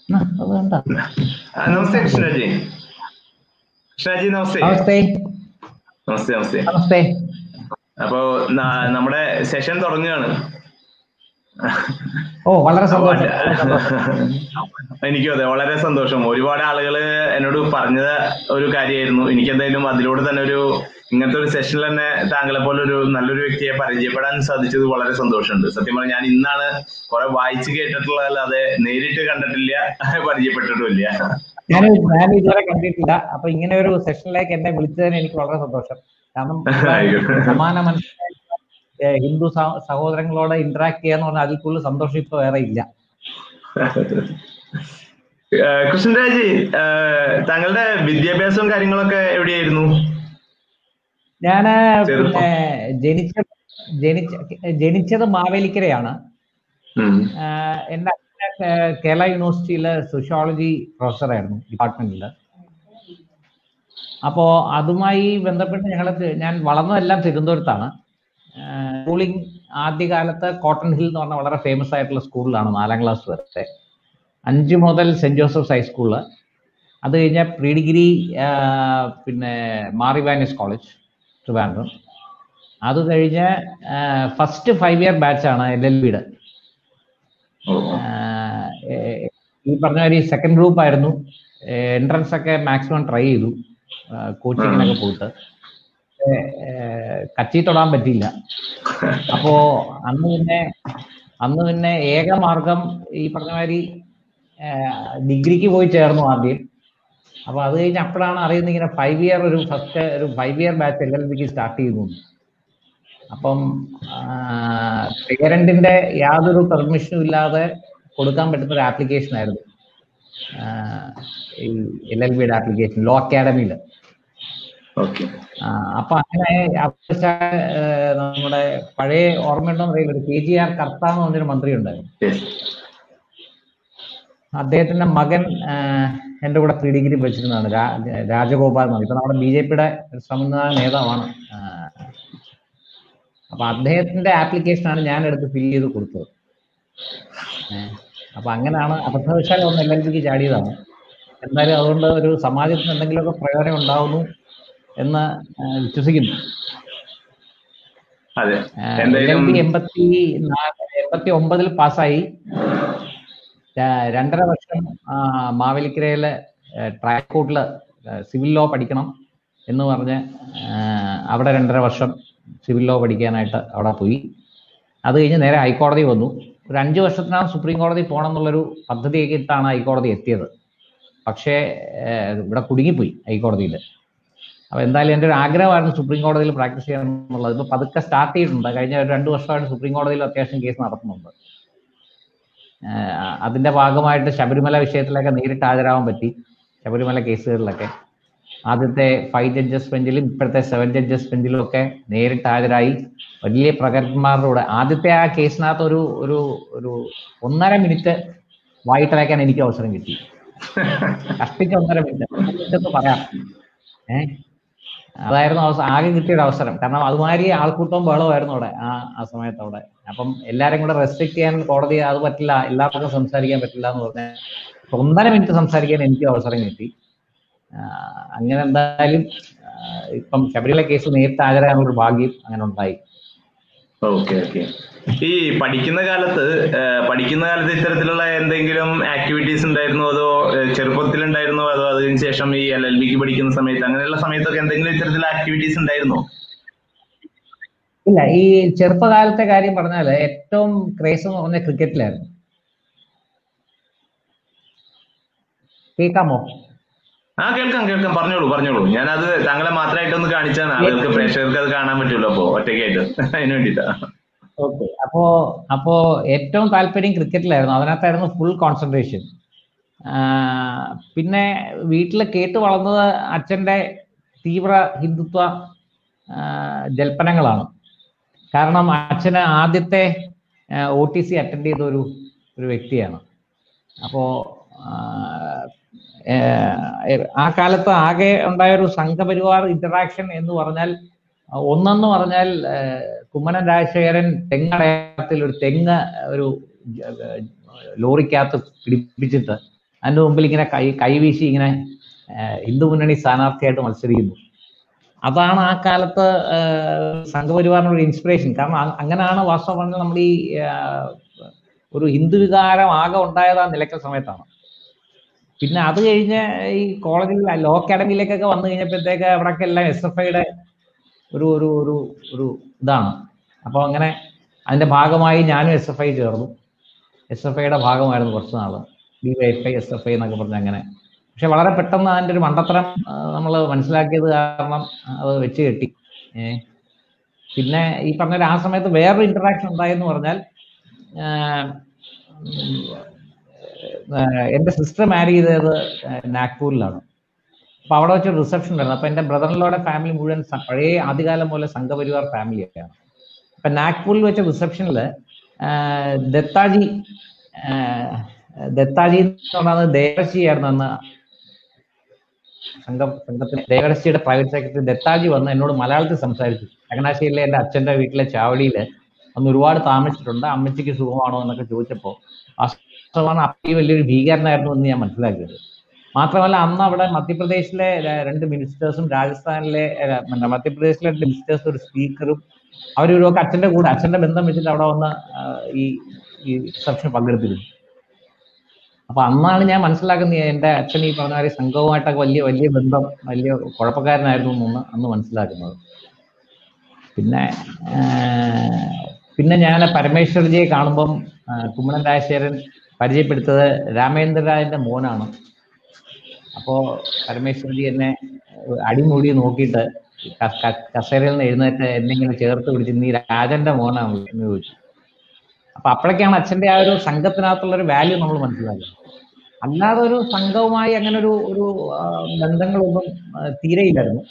ആ, അത് വേണ്ട ആ, നമസ്തേ കൃഷ്ണജി കൃഷ്ണജി നമസ്തേ നമസ്തേ നമസ്തേ നമസ്തേ നമസ്തേ അപ്പോ ന- നമ്മുടെ സെഷൻ തുടങ്ങുകയാണ് ഓ വളരെ അപ്പൊ സന്തോഷം വളരെ സന്തോഷം. എനിക്കും അതെ വളരെ സന്തോഷം ഒരുപാട് ആളുകൾ എന്നോട് പറഞ്ഞ ഒരു കാര്യമായിരുന്നു എനിക്ക് എന്തായാലും അതിലൂടെ തന്നെ ഒരു ഇങ്ങനത്തെ ഒരു സെഷനിൽ തന്നെ താങ്കളെ പോലെ ഒരു നല്ലൊരു വ്യക്തിയെ പരിചയപ്പെടാൻ സാധിച്ചത് വളരെ സന്തോഷമുണ്ട് സത്യം പറഞ്ഞാൽ ഞാൻ ഇന്നാണ് കുറെ വായിച്ച് കേട്ടിട്ടുള്ളതല്ലാതെ നേരിട്ട് കണ്ടിട്ടില്ല പരിചയപ്പെട്ടിട്ടുമില്ല ഞാൻ ഞാൻ ഇതുവരെ കണ്ടിട്ടില്ല അപ്പൊ ഇങ്ങനെ ഒരു സെഷനിലേക്ക് എന്നെ വിളിച്ചതിന് എനിക്ക് വളരെ സന്തോഷം കാരണം ആയിക്കോട്ടെ. സമാന മനസ്സിലായ ഏഹ്, ഹിന്ദു സഹ- സഹോദരങ്ങളോട് ഇന്ററാക്ട് ചെയ്യാന്ന് പറഞ്ഞാൽ അതിൽ കൂടുതൽ സന്തോഷം ഇപ്പൊ വേറെ ഇല്ല ഏഹ് കൃഷ്ണരാജ് ഏഹ് താങ്കളുടെ വിദ്യാഭ്യാസവും കാര്യങ്ങളൊക്കെ എവിടെയായിരുന്നു ഞാന് ചെറുപ്പം. പിന്നെ ജനിച്ച ജനിച്ച ജനിച്ചത് മാവേലിക്കരയാണ് ഉം. ആഹ് എന്റെ അച്ഛൻ കേ- കേരള യൂണിവേഴ്സിറ്റിയിലെ സോഷ്യോളജി പ്രൊഫസറായിരുന്നു ഡിപ്പാർട്ട്മെന്റിൽ അപ്പോ അതുമായി ബന്ധപ്പെട്ട് ഞങ്ങൾ ഞാൻ വളർന്നതെല്ലാം തിരുവനന്തപുരത്താണ് സ്കൂളിംഗ് ആദ്യകാലത്ത് കോട്ടൺ ഹിൽ എന്ന് പറഞ്ഞ വളരെ ഫേമസ് ആയിട്ടുള്ള സ്കൂളിലാണ് നാലാം ക്ലാസ് വരെ അഞ്ച് മുതൽ സെന്റ് ജോസഫ്സ് ഹൈസ്കൂളിൽ അത് കഴിഞ്ഞ പ്രീ ഡിഗ്രി പിന്നെ മാറിവാനിസ് കോളേജ് ട്രിവാൻഡ്രം അത് കഴിഞ്ഞ് ഫസ്റ്റ് ഫൈവ് ഇയർ ബാച്ചാണ് എൽ എൽ ബിയുടെ ഓ, ഈ പറഞ്ഞ മാതിരി സെക്കൻഡ് ഗ്രൂപ്പ് ആയിരുന്നു എൻട്രൻസ് ഒക്കെ മാക്സിമം ട്രൈ ചെയ്തു കോച്ചിങ്ങിനൊക്കെ പോയിട്ട് കച്ചി തൊടാൻ പറ്റിയില്ല അപ്പോ അന്ന് പിന്നെ അന്ന് പിന്നെ ഏക മാർഗം ഈ പറഞ്ഞ മാതിരി ഡിഗ്രിക്ക് പോയി ചേർന്നു ആദ്യം അപ്പൊ അത് കഴിഞ്ഞ് അപ്പോഴാണ് അറിയുന്നത് ഇങ്ങനെ ഫൈവ് ഇയർ ഒരു ഫസ്റ്റ് ഒരു five year batch L L ബിക്ക് സ്റ്റാർട്ട് ചെയ്തു അപ്പം പേരന്റിന്റെ യാതൊരു പെർമിഷനും ഇല്ലാതെ കൊടുക്കാൻ പറ്റുന്ന ഒരു ആപ്ലിക്കേഷൻ ആയിരുന്നു ഈ എൽ എൽ ബിയുടെ ആപ്ലിക്കേഷൻ ലോ അക്കാഡമിയിൽ ഓക്കെ അപ്പൊ അങ്ങനെ അപ്പച്ച, ഏഹ്, നമ്മുടെ പഴയ ഓർമ്മയുണ്ടോ അറിയില്ല ഒരു കെ ജി ആർ കർത്ത എന്ന് പറഞ്ഞൊരു മന്ത്രി ഉണ്ടായിരുന്നു യെസ് അദ്ദേഹത്തിന്റെ മകൻ ആഹ്, എന്റെ കൂടെ പ്രീ ഡിഗ്രി പഠിച്ചിരുന്നതാണ് രാ- രാജഗോപാൽ എന്ന് പറയും. ഇപ്പൊ നമ്മുടെ ബി ജെ പിയുടെ സമുദായ നേതാവാണ് ആഹ്. അപ്പൊ അദ്ദേഹത്തിന്റെ ആപ്ലിക്കേഷനാണ് ഞാൻ എടുത്ത് ഫില്ല് ചെയ്ത് കൊടുത്തത് ഏഹ്. അപ്പൊ അങ്ങനെയാണ് അബദ്ധവശാൽ ഒന്ന് എൽ എൽ ബിക്ക് ചാടിയതാണ് എന്നാലും അതുകൊണ്ട് ഒരു സമാജത്തിന് എന്തെങ്കിലുമൊക്കെ പ്രയോജനം ഉണ്ടാവുന്നു എന്ന് ആഹ്, വിശ്വസിക്കുന്നു അതെ എൽ എൽ എന്തായാലും ബി എൺപത്തി നാല് എൺപത്തി ഒമ്പതിൽ പാസ്സായി ര- രണ്ടര വർഷം ആ, മാവേലിക്കരയിലെ ട്രാക്കോട്ടില് സിവിൽ ലോ പഠിക്കണം എന്ന് പറഞ്ഞ് ആ, അവിടെ രണ്ടര വർഷം സിവിൽ ലോ പഠിക്കാനായിട്ട് അവിടെ പോയി അത് കഴിഞ്ഞ് നേരെ ഹൈക്കോടതി വന്നു ഒരു അഞ്ച് വർഷത്തിനകം സുപ്രീം കോടതി പോകണം എന്നുള്ളൊരു പദ്ധതിയൊക്കെ ഇട്ടാണ് ഹൈക്കോടതി എത്തിയത് പക്ഷേ ഏ, ഇവിടെ കുടുങ്ങിപ്പോയി ഹൈക്കോടതിയിൽ അപ്പൊ എന്തായാലും എൻ്റെ ഒരു ആഗ്രഹമായിരുന്നു സുപ്രീം കോടതിയിൽ പ്രാക്ടീസ് ചെയ്യണം എന്നുള്ളത് ഇപ്പൊ പതുക്കെ സ്റ്റാർട്ട് ചെയ്തിട്ടുണ്ട് കഴിഞ്ഞ ഒരു രണ്ട് വർഷമായിട്ട് സുപ്രീം കോടതിയിൽ അത്യാവശ്യം കേസ് നടത്തുന്നുണ്ട് ആഹ് അതിന്റെ ഭാഗമായിട്ട് ശബരിമല വിഷയത്തിലൊക്കെ നേരിട്ട് ഹാജരാവാൻ പറ്റി ശബരിമല കേസുകളിലൊക്കെ ആദ്യത്തെ ഫൈവ് ജഡ്ജസ് ബെഞ്ചിലും ഇപ്പോഴത്തെ സെവൻ ജഡ്ജസ് ബെഞ്ചിലും ഒക്കെ നേരിട്ട് ഹാജരായി വലിയ പ്രഗത്ഭന്മാരുടെ കൂടെ ആദ്യത്തെ ആ കേസിനകത്ത് ഒരു ഒരു ഒരു ഒന്നര മിനിറ്റ് വായിട്ടയക്കാൻ എനിക്ക് അവസരം കിട്ടി കഷ്ടിച്ച് ഒന്നര മിനിറ്റ് എന്ന് പറയാം ഏഹ് അതായിരുന്നു അവസ ആകെ കിട്ടിയ ഒരു അവസരം കാരണം അതുമാതിരി ആൾക്കൂട്ടവും ബഹളമായിരുന്നു അവിടെ ആ ആ സമയത്ത് അവിടെ അപ്പം എല്ലാരും കൂടെ റെസ്ട്രിക്ട് ചെയ്യാൻ കോടതി അത് പറ്റില്ല എല്ലാവർക്കും സംസാരിക്കാൻ പറ്റില്ല എന്ന് പറഞ്ഞാൽ ഒന്നര മിനിറ്റ് സംസാരിക്കാൻ എനിക്ക് അവസരം കിട്ടി ആ, അങ്ങനെ എന്തായാലും ആ, ഇപ്പം ശബരിമല കേസ് നേരിട്ട് ഹാജരാകാനുള്ള ഒരു ഭാഗ്യം അങ്ങനെ ഉണ്ടായി ഓക്കെ ഓക്കെ ഈ പഠിക്കുന്ന കാലത്ത് ഏഹ്, പഠിക്കുന്ന കാലത്ത് ഇത്തരത്തിലുള്ള എന്തെങ്കിലും ആക്ടിവിറ്റീസ് ഉണ്ടായിരുന്നോ അതോ ഏഹ്, ചെറുപ്പത്തിലുണ്ടായിരുന്നോ അതോ അതിന് ശേഷം ഈ എൽ എൽ ബിക്ക് പഠിക്കുന്ന സമയത്ത് അങ്ങനെയുള്ള സമയത്തൊക്കെ എന്തെങ്കിലും ഇത്തരത്തിലുള്ള ആക്ടിവിറ്റീസ് ഉണ്ടായിരുന്നോ ഇല്ല ഈ ചെറുപ്പകാലത്തെ കാര്യം പറഞ്ഞാല് ഏറ്റവും ക്രേസ് എന്ന് പറഞ്ഞ ക്രിക്കറ്റിലായിരുന്നു കേൾക്കാമോ ആ കേൾക്കാം കേൾക്കാം പറഞ്ഞോളൂ പറഞ്ഞോളൂ ഞാനത് താങ്കളെ മാത്രമായിട്ടൊന്ന് കാണിച്ചാണ് ആളുകൾക്ക് പ്രേക്ഷകർക്ക് അത് കാണാൻ പറ്റുമല്ലോ അപ്പോ ഒറ്റയ്ക്കായിട്ട് അതിന് വേണ്ടിട്ടാ ഓക്കെ അപ്പോ അപ്പോ ഏറ്റവും താല്പര്യം ക്രിക്കറ്റിലായിരുന്നു അതിനകത്തായിരുന്നു ഫുൾ കോൺസെൻട്രേഷൻ പിന്നെ വീട്ടിൽ കേട്ട് വളർന്നത് അച്ഛന്റെ തീവ്ര ഹിന്ദുത്വ ആ, ജൽപ്പനങ്ങളാണ് കാരണം അച്ഛന് ആദ്യത്തെ ഒ ടി സി അറ്റൻഡ് ചെയ്ത ഒരു ഒരു വ്യക്തിയാണ് അപ്പോ ആ, ഏഹ്, ആ കാലത്ത് ആകെ ഉണ്ടായ ഒരു സംഘപരിവാർ ഇന്ററാക്ഷൻ എന്ന് പറഞ്ഞാൽ ഒന്നെന്ന് പറഞ്ഞാൽ ഏഹ്, കുമ്മനം രാജശേഖരൻ തെങ്ങടയത്തിൽ ഒരു തെങ്ങ് ഒരു ജ- ലോറിക്കകത്ത് പിടിപ്പിച്ചിട്ട് അതിന്റെ മുമ്പിൽ ഇങ്ങനെ കൈ കൈവീശി ഇങ്ങനെ ഏഹ്, ഹിന്ദു മുന്നണി സ്ഥാനാർത്ഥിയായിട്ട് മത്സരിക്കുന്നു അതാണ് ആ കാലത്ത് ഏഹ്, സംഘപരിവാറിന് ഒരു ഇൻസ്പിറേഷൻ കാരണം അ- അങ്ങനെയാണ് വാസ്തവം പറഞ്ഞാൽ നമ്മൾ ഈ ഏഹ്, ഒരു ഹിന്ദു വികാരം ആകെ ഉണ്ടായത് ആ നിലയ്ക്കൽ സമയത്താണ് പിന്നെ അത് കഴിഞ്ഞ് ഈ കോളേജിൽ ലോ അക്കാഡമിയിലേക്കൊക്കെ വന്നു കഴിഞ്ഞപ്പോഴത്തേക്ക് അവിടെയൊക്കെ എല്ലാം എസ് എഫ് ഐയുടെ ഒരു ഒരു ഒരു ഒരു ഇതാണ് അപ്പോൾ അങ്ങനെ അതിന്റെ ഭാഗമായി ഞാനും എസ് എഫ് ഐ ചേർന്നു എസ് എഫ് ഐയുടെ ഭാഗമായിരുന്നു കുറച്ച് നാള് D Y F I S F I എന്നൊക്കെ പറഞ്ഞ് അങ്ങനെ പക്ഷെ വളരെ പെട്ടെന്ന് അതിന്റെ ഒരു മണ്ടത്തരം നമ്മൾ മനസ്സിലാക്കിയത് കാരണം അത് വെച്ച് കെട്ടി ഏ. പിന്നെ ഈ പറഞ്ഞ പോലെ ആ സമയത്ത് വേറൊരു ഇന്ററാക്ഷൻ ഉണ്ടായെന്ന് പറഞ്ഞാൽ ആഹ് ഉം, ആഹ് എന്റെ സിസ്റ്റർ മാരി ചെയ്തത് നാഗ്പൂരിലാണ് അപ്പൊ അവിടെ വെച്ച് റിസപ്ഷൻ ഉണ്ടായിരുന്നു അപ്പൊ എന്റെ ബ്രദറിലോടെ ഫാമിലി മുഴുവൻ സ- പഴയ ആദ്യകാലം പോലെ സംഘപരിവാർ ഫാമിലിയൊക്കെയാണ് അപ്പൊ നാഗ്പൂരിൽ വെച്ച റിസപ്ഷനിൽ ദത്താജി ആഹ് ദത്താജി എന്ന് പറയുന്നത് ദേവശിയായിരുന്നു അന്ന് സംഘം സംഘത്തിന് ദേവരശിയുടെ പ്രൈവറ്റ് സെക്രട്ടറി ദത്താജി വന്ന് എന്നോട് മലയാളത്തിൽ സംസാരിച്ചു ചങ്ങനാശ്ശേരിയിലെ എൻ്റെ അച്ഛൻ്റെ വീട്ടിലെ ചാവടിയിൽ അന്ന് ഒരുപാട് താമസിച്ചിട്ടുണ്ട് അമ്മച്ചിക്ക് സുഖമാണോ എന്നൊക്കെ ചോദിച്ചപ്പോൾ വാസ്തവമാണ് അപ്പി വലിയൊരു ഭീകരനായിരുന്നു എന്ന് ഞാൻ മനസ്സിലാക്കിയത് മാത്രമല്ല അന്ന് അവിടെ മധ്യപ്രദേശിലെ ര- രണ്ട് മിനിസ്റ്റേഴ്സും രാജസ്ഥാനിലെ അല്ല, പിന്നെ മധ്യപ്രദേശിലെ രണ്ട് മിനിസ്റ്റേഴ്സും ഒരു സ്പീക്കറും അവരൊക്കെ അച്ഛന്റെ കൂടെ അച്ഛന്റെ ബന്ധം വെച്ചിട്ട് അവിടെ വന്ന് ആ, ഈ ഈ റിസപ്ഷൻ പങ്കെടുത്തിരുന്നു അപ്പൊ അന്നാണ് ഞാൻ മനസ്സിലാക്കുന്നത് എന്റെ അച്ഛൻ ഈ പറഞ്ഞ മാതിരി സംഘവുമായിട്ടൊക്കെ വലിയ വലിയ ബന്ധം വലിയ കുഴപ്പക്കാരനായിരുന്നു എന്ന് അന്ന് മനസ്സിലാക്കുന്നത് പിന്നെ ആ, പിന്നെ ഞാൻ പരമേശ്വർജിയെ കാണുമ്പം ആ, കുമ്മനം രാജശേഖരൻ പരിചയപ്പെടുത്തത് രാമേന്ദ്രരായന്റെ മോനാണ് അപ്പോ പരമേശ്വർജി എന്നെ അടിമുടി നോക്കിയിട്ട് ക- ക- കസേരയിൽ നിന്ന് എഴുന്നേറ്റ് എന്നെ ഇങ്ങനെ ചേർത്ത് പിടിച്ച് നീ രാജന്റെ മോനാണ് എന്ന് ചോദിച്ചു അപ്പൊ അപ്പോഴൊക്കെയാണ് അച്ഛന്റെ ആ ഒരു സംഘത്തിനകത്തുള്ള ഒരു വാല്യൂ നമ്മൾ മനസ്സിലാക്കുന്നത് അല്ലാതെ ഒരു സംഘവുമായി അങ്ങനെ ഒരു ഒരു ആ, ബന്ധങ്ങളൊന്നും ആ, തീരെയില്ലായിരുന്നു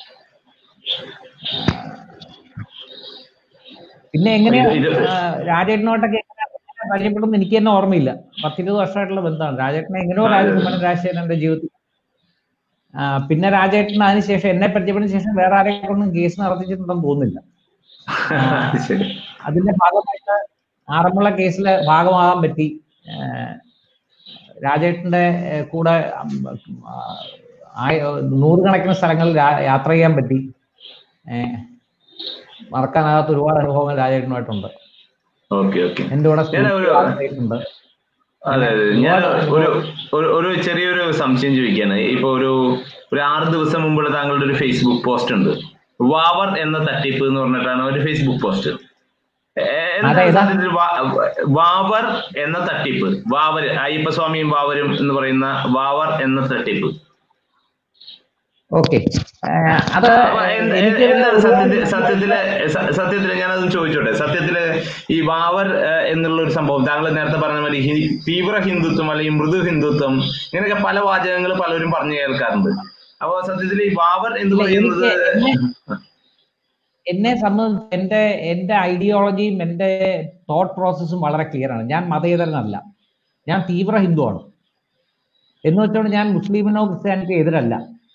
പിന്നെ എങ്ങനെ ഇത് ഇത് ആ, രാജേട്ടനോട്ടൊക്കെ എങ്ങനെ പരിചയപ്പെടുന്ന എനിക്ക് തന്നെ ഓർമ്മയില്ല പത്തിരുപത് വർഷമായിട്ടുള്ള ബന്ധമാണ് രാജേട്ടനെ എങ്ങനെയോ രാജകുമാരൻ രാജശേഖരൻ എന്റെ ജീവിതത്തിൽ ആ, പിന്നെ രാജേട്ടൻ അതിനുശേഷം എന്നെ പരിചയപ്പെടുന്ന ശേഷം വേറെ ആരെ കൊണ്ടും കേസ് നടത്തിച്ചിട്ടുണ്ടെന്ന് തോന്നുന്നില്ല ശരി അതിന്റെ ഭാഗമായിട്ട് ആറന്മുള കേസിലെ ഭാഗമാകാൻ പറ്റി ഏഹ് രാജേട്ടന്റെ ഏഹ് കൂടെ ഉം, ആ, ആയ- നൂറുകണക്കിന് സ്ഥലങ്ങളിൽ രാ- യാത്ര ചെയ്യാൻ പറ്റി ഏഹ് മറക്കാനാകാത്ത ഒരുപാട് അനുഭവങ്ങൾ രാജേട്ടനുമായിട്ടുണ്ട് ഓക്കെ ഓക്കെ എന്റെ കൂടെ ഞാൻ ഒരു- ഉണ്ട് അതെ അതെ ഞാൻ ഒരു ഒരു- ഒരു ചെറിയൊരു സംശയം ചോദിക്കാണ് ഇപ്പൊ ഒരു ഒരു ആറ് ദിവസം മുമ്പുള്ള താങ്കളുടെ ഒരു ഫേസ്ബുക്ക് പോസ്റ്റ് ഉണ്ട് വാവർ എന്ന തട്ടിപ്പ് എന്ന് പറഞ്ഞിട്ടാണ് ഒരു ഫേസ്ബുക്ക് പോസ്റ്റ് അതെ, ഏതാ? വാവർ എന്ന തട്ടിപ്പ് വാവര് അയ്യപ്പസ്വാമിയും വാവരും എന്ന് പറയുന്ന വാവർ എന്ന തട്ടിപ്പ് ഓക്കെ അത് അപ്പൊ എന്ത്- എനിക്ക് എന്താണ് സത്യത്തില് സത്യത്തില് സ- സത്യത്തില് ഞാനത് ചോദിച്ചോട്ടെ സത്യത്തില് ഈ വാവർ ഏഹ്, എന്നുള്ള ഒരു സംഭവം താങ്കൾ നേരത്തെ പറഞ്ഞ മാതിരി ഹി- തീവ്ര ഹിന്ദുത്വം അല്ലെങ്കിൽ മൃദു ഹിന്ദുത്വം ഇങ്ങനെയൊക്കെ പല വാചകങ്ങൾ പലരും പറഞ്ഞു കേൾക്കാറുണ്ട് അപ്പൊ സത്യത്തിൽ ഈ വാവർ എന്ന് ഇല്ല, പറയുന്നത് എനിക്ക് എന്നെ- എന്നെ സംബന്ധിച്ച് എന്റെ എന്റെ ഐഡിയോളജിയും എന്റെ തോട്ട് പ്രോസസ്സും വളരെ ക്ലിയർ ആണ് ഞാൻ മതേതരനല്ല ഞാൻ തീവ്ര ഹിന്ദുവാണ് എന്ന് വെച്ചോണ്ട് ഞാൻ മുസ്ലിമിനോ ക്രിസ്ത്യാനിക്കോ എതിരല്ല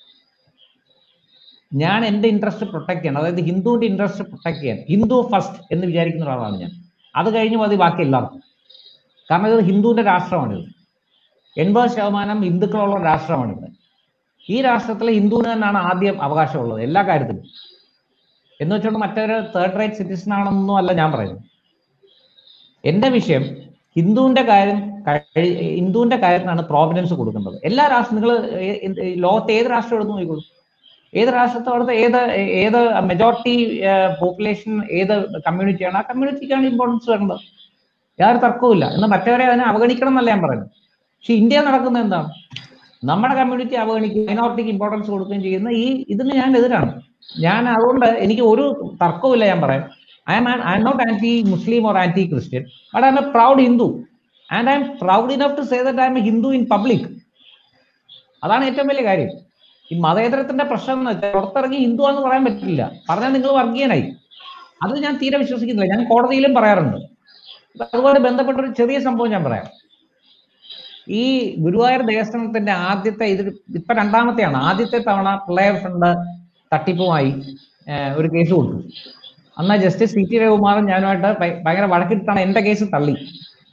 ഞാൻ എന്റെ ഇൻട്രസ്റ്റ് പ്രൊട്ടക്ട് ചെയ്യണം അതായത് ഹിന്ദുവിന്റെ ഇൻട്രസ്റ്റ് പ്രൊട്ടക്ട് ചെയ്യാൻ ഹിന്ദു ഫസ്റ്റ് എന്ന് വിചാരിക്കുന്ന ഒരാളാണ് ഞാൻ അത് കഴിഞ്ഞ് മതി ബാക്കി എല്ലാവർക്കും കാരണം ഇത് ഹിന്ദുവിന്റെ രാഷ്ട്രമാണിത് എൺപത് ശതമാനം ഹിന്ദുക്കളുള്ള രാഷ്ട്രമാണിത് ഈ രാഷ്ട്രത്തിലെ ഹിന്ദുവിന് തന്നെയാണ് ആദ്യം അവകാശമുള്ളത് എല്ലാ കാര്യത്തിലും എന്ന് വെച്ചുകൊണ്ട് മറ്റൊരു തേർഡ് റേറ്റ് സിറ്റിസൺ ആണെന്നൊന്നും അല്ല ഞാൻ പറയുന്നത് എന്റെ വിഷയം ഹിന്ദുവിന്റെ കാര്യം കഴി- ഹിന്ദുവിന്റെ കാര്യത്തിനാണ് പ്രോവിഡൻസ് കൊടുക്കേണ്ടത് എല്ലാ രാഷ്ട്രം നിങ്ങൾ ലോകത്തെ ഏത് രാഷ്ട്രം എടുത്ത് നോക്കിക്കോളൂ ഏത് രാഷ്ട്രത്തെ അവിടുത്തെ ഏത് ഏത് മെജോറിറ്റി പോപ്പുലേഷൻ ഏത് കമ്മ്യൂണിറ്റിയാണ് ആ കമ്മ്യൂണിറ്റിക്കാണ് ഇമ്പോർട്ടൻസ് വരേണ്ടത് യാതൊരു തർക്കവുമില്ല എന്ന് മറ്റവരെ അതിനെ അവഗണിക്കണം എന്നല്ല ഞാൻ പറയുന്നത് പക്ഷെ ഇന്ത്യ നടക്കുന്നത് എന്താണ് നമ്മുടെ കമ്മ്യൂണിറ്റി അവഗണിക്കുകയും മൈനോറിറ്റിക്ക് ഇമ്പോർട്ടൻസ് കൊടുക്കുകയും ചെയ്യുന്ന ഈ ഇതിന് ഞാൻ എതിരാണ് ഞാൻ അതുകൊണ്ട് എനിക്ക് ഒരു തർക്കവുമില്ല ഞാൻ പറയാം I am I'm not anti Muslim or anti Christian but I'm a proud Hindu and I'm proud enough to say that I'm a Hindu in public അതാണ് ഏറ്റവും വലിയ കാര്യം ഈ മതേതരത്തിന്റെ പ്രശ്നം എന്ന് വെച്ചാൽ പുറത്തിറങ്ങി ഹിന്ദു എന്ന് പറയാൻ പറ്റില്ല പറഞ്ഞാൽ നിങ്ങൾ വർഗീയനായി അത് ഞാൻ തീരെ വിശ്വസിക്കുന്നില്ല ഞാൻ കോടതിയിലും പറയാറുണ്ട് അതുപോലെ ബന്ധപ്പെട്ട ഒരു ചെറിയ സംഭവം ഞാൻ പറയാം ഈ ഗുരുവായൂർ ദേവസ്ഥാനത്തിന്റെ ആദ്യത്തെ ഇത് ഇപ്പൊ രണ്ടാമത്തെയാണ് ആദ്യത്തെ തവണ പിള്ളേർ ഫണ്ട് തട്ടിപ്പുമായി ഏഹ്, ഒരു കേസ് കൊടുത്തു അന്ന് ജസ്റ്റിസ് സി ടി രവികുമാറും ഞാനുമായിട്ട് ഭയ- ഭയങ്കര വഴക്കിട്ടാണ് എന്റെ കേസ് തള്ളി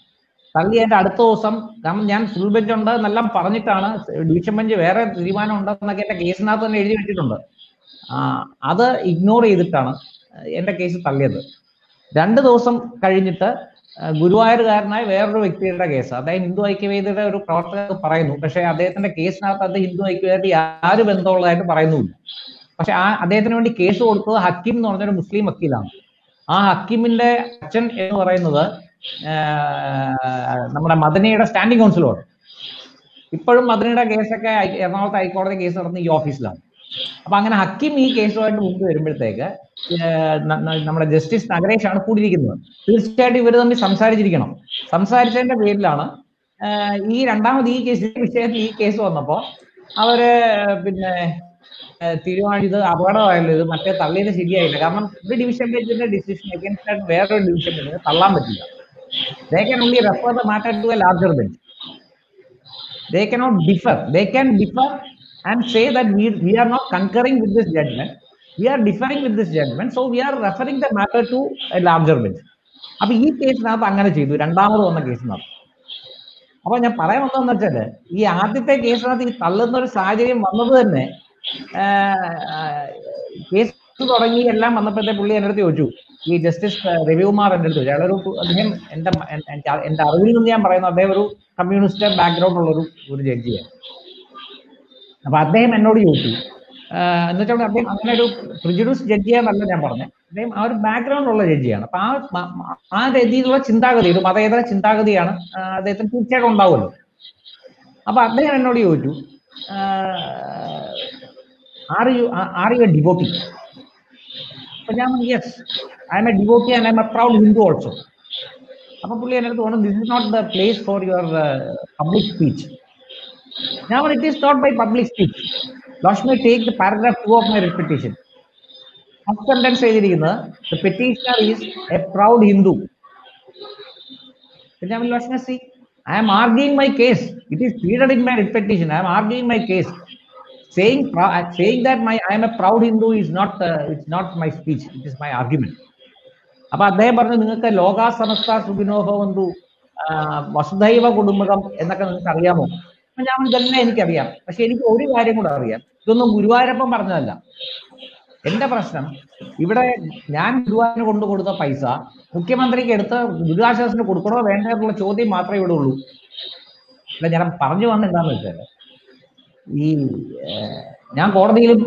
തള്ളി അതിന്റെ അടുത്ത ദിവസം കാരണം ഞാൻ ഫുൾ ബെഞ്ച് ഉണ്ട് എന്നെല്ലാം പറഞ്ഞിട്ടാണ് ഡിവിഷൻ ബെഞ്ച് വേറെ തീരുമാനം ഉണ്ടെന്നൊക്കെ എന്റെ കേസിനകത്ത് തന്നെ എഴുതി വെച്ചിട്ടുണ്ട് ആ, അത് ഇഗ്നോർ ചെയ്തിട്ടാണ് എന്റെ കേസ് തള്ളിയത് രണ്ട് ദിവസം കഴിഞ്ഞിട്ട് ആ, ഗുരുവായൂരുകാരനായ വേറൊരു വ്യക്തിയുടെ കേസ് അതായത് ഹിന്ദു ഐക്യവേദിയുടെ ഒരു പ്രവർത്തകർ പറയുന്നു പക്ഷേ അദ്ദേഹത്തിന്റെ കേസിനകത്ത് അത് ഹിന്ദു ഐക്യവേദി യാതൊരു ബന്ധമുള്ളതായിട്ട് പറയുന്നുമില്ല പക്ഷെ ആ അദ്ദേഹത്തിന് വേണ്ടി കേസ് കൊടുത്തത് ഹക്കീം എന്ന് പറഞ്ഞൊരു മുസ്ലിം വക്കീലാണ് ആ ഹക്കീമിന്റെ അച്ഛൻ എന്ന് പറയുന്നത് ആ, നമ്മുടെ മദനയുടെ സ്റ്റാൻഡിംഗ് കൗൺസിലോട് ഇപ്പോഴും മദനയുടെ കേസൊക്കെ ഹൈ- എറണാകുളത്ത് ഹൈക്കോടതി കേസ് നടന്ന ഈ ഓഫീസിലാണ് അപ്പൊ അങ്ങനെ ഹക്കീം ഈ കേസുമായിട്ട് മുമ്പ് വരുമ്പോഴത്തേക്ക് ഏർ ന- ന- നമ്മുടെ ജസ്റ്റിസ് നഗരേഷ് ആണ് കൂടിയിരിക്കുന്നത് തീർച്ചയായിട്ടും ഇവർ തമ്മിൽ സംസാരിച്ചിരിക്കണം സംസാരിച്ചതിന്റെ പേരിലാണ് ഏർ ഈ രണ്ടാമത് ഈ കേസ് ഈ വിഷയത്തിൽ ഈ കേസ് വന്നപ്പോ അവര് പിന്നെ ഏർ തീരുമാനിച്ചത് അപകടമായല്ലോ ഇത് മറ്റേ തള്ളിയത് ശരിയായില്ല കാരണം ഒരു ഡിവിഷൻ ബെഞ്ചിന്റെ ഡിസിഷൻ അഗേൻസ്റ്റ് ആയിട്ട് വേറൊരു ഡിവിഷൻ ബെഞ്ചിന് തള്ളാൻ പറ്റില്ല they can only refer the matter to a larger bench they cannot differ. They can differ and say that we, we are not concurring with this judgment. We are differing with this judgment. So we are referring the matter to a larger bench. അപ്പൊ ഈ കേസിനകത്ത് അങ്ങനെ ചെയ്തു രണ്ടാമത് വന്ന കേസിനകത്ത് അപ്പൊ ഞാൻ പറയാൻ വന്നതെന്ന് വെച്ചാല് ഈ ആദ്യത്തെ കേസിനകത്ത് ഈ തള്ളുന്ന ഒരു സാഹചര്യം വന്നത് തന്നെ കേസ് തുടങ്ങി എല്ലാം വന്നപ്പോഴത്തെ പുള്ളി എൻ്റെ അടുത്ത് ചോദിച്ചു ഈ ജസ്റ്റിസ് രവികുമാർ എൻ്റെ അടുത്ത് ചോദിച്ചു അയാളൊരു അദ്ദേഹം എൻ്റെ എൻ്റെ എൻ്റെ അറിവിൽ നിന്ന് ഞാൻ പറയുന്നു അദ്ദേഹം ഒരു കമ്മ്യൂണിസ്റ്റ് ബാക്ക്ഗ്രൗണ്ട് ഉള്ള ഒരു ഒരു ജഡ്ജിയാണ് അപ്പൊ അദ്ദേഹം എന്നോട് ചോദിച്ചു ആഹ് എന്ന് വെച്ചാൽ അദ്ദേഹം അങ്ങനെ ഒരു പ്രിജുഡ്യൂസ് ജഡ്ജിയാന്നല്ല ഞാൻ പറഞ്ഞത് അദ്ദേഹം ആ ഒരു ബാക്ക്ഗ്രൗണ്ട് ഉള്ള ജഡ്ജിയാണ് അപ്പൊ ആ മ- മ- ആ രീതിയിലുള്ള ചിന്താഗതി ഒരു മതേതര ചിന്താഗതിയാണ് ആഹ് അദ്ദേഹത്തിന് തീർച്ചയായിട്ടും ഉണ്ടാവുമല്ലോ അപ്പൊ അദ്ദേഹം എന്നോട് ചോദിച്ചു are you are you a devotee അപ്പൊ ഞാൻ yes I'm a devotee and I'm a proud Hindu also അപ്പൊ പുള്ളി എൻ്റെ അടുത്ത് പറഞ്ഞു this is not the place for your public speech Now it is not by public speech. Lakshmi take the paragraph two of my repetition. First sentence എഴുതിയിരിക്കുന്നത് the petitioner is a proud Hindu. Then I will Lakshmi see. I am arguing my case. It is pleaded in my repetition. I am arguing my case. Saying prou- saying that my I am a proud Hindu is not uh, it's not my speech. It is my argument. അപ്പൊ അദ്ദേഹം പറഞ്ഞു നിങ്ങൾക്ക് ലോകാ സമസ്ത സുഖിനോഹവന്തു വസുധൈവ കുടുംബകം എന്നൊക്കെ നിങ്ങൾക്ക് അറിയാമോ അപ്പൊ ഞാൻ പറഞ്ഞു, ഇതെല്ലാം എനിക്കറിയാം പക്ഷെ എനിക്ക് ഒരു കാര്യം കൂടെ അറിയാം ഇതൊന്നും ഗുരുവായൂരപ്പൻ പറഞ്ഞതല്ല എന്റെ പ്രശ്നം ഇവിടെ ഞാൻ ഗുരുവായൂരിന് കൊണ്ടു കൊടുത്ത പൈസ മുഖ്യമന്ത്രിക്ക് എടുത്ത് ദുരിതാശ്വാസത്തിന് കൊടുക്കണോ വേണ്ടോ എന്നുള്ള ചോദ്യം മാത്രമേ ഇവിടെ ഉള്ളൂ അല്ല ഞാൻ പറഞ്ഞു വന്ന എന്താന്ന് വെച്ചാല് ഈ ഏഹ്, ഞാൻ കോടതിയിലും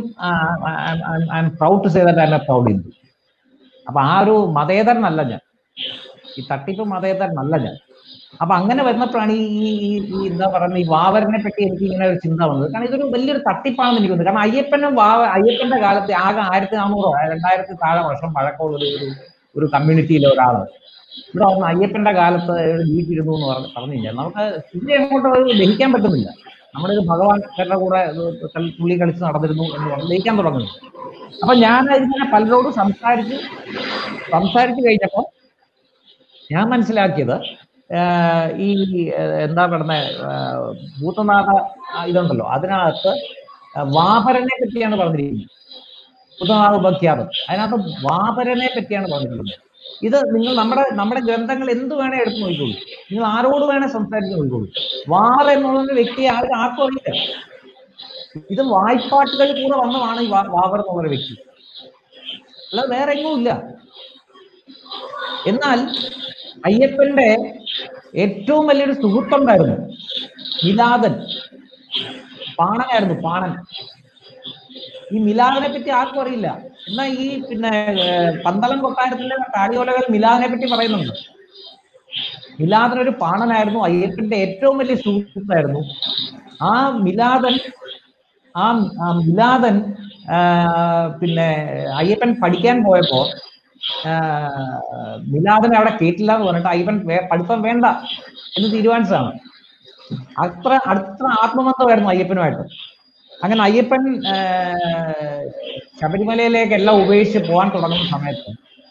I'm proud to say that I'm a proud Hindu അപ്പൊ ആ ഒരു മതേതരനല്ല ഞാൻ ഈ തട്ടിപ്പ് മതേതരനല്ല ഞാൻ അപ്പൊ അങ്ങനെ വരുന്നപ്പോഴാണ് ഈ ഈ- ഈ ഈ എന്താ പറയുന്നത് ഈ വാവരനെ പറ്റി എനിക്ക് ഇങ്ങനെ ഒരു ചിന്ത വന്നത് കാരണം ഇതൊരു വലിയൊരു തട്ടിപ്പാണെന്ന് എനിക്ക് തോന്നുന്നു കാരണം അയ്യപ്പനും വാവ അയ്യപ്പന്റെ കാലത്ത് ആകെ ആയിരത്തി നാനൂറോ രണ്ടായിരത്തി താഴെ വർഷം പഴക്കമുള്ള ഒരു ഒരു ഒരു കമ്മ്യൂണിറ്റിയിലെ ഒരാള് ഇവിടെ വന്ന് അയ്യപ്പന്റെ കാലത്ത് ജീവിച്ചിരുന്നു എന്ന് പറഞ്ഞ് പറഞ്ഞു കഴിഞ്ഞാൽ നമുക്ക് ഇതിനെ അങ്ങോട്ട് ഒരു ദഹിക്കാൻ പറ്റുന്നില്ല നമ്മളിത് ഭഗവാന്റെ കൂടെ ഇത് കളി- തുള്ളി കളിച്ച് നടന്നിരുന്നു എന്ന് പറഞ്ഞ് ദഹിക്കാൻ തുടങ്ങുന്നു അപ്പൊ ഞാൻ ഇതിങ്ങനെ പലരോടും സംസാരിച്ച് സംസാരിച്ചു കഴിഞ്ഞപ്പോ ഞാൻ മനസ്സിലാക്കിയത് ആഹ് ഈ ആഹ് എന്താ പറയുന്ന ഭൂതനാഥ ആ ഇതുണ്ടല്ലോ അതിനകത്ത് വാപരനെ പറ്റിയാണ് പറഞ്ഞിരിക്കുന്നത് ഭൂതനാഥ ഉപഖ്യാതം അതിനകത്ത് വാപരനെ പറ്റിയാണ് പറഞ്ഞിരിക്കുന്നത് ഇത് നിങ്ങൾ നമ്മുടെ നമ്മുടെ ഗ്രന്ഥങ്ങൾ എന്ത് വേണേ എടുത്ത് നോക്കിക്കോളൂ നിങ്ങൾ ആരോട് വേണേ സംസാരിച്ച് നോക്കിക്കോളൂ വാർ എന്നുള്ള വ്യക്തിയെ ആരും ആർക്കും അറിയില്ല ഇത് വായ്പാട്ടുകളിൽ കൂടെ വന്നതാണ് ഈ വാ- വാവർ എന്നുള്ള വ്യക്തി അല്ലാതെ വേറെ എങ്ങും ഇല്ല എന്നാൽ അയ്യപ്പന്റെ ഏറ്റവും വലിയൊരു സുഹൃത്തുണ്ടായിരുന്നു മിലാദൻ പാണനായിരുന്നു പാണൻ ഈ മിലാദിനെ പറ്റി ആർക്കും അറിയില്ല എന്നാൽ ഈ പിന്നെ ഏർ, പന്തളം കൊട്ടാരത്തിന്റെ കാടിയോലകൾ മിലാദിനെ പറ്റി പറയുന്നുണ്ട് മിലാദൻ ഒരു പാണനായിരുന്നു അയ്യപ്പന്റെ ഏറ്റവും വലിയ സുഹൃത്തായിരുന്നു ആ മിലാദൻ ആ ആ മിലാദൻ ആ, പിന്നെ അയ്യപ്പൻ പഠിക്കാൻ പോയപ്പോ ആ, മിലാദിനെ അവിടെ കേട്ടില്ല എന്ന് പറഞ്ഞിട്ട് അയ്യപ്പൻ വേ- പഠിത്തം വേണ്ട എന്ന് തീരുമാനിച്ചതാണ് അത്ര അത്ര ആത്മബന്ധമായിരുന്നു അയ്യപ്പനുമായിട്ട് അങ്ങനെ അയ്യപ്പൻ ആ, ശബരിമലയിലേക്ക് എല്ലാം ഉപേക്ഷിച്ച് പോകാൻ തുടങ്ങുന്ന സമയത്ത്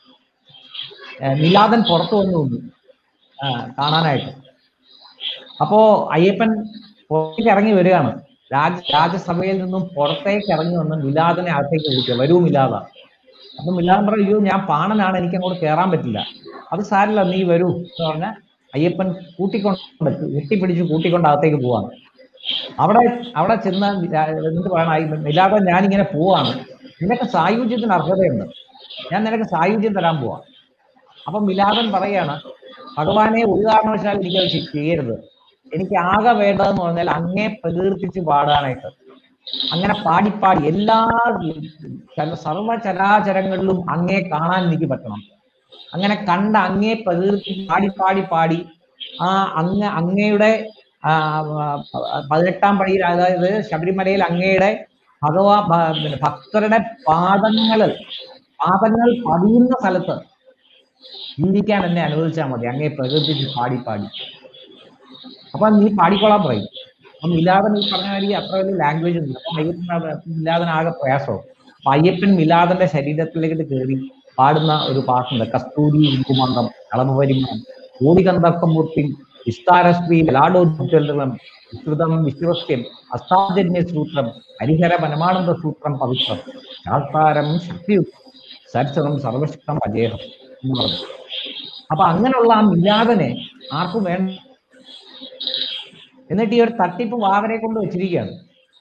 ആ, മിലാദൻ പുറത്തു വന്നു നിന്നു ആ, കാണാനായിട്ട് അപ്പോ അയ്യപ്പൻ പുറത്തേക്ക് ഇറങ്ങി വരികയാണ് രാജ രാജസഭയിൽ നിന്നും പുറത്തേക്ക് ഇറങ്ങി വന്ന് മിലാദിനെ അകത്തേക്ക് വിളിക്കുക വരൂ മിലാദ അപ്പൊ മിലാദൻ പറഞ്ഞു അയ്യോ ഞാൻ പാണനാണ് എനിക്ക് അങ്ങോട്ട് കയറാൻ പറ്റില്ല അത് സാരില്ല നീ വരൂ എന്ന് പറഞ്ഞ അയ്യപ്പൻ കൂട്ടിക്കൊണ്ട് കെട്ടിപ്പിടിച്ച് കൂട്ടിക്കൊണ്ട് അകത്തേക്ക് പോവാണ് അവിടെ അവിടെ ചെന്ന് മിലാ- എന്നിട്ട് പറയണം മിലാദ ഞാനിങ്ങനെ പോവാണ് നിനക്ക് സായുജ്യത്തിന് അർഹതയുണ്ട് ഞാൻ നിനക്ക് സായുജ്യം തരാൻ പോവാ അപ്പൊ മിലാദൻ പറയാണ് ഭഗവാനെ ഒരു കാരണവശാലും എനിക്ക് അത് ചെയ്യരുത് എനിക്ക് ആകെ വേണ്ടതെന്ന് പറഞ്ഞാൽ അങ്ങേ പ്രകീർത്തിച്ച് പാടാനായിട്ട് അങ്ങനെ പാടിപ്പാടി എല്ലാ ചല- സർവ്വചരാചരങ്ങളിലും അങ്ങേ കാണാൻ എനിക്ക് പറ്റണം അങ്ങനെ കണ്ട അങ്ങേ പ്രകീർത്തി പാടി പാടി പാടി ആ അങ്ങ് അങ്ങയുടെ ആ, ആ, പതിനെട്ടാം പടിയിൽ അതായത് ശബരിമലയിൽ അങ്ങയുടെ ഭഗവാ ഭ- പിന്നെ ഭക്തരുടെ പാദങ്ങള് പാദങ്ങൾ പതിയുന്ന സ്ഥലത്ത് ജീവിക്കാൻ എന്നെ അനുവദിച്ചാൽ മതി അങ്ങേ പ്രകീർത്തിച്ച് പാടി പാടി അപ്പൊ നീ പാടിക്കോളാൻ പറയും അപ്പൊ മിലാദൻ ഈ പറഞ്ഞ മാതിരി അത്ര വലിയ ലാംഗ്വേജ് ഉണ്ട് അപ്പൊ അയ്യപ്പൻ മിലാദൻ ആകെ പ്രയാസവും അപ്പൊ അയ്യപ്പൻ മിലാദന്റെ ശരീരത്തിലേക്ക് കയറി പാടുന്ന ഒരു പാട്ടുണ്ട് കസ്തൂരി കുമന്തം കളമപരിമം കോടികന്തർക്കമൂർത്തി വിസ്താരശ്രീ ലലാടോദ്വലം വിശ്രുതം വിശ്വസ്യം അസ്താജന്യ സൂത്രം ഹരിഹര പരമാനന്ദ സൂത്രം പവിത്രം ശാസ്താരം ശക്തിയുക്തം സരസ്വതം സർവശക്തം അജേഹം എന്ന് പറഞ്ഞു അപ്പൊ അങ്ങനെയുള്ള ആ മിലാദനെ ആർക്കും വേണ്ട എന്നിട്ട് ഈ ഒരു തട്ടിപ്പ് വാവരെ കൊണ്ട് വെച്ചിരിക്കുകയാണ്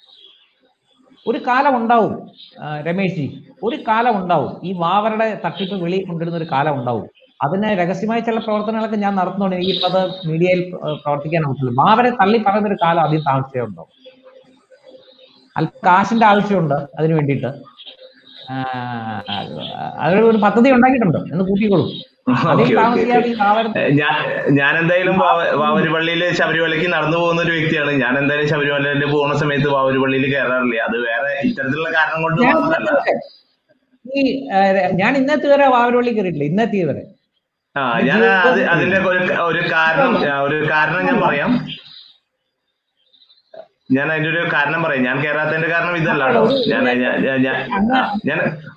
ഒരു കാലം ഉണ്ടാവും ആ, രമേശ് ജി ഒരു കാലം ഉണ്ടാവും ഈ വാവരുടെ തട്ടിപ്പ് വെളിയിൽ കൊണ്ടുവരുന്ന ഒരു കാലം ഉണ്ടാവും അതിന് രഹസ്യമായ ചില പ്രവർത്തനങ്ങളൊക്കെ ഞാൻ നടത്തുന്നുണ്ട് എനിക്കിപ്പോ അത് മീഡിയയിൽ ഏർ, പ്രവർത്തിക്കാൻ പറ്റില്ല വാവരെ തള്ളി പറയുന്ന ഒരു കാലം അധികം താമസിച്ചേ ഉണ്ടാവും അല്പ കാശിന്റെ ആവശ്യമുണ്ട് അതിന് വേണ്ടിയിട്ട് ആ, അതൊരു ഒരു പദ്ധതി ഉണ്ടാക്കിയിട്ടുണ്ട് എന്ന് കൂട്ടിക്കോളൂ ഓക്കെ അധികം ഓക്കെ താമസിയാതെ ഈ വാവരെ ഞാൻ ഞാൻ എന്തായാലും വാവ- വാവരുപള്ളിയിൽ ശബരിമലയ്ക്ക് നടന്നു പോകുന്ന ഒരു വ്യക്തിയാണ് ഞാൻ എന്തായാലും ശബരിമലയിൽ പോകുന്ന സമയത്ത് വാവരുപള്ളിയിൽ കയറാറില്ല അത് വേറെ ഇത്തരത്തിലുള്ള കാരണം കൊണ്ട് ഞാൻ മാത്രമല്ല ഇന്നത്തെ ഈ ഏഹ്, ഞാൻ ഇന്നത്തെ വരെ വാവരവള്ളി കയറിയിട്ടില്ല ഇന്നത്തെ വരെ ആ ഞാൻ അത് അതിന്റെ ഒരു ഒരു കാരണം ആ, ഒരു കാരണം ഞാൻ പറയാം ഞാൻ അതിന്റെ ഒരു കാരണം പറയാം ഞാൻ കേറാത്തതിന്റെ കാരണം ഇതല്ല കേട്ടോ ഞാൻ ഞാൻ ഞാൻ- ഞാൻ ആ, ഞാൻ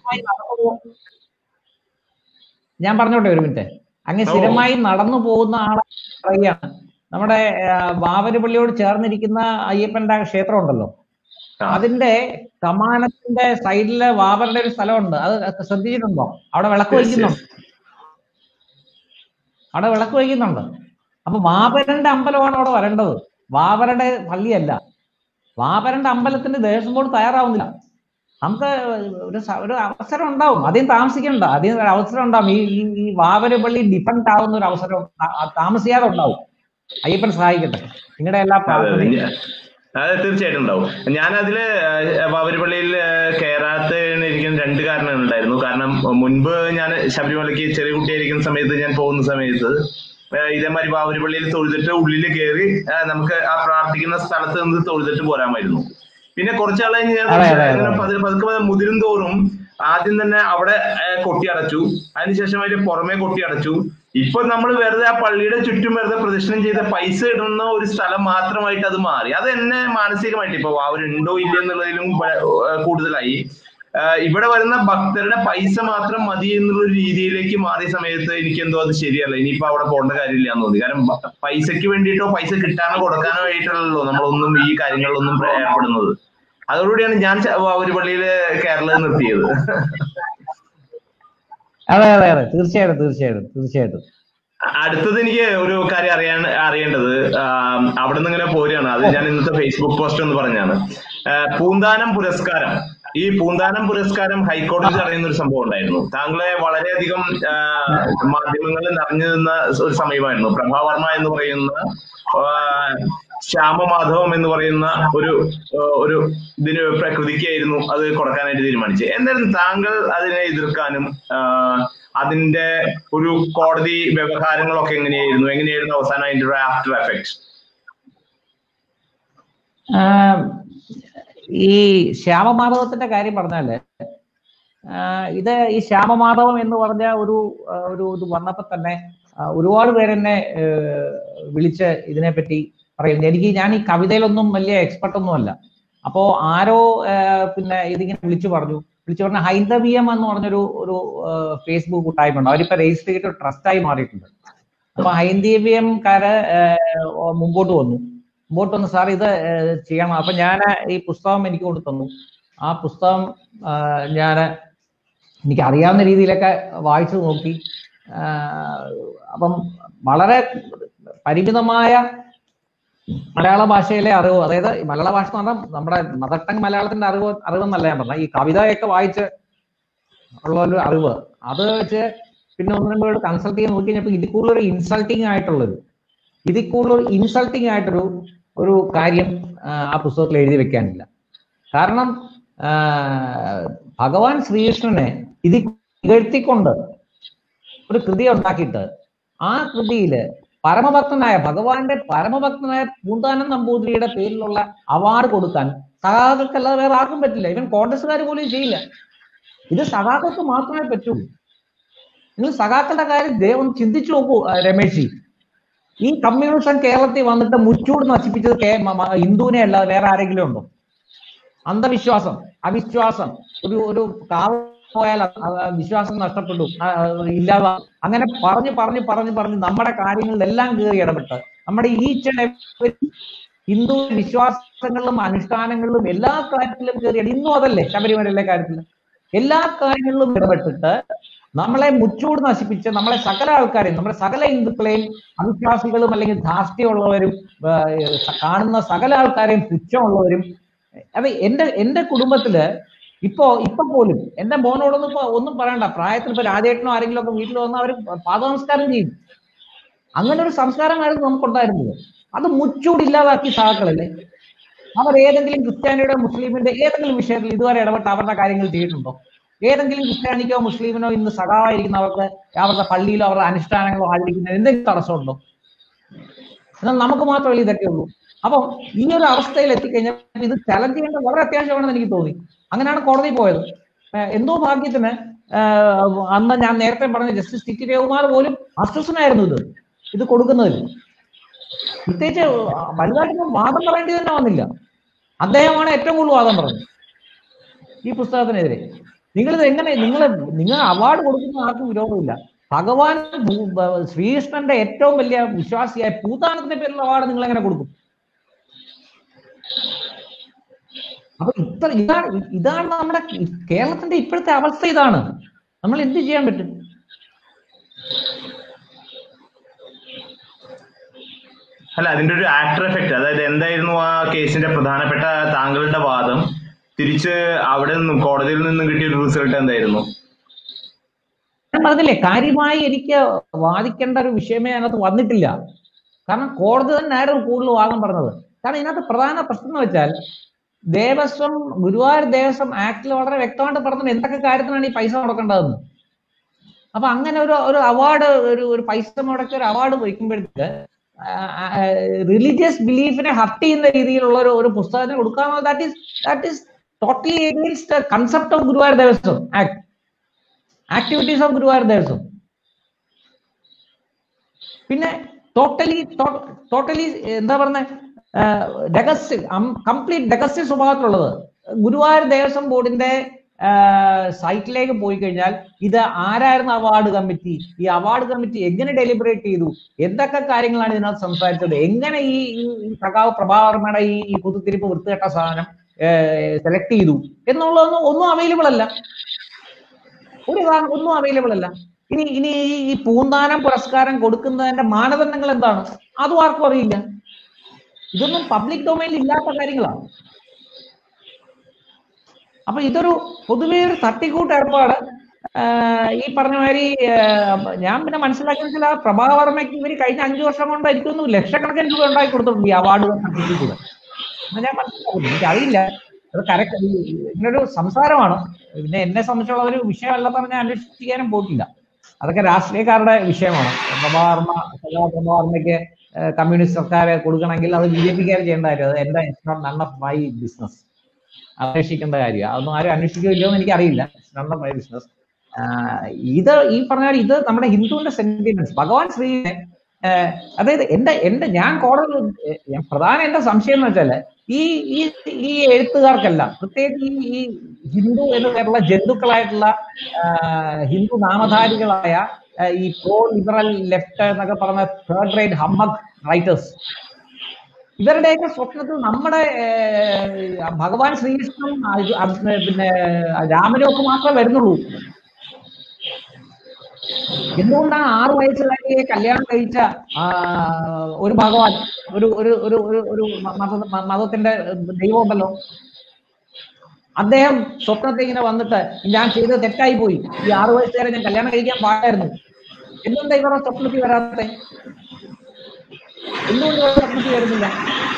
ഞാൻ പറഞ്ഞോട്ടെ ഒരു മിനിറ്റ് അങ്ങ് സ്ഥിരമായി നടന്നു പോകുന്ന ആളെ പറയുകയാണ് നമ്മുടെ ഏഹ്, വാവരപള്ളിയോട് ചേർന്നിരിക്കുന്ന അയ്യപ്പന്റെ ക്ഷേത്രം ഉണ്ടല്ലോ ആ. അതിന്റെ കമാനത്തിന്റെ സൈഡില് വാവരുടെ ഒരു സ്ഥലമുണ്ട് അത് ശ്രദ്ധിച്ചിട്ടുണ്ടോ അവിടെ വിളക്ക് Yes, വയ്ക്കുന്നുണ്ട് അവിടെ വിളക്ക് വയ്ക്കുന്നുണ്ട് അപ്പൊ വാവരന്റെ അമ്പലമാണ് അവിടെ വരേണ്ടത് വാവരുടെ പള്ളിയല്ല വാവരന്റെ അമ്പലത്തിന് ദേവസ്വം ബോർഡ് തയ്യാറാവുന്നില്ല നമുക്ക് ഒരു സ- ഒരു അവസരം ഉണ്ടാവും അധികം താമസിക്കണ്ട അധികം ഒരു അവസരം ഉണ്ടാവും ഈ ഈ ഈ വാവര് പള്ളി ഡിഫൻഡ് ആവുന്ന ഒരു അവസരം താ- താമസിയാതെ ഉണ്ടാവും അയ്യപ്പൻ സഹായിക്കട്ടെ നിങ്ങളുടെ എല്ലാ അതെ അതെ പ്രാർത്ഥനയും ഞാൻ- അത് തീർച്ചയായിട്ടും ഉണ്ടാവും ഞാൻ അതില് വാവരുപള്ളിയിൽ കയറാത്തതിന് ഇരിക്കുന്ന രണ്ട് കാരണങ്ങൾ ഉണ്ടായിരുന്നു കാരണം മുൻപ് ഞാൻ ശബരിമലയ്ക്ക് ചെറിയ കുട്ടിയായിരിക്കുന്ന സമയത്ത് ഞാൻ പോകുന്ന സമയത്ത് ആ, ഇതേമാതിരി വാവരുപള്ളിയിൽ തൊഴുതിട്ട് ഉള്ളിൽ കയറി ആ, നമുക്ക് ആ പ്രാർത്ഥിക്കുന്ന സ്ഥലത്ത് നിന്ന് തൊഴുതിട്ട് പോരാമായിരുന്നു പിന്നെ കുറച്ചാൾ കഴിഞ്ഞ് ഞാൻ അതെ, അതെ, ഇങ്ങനെ അതെ. പതുക്കെ പതുക്കെ മുതിരും തോറും ആദ്യം തന്നെ അവിടെ ആ, കൊട്ടി അടച്ചു അതിനുശേഷം അതിന്റെ പുറമെ കൊട്ടി അടച്ചു ഇപ്പൊ നമ്മൾ വെറുതെ ആ പള്ളിയുടെ ചുറ്റും വെറുതെ പ്രദക്ഷിണം ചെയ്ത പൈസ ഇടുന്ന ഒരു സ്ഥലം മാത്രമായിട്ട് അത് മാറി അത് എന്നെ മാനസികമായിട്ട് ഇപ്പൊ അവരുണ്ടോ ഇല്ല എന്നുള്ളതിലും വ- ഏർ കൂടുതലായി ആഹ് ഇവിടെ വരുന്ന ഭക്തരുടെ പൈസ മാത്രം മതി എന്നുള്ള ഒരു രീതിയിലേക്ക് മാറിയ സമയത്ത് എനിക്ക് എന്തോ അത് ശരിയല്ല ഇനിയിപ്പോ അവിടെ പോകേണ്ട കാര്യമില്ല എന്ന് തോന്നി കാരണം ബ- പൈസക്ക് വേണ്ടിയിട്ടോ പൈസ കിട്ടാനോ കൊടുക്കാനോ ആയിട്ടല്ലല്ലോ നമ്മളൊന്നും ഈ കാര്യങ്ങളിലൊന്നും ഏർപ്പെടുന്നത് അതോടുകൂടിയാണ് ഞാൻ ച- ഒരു പള്ളിയില് കേരളത്തിൽ നിർത്തിയത് അതെ അതെ അതെ തീർച്ചയായിട്ടും തീർച്ചയായിട്ടും തീർച്ചയായിട്ടും അടുത്തത് എനിക്ക് ഒരു കാര്യം അറിയാൻ അറിയേണ്ടത് ആം, അവിടെ നിന്ന് ഇങ്ങനെ പോരുകയാണ് അത് ഞാൻ ഇന്നത്തെ ഫേസ്ബുക്ക് പോസ്റ്റ് എന്ന് പറഞ്ഞാണ് ആ, പൂന്താനം പുരസ്കാരം ഈ പൂന്താനം പുരസ്കാരം ഹൈക്കോടതി അറിയുന്ന ഒരു സംഭവം ഉണ്ടായിരുന്നു താങ്കളെ വളരെയധികം ആ, മാധ്യമങ്ങളിൽ നിറഞ്ഞു നിന്ന ഒരു സമയമായിരുന്നു പ്രഭാവർമ്മ എന്ന് പറയുന്ന ആ, ശ്യാമമാധവം എന്ന് പറയുന്ന ഒരു ആ, ഒരു ഇതിന് പ്രകൃതിക്കായിരുന്നു അത് കൊടുക്കാനായിട്ട് തീരുമാനിച്ചത് എന്തായാലും താങ്കൾ അതിനെ എതിർക്കാനും ആ, അതിന്റെ ഒരു കോടതി വ്യവഹാരങ്ങളൊക്കെ എങ്ങനെയായിരുന്നു എങ്ങനെയായിരുന്നു അവസാനം അതിന്റെ ഒരു ആഫ്റ്റർ എഫക്ട് ആഹ് ഈ ശ്യാമമാധവത്തിന്റെ കാര്യം പറഞ്ഞാല് ആഹ് ഇത് ഈ ശ്യാമമാധവം എന്ന് പറഞ്ഞ ഒരു ആഹ് ഒരു ഇത് വന്നപ്പോ തന്നെ ആഹ് ഒരുപാട് പേരെന്നെ ഏഹ് വിളിച്ച് ഇതിനെപ്പറ്റി പറയുന്നു എനിക്ക് ഞാൻ ഈ കവിതയിലൊന്നും വലിയ എക്സ്പെർട്ട് ഒന്നും അല്ല അപ്പോ ആരോ ആഹ് പിന്നെ ഇതിങ്ങനെ വിളിച്ചു പറഞ്ഞു വിളിച്ചു പറഞ്ഞ ഹൈന്ദവീയം എന്ന് പറഞ്ഞൊരു ഒരു ആഹ് ഫേസ്ബുക്ക് കൂട്ടായ്മ ഉണ്ട് അവരിപ്പോ രജിസ്റ്റർ ചെയ്തിട്ട് ട്രസ്റ്റായി മാറിയിട്ടുണ്ട് അപ്പൊ ഹൈന്ദവീയംകാര് ആഹ് മുമ്പോട്ട് വന്നു മുമ്പോട്ട് വന്ന് സാർ ഇത് ഏഹ് ചെയ്യണം അപ്പൊ ഞാൻ ഈ പുസ്തകം എനിക്ക് കൊണ്ട് തന്നു ആ പുസ്തകം ഞാൻ എനിക്ക് അറിയാവുന്ന രീതിയിലൊക്കെ വായിച്ചു നോക്കി ആഹ് അപ്പം വളരെ പരിമിതമായ മലയാള ഭാഷയിലെ അറിവ് അതായത് ഈ മലയാള ഭാഷ എന്ന് പറഞ്ഞാൽ നമ്മുടെ മദർ ടങ് മലയാളത്തിന്റെ അറിവ് അറിവെന്നല്ല ഞാൻ പറഞ്ഞത് ഈ കവിതയൊക്കെ വായിച്ച് ഉള്ള ഒരു അറിവ് അത് വെച്ച് പിന്നെ ഒന്ന് രണ്ട് പേര് കൺസൾട്ട് ചെയ്യാൻ നോക്കി കഴിഞ്ഞപ്പോൾ ഇതിൽ കൂടുതൽ ഒരു ഇൻസൾട്ടിങ് ആയിട്ടുള്ളത് ഇതിൽ കൂടുതൽ ഇൻസൾട്ടിങ് ആയിട്ടൊരു ഒരു കാര്യം ആ, ആ പുസ്തകത്തിൽ എഴുതി വെക്കാനില്ല കാരണം ആ, ഭഗവാൻ ശ്രീകൃഷ്ണനെ ഇത് ഇകഴ്ത്തിക്കൊണ്ട് ഒരു കൃതി ഉണ്ടാക്കിയിട്ട് ആ കൃതിയില് പരമഭക്തനായ ഭഗവാന്റെ പരമഭക്തനായ പൂന്താനൻ നമ്പൂതിരിയുടെ പേരിലുള്ള അവാർഡ് കൊടുക്കാൻ സഹാക്കല്ലാതെ വേറെ ആർക്കും പറ്റില്ല ഇവൻ കോൺഗ്രസ്സുകാർ പോലും ചെയ്യില്ല ഇത് സഖാക്കൾക്ക് മാത്രമേ പറ്റൂ നിങ്ങൾ സഖാക്കളുടെ കാര്യം ദൈവം ചിന്തിച്ചു നോക്കൂ ആ, രമേശ് ജി. ഈ കമ്മ്യൂണിസം കേരളത്തിൽ വന്നിട്ട് മുച്ചൂട് നശിപ്പിച്ചത് കേ മ- മ- ഹിന്ദുവിനെ അല്ലാതെ വേറെ ആരെങ്കിലും ഉണ്ടോ അന്ധവിശ്വാസം അവിശ്വാസം ഒരു ഒരു കാവ് പോയാൽ അ- അ- വിശ്വാസം നഷ്ടപ്പെട്ടു ആ, ആ, ഇല്ലാതെ അങ്ങനെ പറഞ്ഞ് പറഞ്ഞ് പറഞ്ഞ് പറഞ്ഞ് നമ്മുടെ കാര്യങ്ങളിലെല്ലാം കയറി ഇടപെട്ട് നമ്മുടെ ഈ ഹിന്ദു വിശ്വാസങ്ങളിലും അനുഷ്ഠാനങ്ങളിലും എല്ലാ കാര്യത്തിലും കയറി ഇന്നും അതല്ലേ ശബരിമലയിലെ കാര്യത്തിൽ എല്ലാ കാര്യങ്ങളിലും ഇടപെട്ടിട്ട് നമ്മളെ മുച്ചൂട് നശിപ്പിച്ച് നമ്മളെ സകല ആൾക്കാരെയും നമ്മുടെ സകല ഹിന്ദുക്കളെയും അവിശ്വാസികളും അല്ലെങ്കിൽ ധാർഷ്ട്യമുള്ളവരും ആ, കാണുന്ന സകല ആൾക്കാരെയും പുച്ഛമുള്ളവരും അതെ എന്റെ എന്റെ കുടുംബത്തില് ഇപ്പോ ഇപ്പൊ പോലും എന്റെ മോനോടൊന്നും ഇപ്പൊ ഒന്നും പറയണ്ട പ്രായത്തിൽ ഇപ്പൊ രാജേട്ടനോ ആരെങ്കിലും ഒക്കെ വീട്ടിൽ വന്നാൽ അവർ പാദനമസ്കാരം ചെയ്യും അങ്ങനെ ഒരു സംസ്കാരമായിരുന്നു നമുക്കുണ്ടായിരുന്നത് അത് മുച്ചൂടില്ലാതാക്കി സഹാക്കളല്ലേ അവർ ഏതെങ്കിലും ക്രിസ്ത്യാനിയുടെ മുസ്ലിമിന്റെ ഏതെങ്കിലും വിഷയത്തിൽ ഇതുവരെ ഇടപെട്ട് അവരുടെ കാര്യങ്ങൾ ചെയ്തിട്ടുണ്ടോ ഏതെങ്കിലും ക്രിസ്ത്യാനിക്കോ മുസ്ലിമിനോ ഇന്ന് സഖാവായിരിക്കുന്നവർക്ക് അവരുടെ പള്ളിയിലോ അവരുടെ അനുഷ്ഠാനങ്ങളോ ആചരിക്കുന്നതിന് എന്തെങ്കിലും തടസ്സമുണ്ടോ എന്നാൽ നമുക്ക് മാത്രമേ ഇതൊക്കെ ഉള്ളൂ അപ്പം ഈ ഒരു അവസ്ഥയിൽ എത്തിക്കഴിഞ്ഞാൽ ഇത് ചലഞ്ച് ചെയ്യേണ്ടത് വളരെ അത്യാവശ്യമാണെന്ന് എനിക്ക് തോന്നി അങ്ങനെയാണ് കോടതി പോയത് ഏഹ് എന്തോ ഭാഗ്യത്തിന് ഏഹ് അന്ന് ഞാൻ നേരത്തെ പറഞ്ഞ ജസ്റ്റിസ് ടി ടി രവികുമാർ പോലും അസ്വസ്ഥനായിരുന്നു ഇത് ഇത് കൊടുക്കുന്നതിൽ പ്രത്യേകിച്ച് വലുതായിട്ടൊന്നും വാദം പറയേണ്ടി തന്നെ വന്നില്ല അദ്ദേഹമാണ് ഏറ്റവും കൂടുതൽ വാദം പറഞ്ഞത് ഈ പുസ്തകത്തിനെതിരെ നിങ്ങളിത് എങ്ങനെ നിങ്ങൾ നിങ്ങൾ അവാർഡ് കൊടുക്കുന്ന ആർക്കും വിരോധമില്ല ഭഗവാൻ ഭൂ- ബ- ശ്രീകൃഷ്ണന്റെ ഏറ്റവും വലിയ വിശ്വാസിയായ പൂതാനത്തിന്റെ പേരിലുള്ള അവാർഡ് നിങ്ങൾ എങ്ങനെ കൊടുക്കും അപ്പൊ ഇത്ര ഇതാണ് ഇതാണ് നമ്മുടെ കേരളത്തിന്റെ ഇപ്പോഴത്തെ അവസ്ഥ ഇതാണ് നമ്മൾ എന്ത് ചെയ്യാൻ പറ്റും അല്ല അതിന്റെ ഒരു ആക്ടർ എഫക്ട് അതായത് എന്തായിരുന്നു ആ കേസിന്റെ പ്രധാനപ്പെട്ട താങ്കളുടെ വാദം തിരിച്ച് അവിടെ നിന്നും കോടതിയിൽ നിന്നും കിട്ടിയ ഒരു റിസൾട്ട് എന്തായിരുന്നു ഞാൻ പറഞ്ഞില്ലേ കാര്യമായി എനിക്ക് വാദിക്കേണ്ട ഒരു വിഷയമേ അതിനകത്ത് വന്നിട്ടില്ല കാരണം കോടതി തന്നെയായിരുന്നു കൂടുതൽ വാദം പറഞ്ഞത് കാരണം ഇതിനകത്ത് പ്രധാന പ്രശ്നം എന്ന് വെച്ചാൽ ദേവസ്വം ഗുരുവായൂർ ദേവസ്വം ആക്ടിൽ വളരെ വ്യക്തമായിട്ട് പറഞ്ഞത് എന്തൊക്കെ കാര്യത്തിനാണ് ഈ പൈസ മുടക്കേണ്ടതെന്ന് അപ്പൊ അങ്ങനെ ഒരു ഒരു അവാർഡ് ഒരു ഒരു പൈസ മുടക്കി ഒരു അവാർഡ് വയ്ക്കുമ്പോഴത്തേക്ക് റിലീജിയസ് ബിലീഫിനെ ഹർട്ട് ചെയ്യുന്ന രീതിയിലുള്ള ഒരു ഒരു പുസ്തകത്തിന് കൊടുക്കാമോ that is that is totally against concept of Guruvayur Devaswom act activities of Guruvayur Devaswom പിന്നെ ടോട്ടലി ടോട്ടലി എന്താ പറഞ്ഞ രഹസ്യ കംപ്ലീറ്റ് രഹസ്യ സ്വഭാവത്തിലുള്ളത് ഗുരുവായൂർ ദേവസ്വം ബോർഡിന്റെ സൈറ്റിലേക്ക് പോയി കഴിഞ്ഞാൽ ഇത് ആരായിരുന്നു അവാർഡ് കമ്മിറ്റി ഈ അവാർഡ് കമ്മിറ്റി എങ്ങനെ ഡെലിബറേറ്റ് ചെയ്തു എന്തൊക്കെ കാര്യങ്ങളാണ് ഇതിനകത്ത് സംസാരിച്ചത് എങ്ങനെ ഈ ഈ- ഈ സഖാവ് പ്രഭാവർമ്മയുടെ ഈ ഈ കുത്തിത്തിരിപ്പ് വൃത്തികെട്ട സാധനം സെലക്ട് ചെയ്തു എന്നുള്ളതൊന്നും ഒന്നും അവൈലബിൾ അല്ല ഒരു കാ- ഒന്നും അവൈലബിൾ അല്ല ഇനി ഇനി ഈ- ഈ പൂന്താനം പുരസ്കാരം കൊടുക്കുന്നതിന്റെ മാനദണ്ഡങ്ങൾ എന്താണ് അതും ആർക്കും അറിയില്ല ഇതൊന്നും പബ്ലിക് ഡൊമൈനിൽ ഇല്ലാത്ത കാര്യങ്ങളാണ് അപ്പൊ ഇതൊരു പൊതുവേ ഒരു തട്ടിക്കൂട്ട് ഏർപ്പാട് ആഹ് ഈ പറഞ്ഞ മാതിരി ആഹ് ഞാൻ പിന്നെ മനസ്സിലാക്കിയ വെച്ചാൽ ആ പ്രഭാവർമ്മയ്ക്ക് ഇവര് കഴിഞ്ഞ അഞ്ചു വർഷം കൊണ്ട് എനിക്കൊന്നും ലക്ഷക്കണക്കിന് രൂപ ഉണ്ടാക്കി കൊടുത്തിട്ടുണ്ട് ഈ അവാർഡ് കൂടെ ഞാൻ മനസ്സിലാക്കുന്നു എനിക്കറിയില്ല അത് കറക്റ്റ് ഇങ്ങനൊരു സംസാരമാണ് പിന്നെ എന്നെ സംബന്ധിച്ചുള്ള ഒരു വിഷയമല്ലെന്നാണ് ഞാൻ അന്വേഷിക്കാനും പോയിട്ടില്ല അതൊക്കെ രാഷ്ട്രീയക്കാരുടെ വിഷയമാണ് പ്രഭാവർമ്മ സഖാവ് പ്രഭാവർമ്മയ്ക്ക് ഏഹ് കമ്മ്യൂണിസ്റ്റ് സർക്കാർ കൊടുക്കണമെങ്കിൽ അത് ബി ജെ പിക്കാർ ചെയ്യേണ്ട കാര്യം അത് എന്റെ not none of my business അന്വേഷിക്കേണ്ട കാര്യം അതൊന്നും ആരും അന്വേഷിക്കില്ലോ എന്ന് എനിക്കറിയില്ല നൺ ഓഫ് മൈ ബിസിനസ് ഇത് ഈ പറഞ്ഞ പോലെ ഇത് നമ്മുടെ ഹിന്ദുവിന്റെ സെന്റിമെന്റ്സ് ഭഗവാൻ ശ്രീനെ ഏഹ് അതായത് എന്റെ എന്റെ ഞാൻ കോടതി ഏഹ് ഞാൻ പ്രധാന എന്റെ സംശയം എന്ന് വെച്ചാല് ഈ ഈ ഈ എഴുത്തുകാർക്കെല്ലാം പ്രത്യേകിച്ച് ഈ ഈ ഹിന്ദു എന്ന് പേരുള്ള ജന്തുക്കളായിട്ടുള്ള ആഹ് ഹിന്ദു നാമധാരികളായ ആഹ് ഈ പ്രോ ലിബറൽ ലെഫ്റ്റ് എന്നൊക്കെ പറഞ്ഞ തേർഡ് റേറ്റ് ഹമ്മക് റൈറ്റേഴ്സ് ഇവരുടെയൊക്കെ സ്വപ്നത്തിൽ നമ്മുടെ ഏഹ്, ഭഗവാൻ ശ്രീകൃഷ്ണനും അത് അത് പിന്നെ രാമനും ഒക്കെ മാത്രമേ വരുന്നുള്ളൂ എന്തുകൊണ്ടാണ് ആറ് വയസ്സുകാരിയെ കല്യാണം കഴിച്ച ആ, ഒരു ഭഗവാൻ ഒരു ഒരു ഒരു ഒരു ഒരു മത മതത്തിന്റെ ദൈവം ഉണ്ടല്ലോ അദ്ദേഹം സ്വപ്നത്തെ ഇങ്ങനെ വന്നിട്ട് ഞാൻ ചെയ്തത് തെറ്റായി പോയി ഈ ആറു വയസ്സുകാരെ ഞാൻ കല്യാണം കഴിക്കാൻ പാടായിരുന്നു എന്തുകൊണ്ടാ ഇവരുടെ സ്വപ്നത്തിൽ വരാത്തെ എന്തുകൊണ്ട് ഇവരുടെ സ്വപ്നത്തിൽ വരുന്നില്ല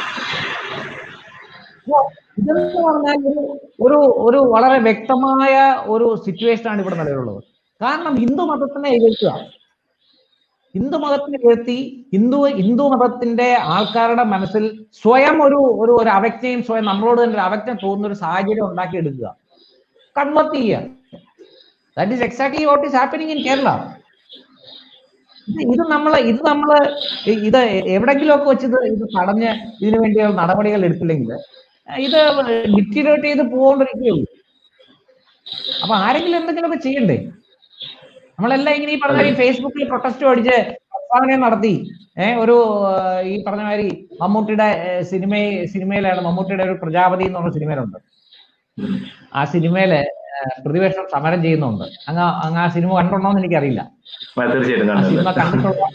അപ്പോ ഇതെന്ന് പറഞ്ഞാൽ ഒരു- ഒരു ഒരു വളരെ വ്യക്തമായ ഒരു സിറ്റുവേഷൻ ആണ് ഇവിടെ നിലവിലുള്ളത് കാരണം ഹിന്ദു മതത്തിനെ എതിർക്കുക ഹിന്ദു മതത്തിനെ എതിർത്തി ഹിന്ദു ഹിന്ദു മതത്തിന്റെ ആൾക്കാരുടെ മനസ്സിൽ സ്വയം ഒരു ഒരു ഒരു അവജ്ഞയും സ്വയം നമ്മളോട് തന്നെ ഒരു അവജ്ഞ തോന്നുന്ന ഒരു സാഹചര്യം ഉണ്ടാക്കിയെടുക്കുക കൺവേർട്ട് ചെയ്യുക that is exactly what is happening in Kerala ഇത് ഇത് നമ്മള് ഇത് നമ്മള് ഇ- ഇത് എവിടെങ്കിലുമൊക്കെ വെച്ച് ഇത് ഇത് തടഞ്ഞ് ഇതിനു വേണ്ടിയുള്ള നടപടികൾ എടുത്തില്ലെങ്കിൽ ഇത് ഡിറ്റീരിയേറ്റ് ചെയ്ത് പോകൊണ്ടിരിക്കുകയുള്ളൂ അപ്പൊ ആരെങ്കിലും എന്തെങ്കിലുമൊക്കെ ചെയ്യണ്ടേ നമ്മളെല്ലാം ഇങ്ങനെ ഈ പറഞ്ഞ ഈ ഫേസ്ബുക്കിൽ പ്രൊട്ടസ്റ്റ് അടിച്ച് പ്രസ്താവന നടത്തി ഏഹ് ഒരു ആ, ഈ പറഞ്ഞ മാതിരി മമ്മൂട്ടിയുടെ സിനിമ സിനിമയിലാണ് മമ്മൂട്ടിയുടെ ഒരു പ്രജാപതി എന്ന് പറഞ്ഞ സിനിമയിലുണ്ട് ആ സിനിമയില് ആ, പ്രതിപക്ഷം സമരം ചെയ്യുന്നുണ്ട് അങ്ങ് അങ്ങ് ആ സിനിമ കണ്ടിട്ടുണ്ടോന്ന് എനിക്കറിയില്ല ആ, തീർച്ചയായിട്ടും ആ സിനിമ കണ്ടത് കണ്ടിട്ടുള്ള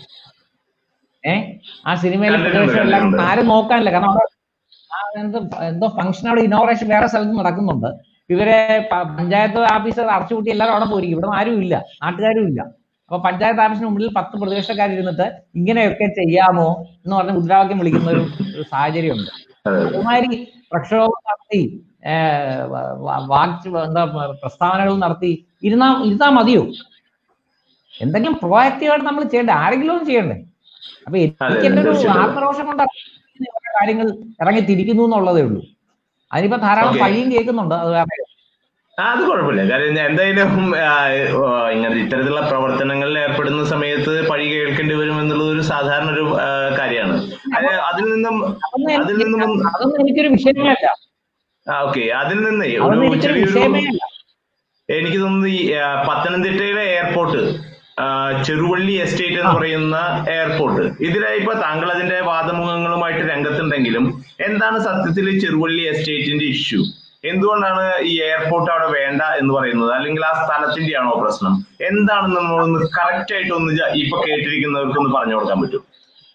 ഏ ആ സിനിമയിൽ കണ്ടിട്ടുണ്ട്, പ്രതിപക്ഷം എല്ലാം കണ്ടിട്ടുണ്ട്. ആരും നോക്കാനില്ല കാരണം അവിടെ ആ എന്തോ എന്തോ ഫംഗ്ഷൻ അവിടെ ഇനോഗ്രേഷൻ വേറെ സ്ഥലത്ത് നടക്കുന്നുണ്ട് ഇവരെ പ- പഞ്ചായത്ത് ഓഫീസർ അടച്ചുപൂട്ടി എല്ലാവരും അവിടെ പോയിരിക്കും ഇവിടെ ആരും ഇല്ല നാട്ടുകാരും ഇല്ല അപ്പൊ പഞ്ചായത്ത് ഓഫീസിന് മുമ്പിൽ പത്ത് പ്രതിപക്ഷക്കാർ ഇരുന്നിട്ട് ഇങ്ങനെയൊക്കെ ചെയ്യാമോ എന്ന് പറഞ്ഞ് മുദ്രാവാക്യം വിളിക്കുന്ന ഒരു ഒരു സാഹചര്യമുണ്ട് അതെ അതെ അതുമാതിരി പ്രക്ഷോഭം നടത്തി ഏഹ് വ- വ- വാക്ക് എന്താ പ്രസ്താവനകൾ നടത്തി ഇരുന്നാ ഇരുന്നാ മതിയോ എന്തെങ്കിലും പ്രൊആക്റ്റീവായിട്ട് നമ്മൾ ചെയ്യണ്ടേ ആരെങ്കിലും ഒന്ന് ചെയ്യണ്ടേ അപ്പൊ എനിക്ക് എന്റെ ഒരു തീർച്ചയായിട്ടും. ആത്മരോഷം കൊണ്ട് ഓരോ കാര്യങ്ങൾ ഇറങ്ങി തിരിക്കുന്നു എന്നുള്ളതേ ഉള്ളൂ അതിനിപ്പോ ധാരാളം Okay. പഴിയും കേൾക്കുന്നുണ്ട് അത് വേറെ ആ, അത് കുഴപ്പമില്ല കാര്യം ഞാൻ എന്തായാലും ആ, ഓ, ഇങ്ങനെ ഇത്തരത്തിലുള്ള പ്രവർത്തനങ്ങളിൽ ഏർപ്പെടുന്ന സമയത്ത് പഴി കേൾക്കേണ്ടി വരും എന്നുള്ളത് ഒരു സാധാരണ ഒരു ആ, കാര്യമാണ് അത് അതിൽ നിന്നും അതൊന്നും അതിൽ എനിക്ക് നിന്നും അതൊന്നും എനിക്കൊരു വിഷയമേ അല്ല ആ ഓക്കെ അതിൽ നിന്ന് അതൊന്നും ഒരു എനിക്കൊരു ചെറിയൊരു വിഷയമേ അല്ല എനിക്ക് തോന്നുന്നു ഈ ആ, പത്തനംതിട്ടയിലെ എയർപോർട്ട് ആ, ചെറുവള്ളി എസ്റ്റേറ്റ് എന്ന് ആ. പറയുന്ന എയർപോർട്ട് ഇതിലായി ഇപ്പൊ താങ്കൾ അതിന്റെ വാദമുഖങ്ങളുമായിട്ട് രംഗത്തുണ്ടെങ്കിലും എന്താണ് സത്യത്തിൽ ഈ ചെറുവള്ളി എസ്റ്റേറ്റിന്റെ ഇഷ്യൂ എന്തുകൊണ്ടാണ് ഈ എയർപോർട്ട് അവിടെ വേണ്ട എന്ന് പറയുന്നത് അല്ലെങ്കിൽ ആ സ്ഥലത്തിന്റെ ആണോ പ്രശ്നം എന്താണെന്ന് നമ്മളൊന്ന് കറക്റ്റ് ആയിട്ട് ഒന്ന് ജ- ഇപ്പൊ കേട്ടിരിക്കുന്നവർക്ക് ഒന്ന് പറഞ്ഞു കൊടുക്കാൻ പറ്റും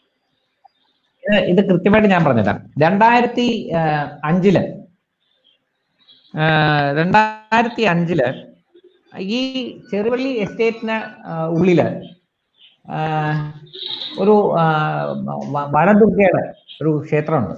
ഇത് ഇത് കൃത്യമായിട്ട് ഞാൻ പറഞ്ഞുതരാം രണ്ടായിരത്തി ആ, അഞ്ചില് ആ, രണ്ടായിരത്തി അഞ്ചില് ഈ ചെറുവള്ളി എസ്റ്റേറ്റിന് ആ, ഉള്ളില് ആ, ഒരു ആ, വ- വനദുർഗയുടെ ഒരു ക്ഷേത്രമുണ്ട്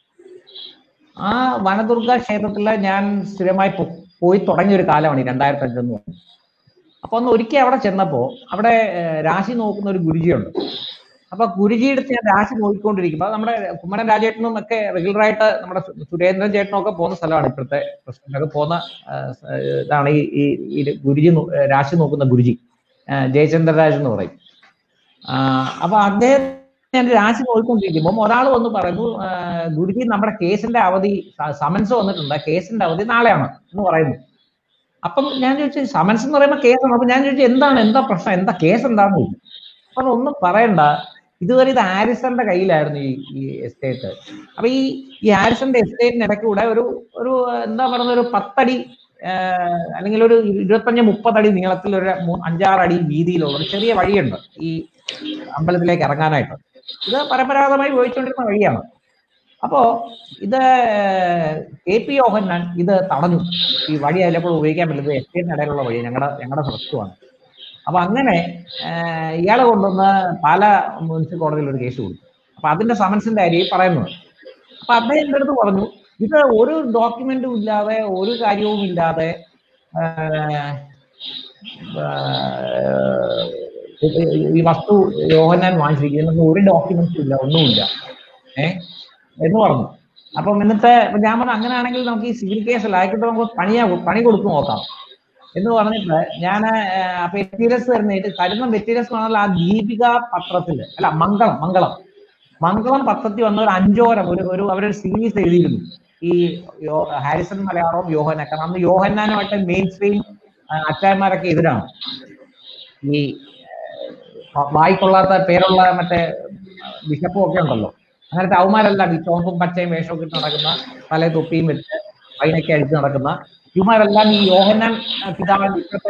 ആ വനദുർഗ ക്ഷേത്രത്തില് ഞാൻ സ്ഥിരമായി പോ- പോയി തുടങ്ങിയ ഒരു കാലമാണ് ഈ രണ്ടായിരത്തി അഞ്ചെന്ന് പറയുന്നത് അപ്പൊ ഒന്ന് ഒരിക്കൽ അവിടെ ചെന്നപ്പോ അവിടെ ഏ, രാശി നോക്കുന്ന ഒരു ഗുരുജിയുണ്ട് അപ്പൊ ഗുരുജിയുടെ ഞാൻ രാശി നോക്കിക്കൊണ്ടിരിക്കുമ്പോൾ നമ്മുടെ കുമ്മരൻ രാജേട്ടനും ഒക്കെ റെഗുലർ ആയിട്ട് നമ്മുടെ സു- സുരേന്ദ്രൻ ചേട്ടനും ഒക്കെ പോകുന്ന സ്ഥലമാണ് ഇപ്പോഴത്തെ പ്രസിഡന്റ് ഒക്കെ പോകുന്ന ആ, സ- ഇതാണ് ഈ ഈ ഈ ഗുരുജി നോ- ഏ, രാശി നോക്കുന്ന ഗുരുജി ആ, ജയചന്ദ്ര രാജ് എന്ന് പറയും ആ, അപ്പൊ അദ്ദേഹം ഞാൻ രാശി നോക്കിക്കൊണ്ടിരിക്കുമ്പോൾ ഒരാൾ വന്ന് പറഞ്ഞു ആ, ഗുരുജി നമ്മുടെ കേസിന്റെ അവധി സ- സമൻസ് വന്നിട്ടുണ്ട് കേസിന്റെ അവധി നാളെയാണ് എന്ന് പറയുന്നു അപ്പം ഞാൻ ചോദിച്ചു സമൻസ് എന്ന് പറയുമ്പോൾ കേസാണ് അപ്പൊ ഞാൻ ചോദിച്ചു എന്താണ് എന്താ പ്രശ്നം എന്താ കേസ് എന്താന്ന് ചോദിച്ചു അപ്പൊ ഒന്നും പറയണ്ട ഇതുവരെ ഇത് ആരിസന്റെ കയ്യിലായിരുന്നു ഈ ഈ എസ്റ്റേറ്റ് അപ്പൊ ഈ ഈ ആരിസന്റെ എസ്റ്റേറ്റിന് ഇടയ്ക്ക് കൂടെ ഒരു ഒരു എന്താ പറയുന്ന ഒരു പത്തടി ആഹ്, അല്ലെങ്കിൽ ഒരു ഇരുപത്തഞ്ച് മുപ്പതടി നീളത്തിൽ ഒരു മൂ- അഞ്ചാറ് അടി വീതിയിലുള്ള ഒരു ചെറിയ വഴിയുണ്ട് ഈ അമ്പലത്തിലേക്ക് ഇറങ്ങാനായിട്ട് ഇത് പരമ്പരാഗതമായി ഉപയോഗിച്ചുകൊണ്ടിരുന്ന വഴിയാണ് അപ്പോ ഇത് കെ പി യോഹന്നാൻ ഇത് തടഞ്ഞു ഈ വഴി അതിലെപ്പോൾ ഉപയോഗിക്കാൻ പറ്റുന്നത് എസ്റ്റേറ്റിന് ഇടയിലുള്ള വഴി ഞങ്ങളുടെ ഞങ്ങളുടെ സ്വത്തുമാണ് അപ്പൊ അങ്ങനെ ആഹ്, ഇയാളെ കൊണ്ടുവന്ന് പാല മുനിസിപ്പൽ കോടതിയിൽ ഒരു കേസ് കൊടുത്തു അപ്പൊ അതിന്റെ സമൻസിന്റെ കാര്യം ഈ പറയുന്നത് അപ്പൊ അദ്ദേഹം എന്റെ അടുത്ത് പറഞ്ഞു ഇത് ഒരു ഡോക്യുമെന്റും ഇല്ലാതെ ഒരു കാര്യവും ഇല്ലാതെ ആഹ്, ആഹ്, ഈ വസ്തു യോഹന്നാൻ വാങ്ങിച്ചിരിക്കുന്നത് ഒരു ഡോക്യുമെന്റ്സും ഇല്ല ഒന്നുമില്ല ഏ എന്ന് പറഞ്ഞു അപ്പം ഇന്നത്തെ അപ്പൊ ഞാൻ പറഞ്ഞു അങ്ങനെയാണെങ്കിൽ നമുക്ക് ഈ സിവിൽ കേസ് ആയിക്കോട്ടെ നമുക്ക് പണിയാ പണി കൊടുത്തു നോക്കാം എന്ന് പറഞ്ഞിട്ട് ഞാൻ അപ്പൊ വെറ്റീരിയൽസ് തരുന്നതായിട്ട് കരുന്ന വെറ്റീരിയൽസ് പറഞ്ഞാൽ ആ ദീപിക പത്രത്തില് അല്ല മംഗളം മംഗളം മംഗളം പത്രത്തിൽ വന്ന ഒരു അഞ്ചോരം ഒരു ഒരു അവരൊരു സീരീസ് എഴുതിയിരുന്നു ഈ യോ- ഹാരിസൺ മലയാളവും യോഹനൊക്കെ അന്ന് യോഹന്നാനുമായിട്ട് മെയിൻ സ്ട്രീം അച്ചായന്മാരൊക്കെ എതിരാണ് ഈ ഏഹ്, വായിക്കൊള്ളാത്ത പേരുള്ള മറ്റേ ബിഷപ്പും ഒക്കെ ഉണ്ടല്ലോ അങ്ങനത്തെ അവന്മാരെല്ലാം ഈ ചോമ്പും പച്ചയും വേഷമൊക്കെ ഇട്ട് നടക്കുന്ന തലേ തൊപ്പിയും വെച്ച് വൈനൊക്കെ അടിച്ച് നടക്കുന്ന ഇവന്മാരെല്ലാം ഈ യോഹന്നാൻ പിതാവിന്റെ ഇപ്പോഴത്തെ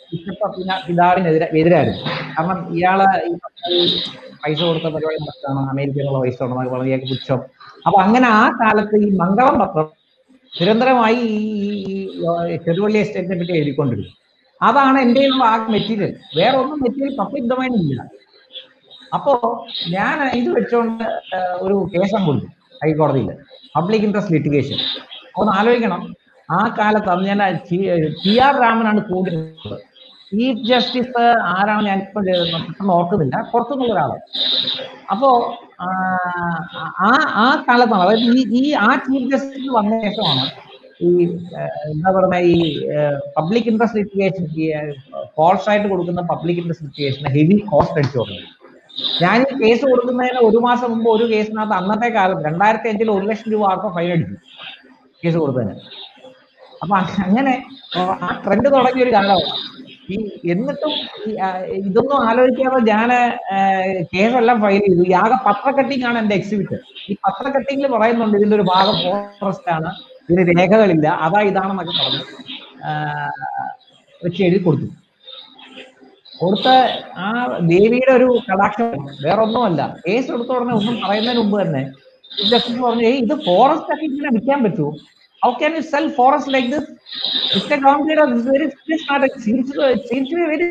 ബിഷപ്പ് പിതാ- പിതാവിനെതിരെ എതിരായിരുന്നു കാരണം ഇയാള് ഈ ഈ പൈസ കൊടുത്ത പരിപാടി നടത്താണ് അമേരിക്കയിലുള്ള പൈസ ഉണ്ടെന്നൊക്കെ പറഞ്ഞ് ഇയാൾക്ക് പുച്ഛം അപ്പൊ അങ്ങനെ ആ കാലത്ത് ഈ മംഗളം പത്രം നിരന്തരമായി ഈ ഈ- ഈ ചെറുവള്ളി എസ്റ്റേറ്റിനെ പറ്റി എഴുതിക്കൊണ്ടിരുന്നു അതാണ് എൻ്റെ കയ്യിലുള്ള ആ മെറ്റീരിയൽ വേറെ ഒന്നും മെറ്റീരിയൽ പബ്ലിക് ഡൊമൈൻ ഇല്ല അപ്പോ ഞാൻ ഇത് വെച്ചുകൊണ്ട് ആ, ഒരു കേസം കൊടുത്തു ഹൈക്കോടതിയിൽ പബ്ലിക് ഇൻട്രസ്റ്റ് ലിറ്റിഗേഷൻ ഒന്ന് ആലോചിക്കണം ആ കാലത്ത് അന്ന് ഞാൻ ടി ആർ രാമനാണ് കൂടിയിരുന്നത് ചീഫ് ജസ്റ്റിസ് ആരാണ് ഞാൻ ഇപ്പൊ പെട്ടെന്ന് ഓർക്കുന്നില്ല പുറത്തുനിന്നുള്ള ഒരാള് അപ്പോ ആ ആ ആ കാലത്താണ് അതായത് ഈ ഈ ആ ചീഫ് ജസ്റ്റിസ് വന്ന ശേഷമാണ് ഈ ആ, എന്താ പറയുക ഈ പബ്ലിക് ഇൻട്രസ്റ്റ് ലിറ്റിഗേഷൻ ഈ ഫോൾസ് ആയിട്ട് കൊടുക്കുന്ന public interest litigation heavy cost അടിച്ചു തുടങ്ങി ഞാൻ ഈ കേസ് കൊടുക്കുന്നതിന് ഒരു മാസം മുമ്പ് ഒരു കേസിനകത്ത് അന്നത്തെ കാലത്ത് രണ്ടായിരത്തി അഞ്ചിൽ ഒരു ലക്ഷം രൂപ ആർക്കും ഫൈൻ അടിച്ചു കേസ് കൊടുത്തതിന് അപ്പൊ അ- അങ്ങനെ ആ ട്രെൻഡ് തുടങ്ങിയ ഒരു കാലമാണ് ഈ എന്നിട്ടും ഈ, ആ, ഇതൊന്നും ആലോചിക്കാതെ ഞാൻ കേസെല്ലാം ഫയൽ ചെയ്തു ഈ ആകെ പത്രക്കട്ടിംഗ് ആണ് എന്റെ എക്സിബിറ്റ് ഈ പത്രക്കട്ടിങ്ങിൽ പറയുന്നുണ്ട് ഇതിന്റെ ഒരു ഭാഗം ഫോറസ്റ്റ് ആണ് ഇതിന് രേഖകളില്ല അതാ ഇതാണെന്നൊക്കെ പറഞ്ഞു ആ, വെച്ച് എഴുതി കൊടുത്തു കൊടുത്ത ആ ദേവിയുടെ ഒരു കടാക്ഷം വേറെ ഒന്നുമല്ല കേസ് എടുത്ത ഉടനെ ഒന്നും പറയുന്നതിന് മുമ്പ് തന്നെ ജസ്റ്റിസ് പറഞ്ഞു ഏയ് ഇത് ഫോറസ്റ്റ് ഒക്കെ ഇങ്ങനെ വിൽക്കാൻ പറ്റുമോ how can you sell forest like this mister government very serious matter serious very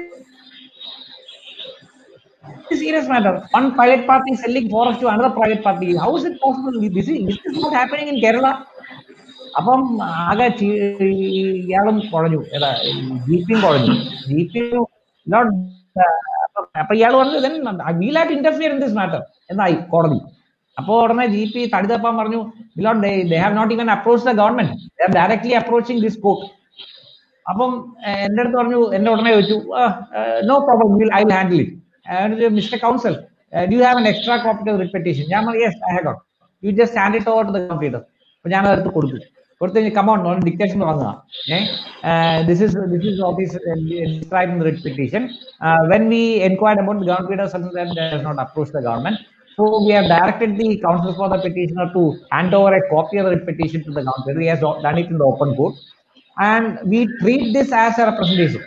serious matter. One private party selling forest to another private party. How is it possible? This is, this is not happening in Kerala. അപ്പം ആകെ ചീ- ഇയാളും കുഴഞ്ഞു ഏതാ G പിയും കുഴഞ്ഞു G P not അപ്പൊ ഇയാൾ പറഞ്ഞു then we'll have to interfere in this matter എന്നായി കോടതി അപ്പോ ഉടനെ ജി പി തടി തപ്പാൻ പറഞ്ഞു ബിലോട്ട് they have not even approach the government they have directly approaching this court അപ്പം ഏഹ്, എന്റെ അടുത്ത് പറഞ്ഞു എന്നെ ഉടനെ ചോദിച്ചു no problem will I will handle it mister counsel do have an extra copy of representation ഞാൻ പറഞ്ഞു yes I have got you just hand it over to the computer അപ്പൊ ഞാൻ അതെടുത്ത് കൊടുത്തു കൊടുത്തു കഴിഞ്ഞ് കമൗണ്ട് ഡിക്റ്റേഷൻ തുടങ്ങുക this is this is what is describe in the representation when we enquired about the government not approach the government So we have directed the counsel for the petitioner to hand over a copy of the petition to the counsel. He has done it in the open court. And we treat this as a representation.